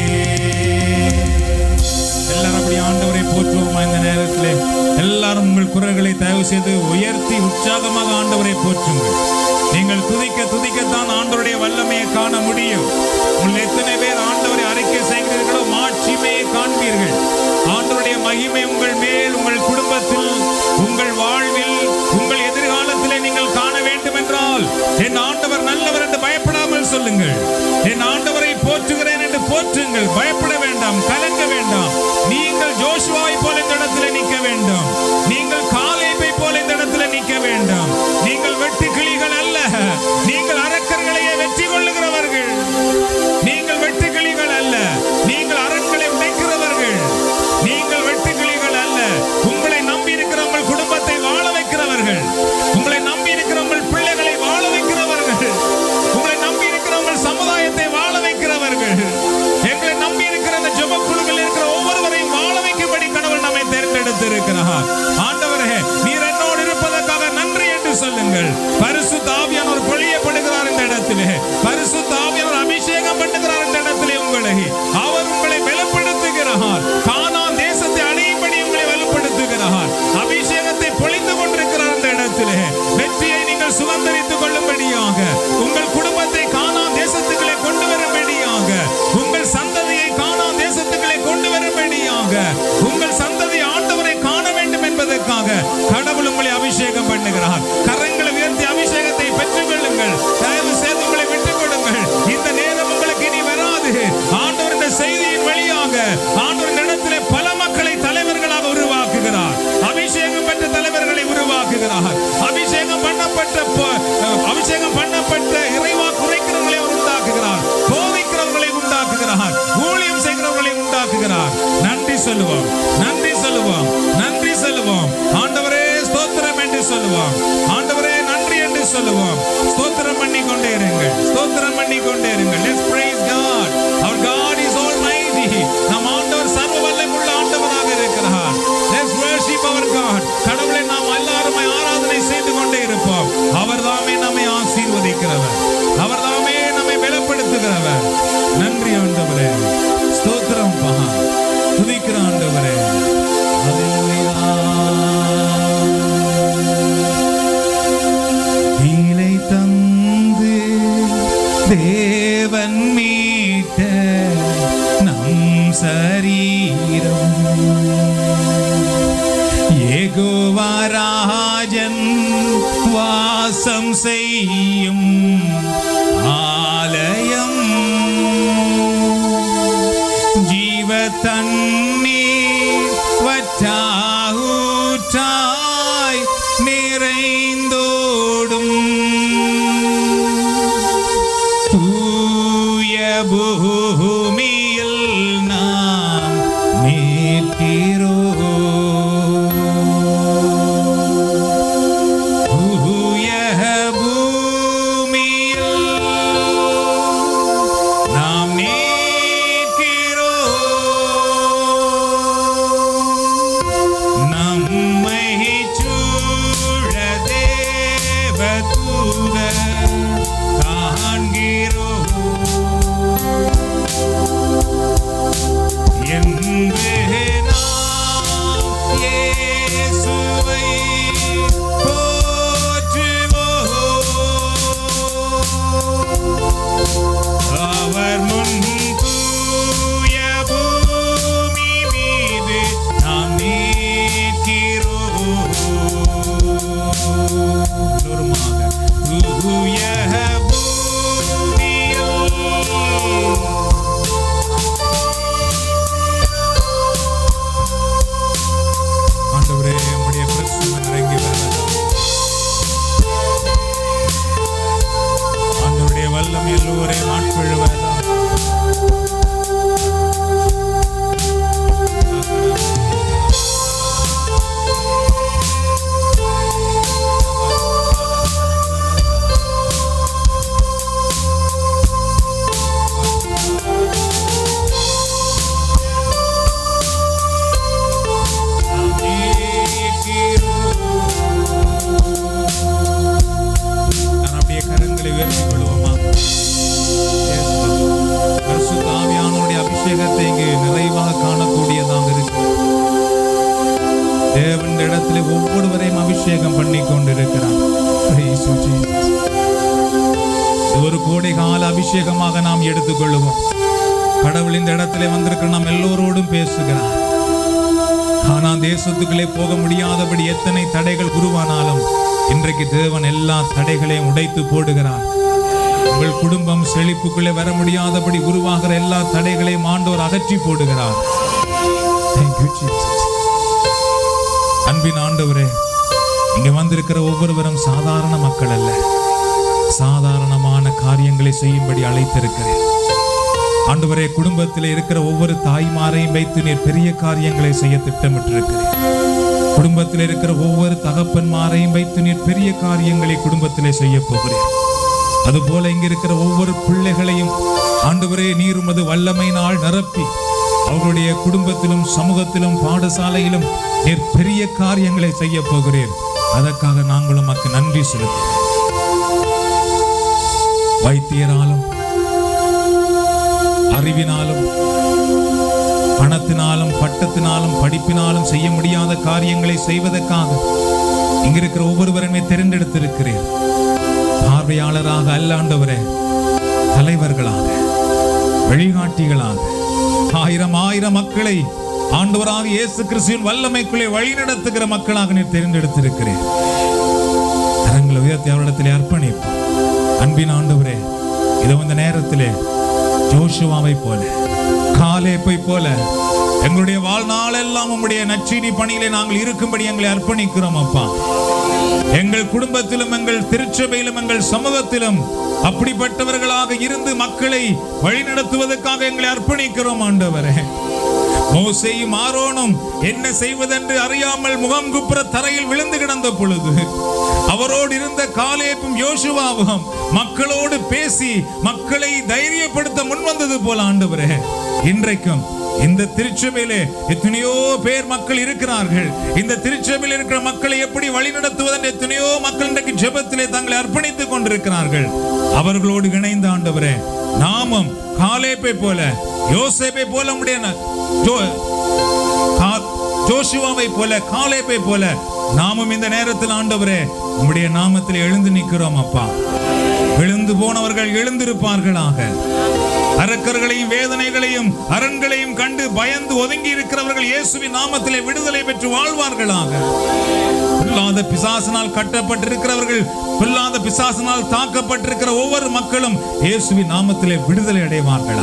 எல்லாரும் அப்படி ஆண்டவரை போற்றுவோமா இந்த நேரத்திலே எல்லாரும் உங்கள் குரல்களை தயவு செய்து உயர்த்தி உற்சாகமாக ஆண்டவரை போற்றுங்கள் நீங்கள் துதிக்க துதிக்கத்தான் ஆண்டவருடைய வல்லமையை காண முடியும் உங்கள் எத்தனை பேர் ஆண்டவரை அறிக்கை செய்கிறீர்களோ மாட்சிமையை காண்பீர்கள் ஆண்டவருடைய மகிமை உங்கள் மேல் உங்கள் குடும்பத்தில் உங்கள் வாழ்வில் உங்கள் எதிர்காலத்திலே நீங்கள் காண வேண்டும் என்றால் என் ஆண்டவர் நல்லவர் என்று பயப்படாமல் சொல்லுங்கள் என் ஆண்டவரை போற்றுகிறேன் என்று போற்றுங்கள் பயப்பட வேண்டாம் கலங்க வேண்டாம் நீங்கள் ஜோஷுவாவை போல இந்த இடத்துல நிற்க வேண்டும் நீங்கள் காலேபை போல இந்த இடத்துல நிற்க வேண்டாம் நீங்கள் வெட்டு கிளிகள் அல்ல நீங்கள் அரக்கர்களையே வெற்றி கொள்ளுகிறவர்கள் நீங்கள் வெட்டு கிளிகள் அல்ல நீங்கள் அரண்களை உடைக்கிறவர்கள் நீங்கள் வெட்டு கிளிகள் அல்ல உங்களை நம்பி இருக்கிற உங்கள் குடும்பத்தை வாழ வைக்கிறவர்கள் உங்களை நம்பி இருக்கிற உங்கள் பிள்ளைகளை வாழ வைக்கிறவர்கள் உங்களை நம்பி இருக்கிற உங்கள் சமுதாயத்தை வாழ வைக்கிறவர்கள் எங்களை நம்பி இருக்கிற இந்த ஜெப குழுவில் இருக்கிற ஒவ்வொருவரையும் வாழ வைக்கும்படி கடவுள் நம்மை தேர்ந்தெடுத்து இருக்கிறார் ஆண்டவரே நீர் என்னோடு இருப்பதற்காக நன்றி என்று சொல்லுங்கள் பரிசுத்த ஆவியானவர் பொழியப்படுகிறார் இந்த இடத்திலே பரிசுத்த ஆவியானவர் அபிஷேகம் பண்ணுகிறார் இந்த இடத்திலே உங்களை அவர் உங்களை பலப்படுத்துகிறார் கானான் தேசத்தை அடையும்படி உங்களை வலுப்படுத்துகிறார் அபிஷேகத்தை பொழிந்து கொண்டிருக்கிறார் இந்த இடத்திலே வெற்றியை நீங்கள் சுதந்திரித்துக் கொள்ளும்படியாக உங்கள் குடும்பத்தை கானான் தேசத்துக்களை கொண்டு வரும்படியாக உங்கள் சந்ததியை கானான் தேசத்துக்களை கொண்டு வரும்படியாக உங்கள் சந்ததி ஆண்டவரை காண வேண்டும் என்பதற்காக கடவுள் உங்களை அபிஷேகம் பண்ணுகிறார் கரங்களை உயர்த்தி அபிஷேகத்தை பெற்றுக் கொள்ளுங்கள் தயவு செய்து உங்களை விட்டுக் கொடுங்கள் இந்த நேரம் உங்களுக்கு இனி வராது ஆண்டவர் இந்த செய்தியின் வழியாக ஆண்டவர் இந்த இடத்திலே பல மக்களை தலைவர்களாக உருவாக்குகிறார் அபிஷேகம் பெற்ற தலைவர்களை உருவாக்குகிறார் அபிஷேகம் பண்ணப்பட்ட ப- அஹ், அபிஷேகம் பண்ணப்பட்ட இறைவா குறைக்கிறவர்களை அவர் உண்டாக்குகிறார் போதிக்கிறவர்களை உண்டாக்குகிறார் ஊழியம் செய்கிறவர்களை உண்டாக்குகிறார் நன்றி சொல்லுவோம் நன்றி சொல்லுவோம் நன்றி சொல்லுவோம் ஆண்டவரே ஸ்தோத்திரம் என்று சொல்லுவோம் ஆண்டவரே நன்றி என்று சொல்லுவோம் ஸ்தோத்திரம் பண்ணி கொண்டே இருங்கள் ஸ்தோத்திரம் பண்ணி கொண்டே இருங்கள் let's praise God our God is almighty நம் ஆண்டவர் சர்வ வல்லமையுள்ள ஆண்டவராக இருக்கிறார் let's worship our God கடவுளை நாம் எல்லாரும் ஆராதனை செய்து கொண்டே இருப்போம் அவர் தாமே நம்மை ஆசீர்வதிக்கிறவர் அவர் தாமே நம்மை பலப்படுத்துகிறவர் நன்றி ஆண்டவரே ஸ்தோத்திரம் பகா துதிக்கிற ஆண்டவரே விலை தந்து தேவன் மீட்ட நம் சரீரம் ஏகோவாராஜன் வாசம் செய்யும் ஆலயம் ஜீவ தண்ணீர் வற்றாய் நிறைந்தோடும் தூய பூமியில் நாம் நிற்கிறோம் தூய பூமியில் நாம் நிற்கிறோம் நம்மை சூழ தேவ தூதர் காண்கிறோம் என்று நாம் இயேசுவை போற்றுவோம் அவர் முன் தூய பூமி மீது நாம் நிற்கிறோம் தூரமாக தூய பூமியில் ஆண்டவரே உம்முடைய பிரசன்னம் இறங்கி வருவதாக ஆண்டவருடைய வல்லம் எல்லோரையும் ஆட்கொள்வதாக நிற்கிறோம் இடத்திலே ஒவ்வொருவரையும் அபிஷேகம் பண்ணி கொண்டிருக்கிறார் Praise you, Jesus. இது ஒரு கோடை கால அபிஷேகமாக நாம் எடுத்துக்கொள்ளுவோம் கடவுள் இந்த இடத்திலே வந்திருக்கிற நாம் எல்லோரோடும் பேசுகிறார் ஆனா தேசத்துக்குள்ளே போக முடியாதபடி எத்தனை தடைகள் உருவானாலும் இன்றைக்கு தேவன் எல்லா தடைகளையும் உடைத்து போடுகிறார் உங்கள் குடும்பம் செழிப்புக்குள்ளே வர முடியாதபடி உருவாகிற எல்லா தடைகளையும் ஆண்டோர் அகற்றி போடுகிறார் Thank you, Jesus. அன்பின் ஆண்டவரே இங்க வந்திருக்கிற ஒவ்வொருவரும் சாதாரண மக்கள் அல்ல சாதாரணமான காரியங்களை செய்யும்படி அழைத்திருக்கிறேன் ஆண்டவரே குடும்பத்தில் இருக்கிற ஒவ்வொரு தாய்மாரையும் வைத்து நீர் பெரிய காரியங்களை செய்ய திட்டமிட்டிருக்கிறேன் குடும்பத்தில் இருக்கிற ஒவ்வொரு தகப்பன்மாரையும் வைத்து நீர் பெரிய காரியங்களை குடும்பத்திலே செய்ய போகிறேன் அதுபோல இங்க இருக்கிற ஒவ்வொரு பிள்ளைகளையும் ஆண்டவரே நீர் உமது வல்லமையினால் நிரப்பி அவர்களுடைய குடும்பத்திலும் சமூகத்திலும் பாடசாலையிலும் நீர் பெரிய காரியங்களை செய்ய போகிறீர் அதற்காக நாங்களும் உமக்கு நன்றி செலுத்துகிறோம் வைத்தியராலும் அறிவினாலும் பணத்தினாலும் பட்டத்தினாலும் படிப்பினாலும் செய்ய முடியாத காரியங்களை செய்வதற்காக இங்கிருக்கிற ஒவ்வொருவருமே தெரிந்தெடுத்திருக்கிறேன் பார்வையாளராக அல்லாண்டவரே தலைவர்களாக வழிகாட்டிகளாக ஆயிரம் ஆயிரம் மக்களை ஆண்டவராக இயேசு கிறிஸ்துவின் வல்லமைக்குள்ளே வழிநடத்துகிற மக்களாக நீர் தெரிந்தெடுத்திருக்கிறேன் கரங்களை உயர்த்தி அவரிடத்திலே அர்ப்பணிப்போம் அன்பின் ஆண்டவரே இதோ இந்த நேரத்திலே ஜோஷுவாவை போல காலேப்பை போல எங்களுடைய வாழ்நாளெல்லாம் உம்முடைய நச்சீனி பணியிலே நாங்கள் இருக்கும்படி எங்களை அர்ப்பணிக்கிறோம் அப்பா எங்கள் குடும்பத்திலும் எங்கள் திருச்சபையிலும் எங்கள் சமூகத்திலும் அப்படிப்பட்டவர்களாக இருந்து மக்களை வழிநடத்துவதற்காக எங்களை அர்ப்பணிக்கிறோம் ஆண்டவரே மோசேயும் ஆரோனும் என்ன செய்வதென்று அறியாமல் முகம் குப்புற தரையில் விழுந்து கிடந்த பொழுது அவரோடு இருந்த காலேப்பும் யோசுவாவும் மக்களோடு பேசி மக்களை தைரியப்படுத்த முன்வந்தது போல ஆண்டவரே இன்றைக்கும் இந்த திருச்சபையிலே எத்தனையோ பேர் மக்கள் இருக்கிறார்கள் இந்த திருச்சபையில் இருக்கிற மக்களை எப்படி வழிநடத்துவதென்று எத்தனையோ மக்கள் இன்றைக்கு ஜெபத்திலே தங்களை அர்ப்பணித்துக் கொண்டிருக்கிறார்கள் அவர்களோடு இணைந்த ஆண்டவரே நாமும் காலேப்பை போல யோசேப்பை போல உம்முடைய ந- ஜோ- கா- ஜோஷுவாவை போல காலேப்பை போல நாமும் இந்த நேரத்தில் ஆண்டவரே உம்முடைய நாமத்தில் எழுந்து நிற்கிறோம் அப்பா விழுந்து போனவர்கள் எழுந்திருப்பார்களாக அரக்கர்களையும் வேதனைகளையும் அரண்களையும் கண்டு பயந்து ஒதுங்கி இருக்கிறவர்கள் இயேசுவின் நாமத்திலே விடுதலை பெற்று வாழ்வார்களாக பொல்லாத பிசாசினால் கட்டப்பட்டிருக்கிறவர்கள் பொல்லாத பிசாசினால் தாக்கப்பட்டிருக்கிற ஒவ்வொரு மக்களும் இயேசுவின் நாமத்திலே விடுதலை அடைவார்களா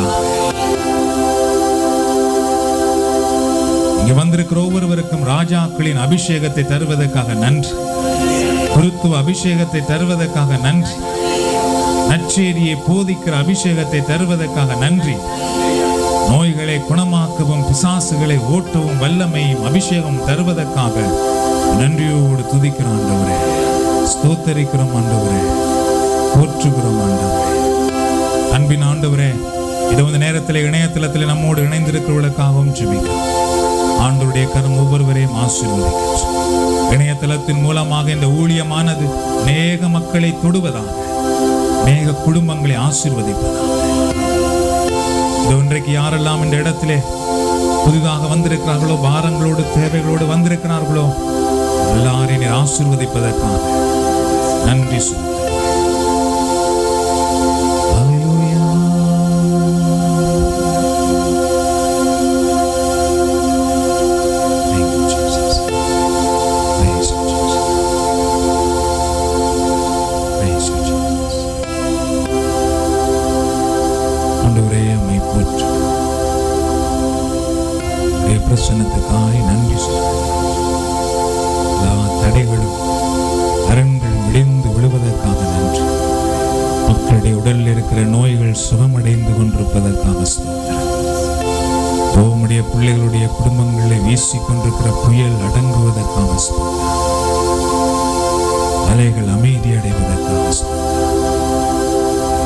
இங்க வந்திருக்கிற ஒவ்வொருவருக்கும் ராஜாக்களின் அபிஷேகத்தை தருவதற்காக நன்றி குருத்துவ அபிஷேகத்தை தருவதற்காக நன்றி நற்செய்தியை போதிக்கிற அபிஷேகத்தை தருவதற்காக நன்றி நோய்களை குணமாக்கவும் பிசாசுகளை ஓட்டவும் வல்லமையும் அபிஷேகம் தருவதற்காக நன்றியோடு துதிக்கிறோம் ஆண்டவரே ஸ்தோத்தரிக்கிறோம் ஆண்டவரே போற்றுகிறோம் ஆண்டவரே அன்பின் ஆண்டவரே இது வந்து நேரத்தில் இணையதளத்தில் நம்மோடு இணைந்திருக்கிறவர்களுக்காகவும் ஜெபிக்கிறோம் ஆண்டவருடைய கரம் ஒவ்வொருவரையும் ஆசீர்வதிக்கிறோம் இணையதளத்தின் மூலமாக இந்த ஊழியமானது அநேக மக்களை தொடுவதாக அநேக குடும்பங்களை ஆசீர்வதிப்பதாக இது இன்றைக்கு யாரெல்லாம் இந்த இடத்திலே புதிதாக வந்திருக்கிறார்களோ பாரங்களோடு தேவைகளோடு வந்திருக்கிறார்களோ எல்லாரையும் நீர் ஆசீர்வதிப்பதற்காக நன்றி சொல்லுங்கள் Thank you, Jesus. Praise you, Jesus. Praise you, Jesus. ஆண்டவரே உம்மை போற்று உடைய பிரசன்னத்துக்காய் நன்றி சொல்கிறேன் எல்லா தடைகளும் அரண்கள் விடிந்து விழுவதற்காக நன்றி மக்களுடைய உடலில் இருக்கிற நோய்கள் சுகமடைந்து கொண்டிருப்பதற்காக ஸ்தோத்திரம் ஓ, உம்முடைய பிள்ளைகளுடைய குடும்பங்களை வீசிக் கொண்டிருக்கிற புயல் அடங்குவதற்காக ஸ்தோத்திரம் அலைகள் அமைதி அடைவதற்காக ஸ்தோத்திரம்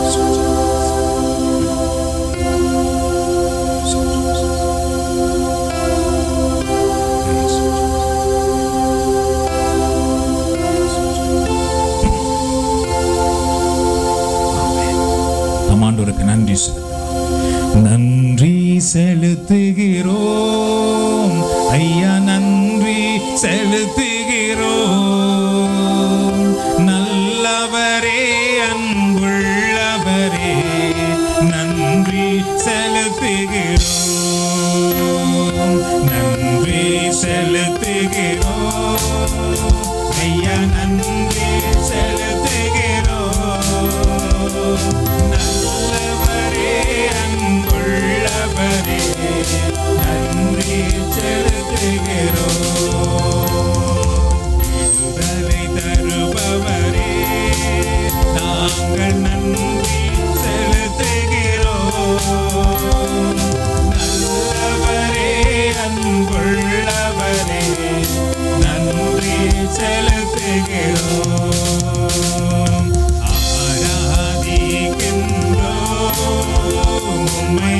நம் ஆண்டவருக்கு நன்றி செலுத்துவோம் நன்றி செலுத்துகிறோம் ஐயா நன்றி செலுத்துகிறோம் நன்றி செலுத்துகிறோம் நன்றி செலுத்துகிறோம் ஐயா நன்றி செலுத்துகிறோம் நல்லவரே அன்புள்ளவரே நன்றி செலுத்துகிறோம் விடுதலை தருபவரே நாங்கள் நன்றி செலுத்துகிறோம் நல்லவரே அன்புள்ளவரே நன்றி செலுத்துகிறோம் ஆராதிக்கின்றோம் உம்மை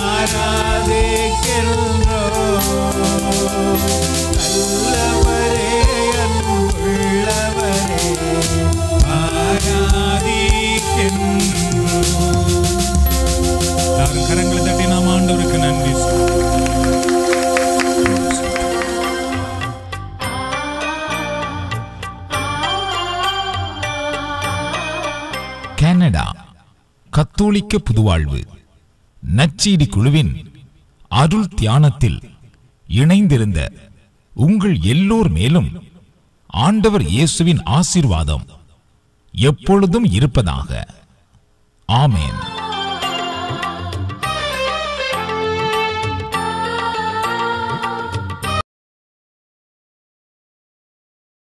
ஆராதிக்கின்றோம் நல்லவரே அன்புள்ளவரே ஆராதிக்கின்றோம் எல்லாரும் கரங்களை தட்டி நாம் ஆண்டவருக்கு நன்றி சொல்லுவோம். கனடா கத்தோலிக்க புதுவாழ்வு நச்சீடி குழுவின் அருள் தியானத்தில் இணைந்திருந்த உங்கள் எல்லோர் மேலும் ஆண்டவர் இயேசுவின் ஆசீர்வாதம் எப்பொழுதும் இருப்பதாக ஆமென்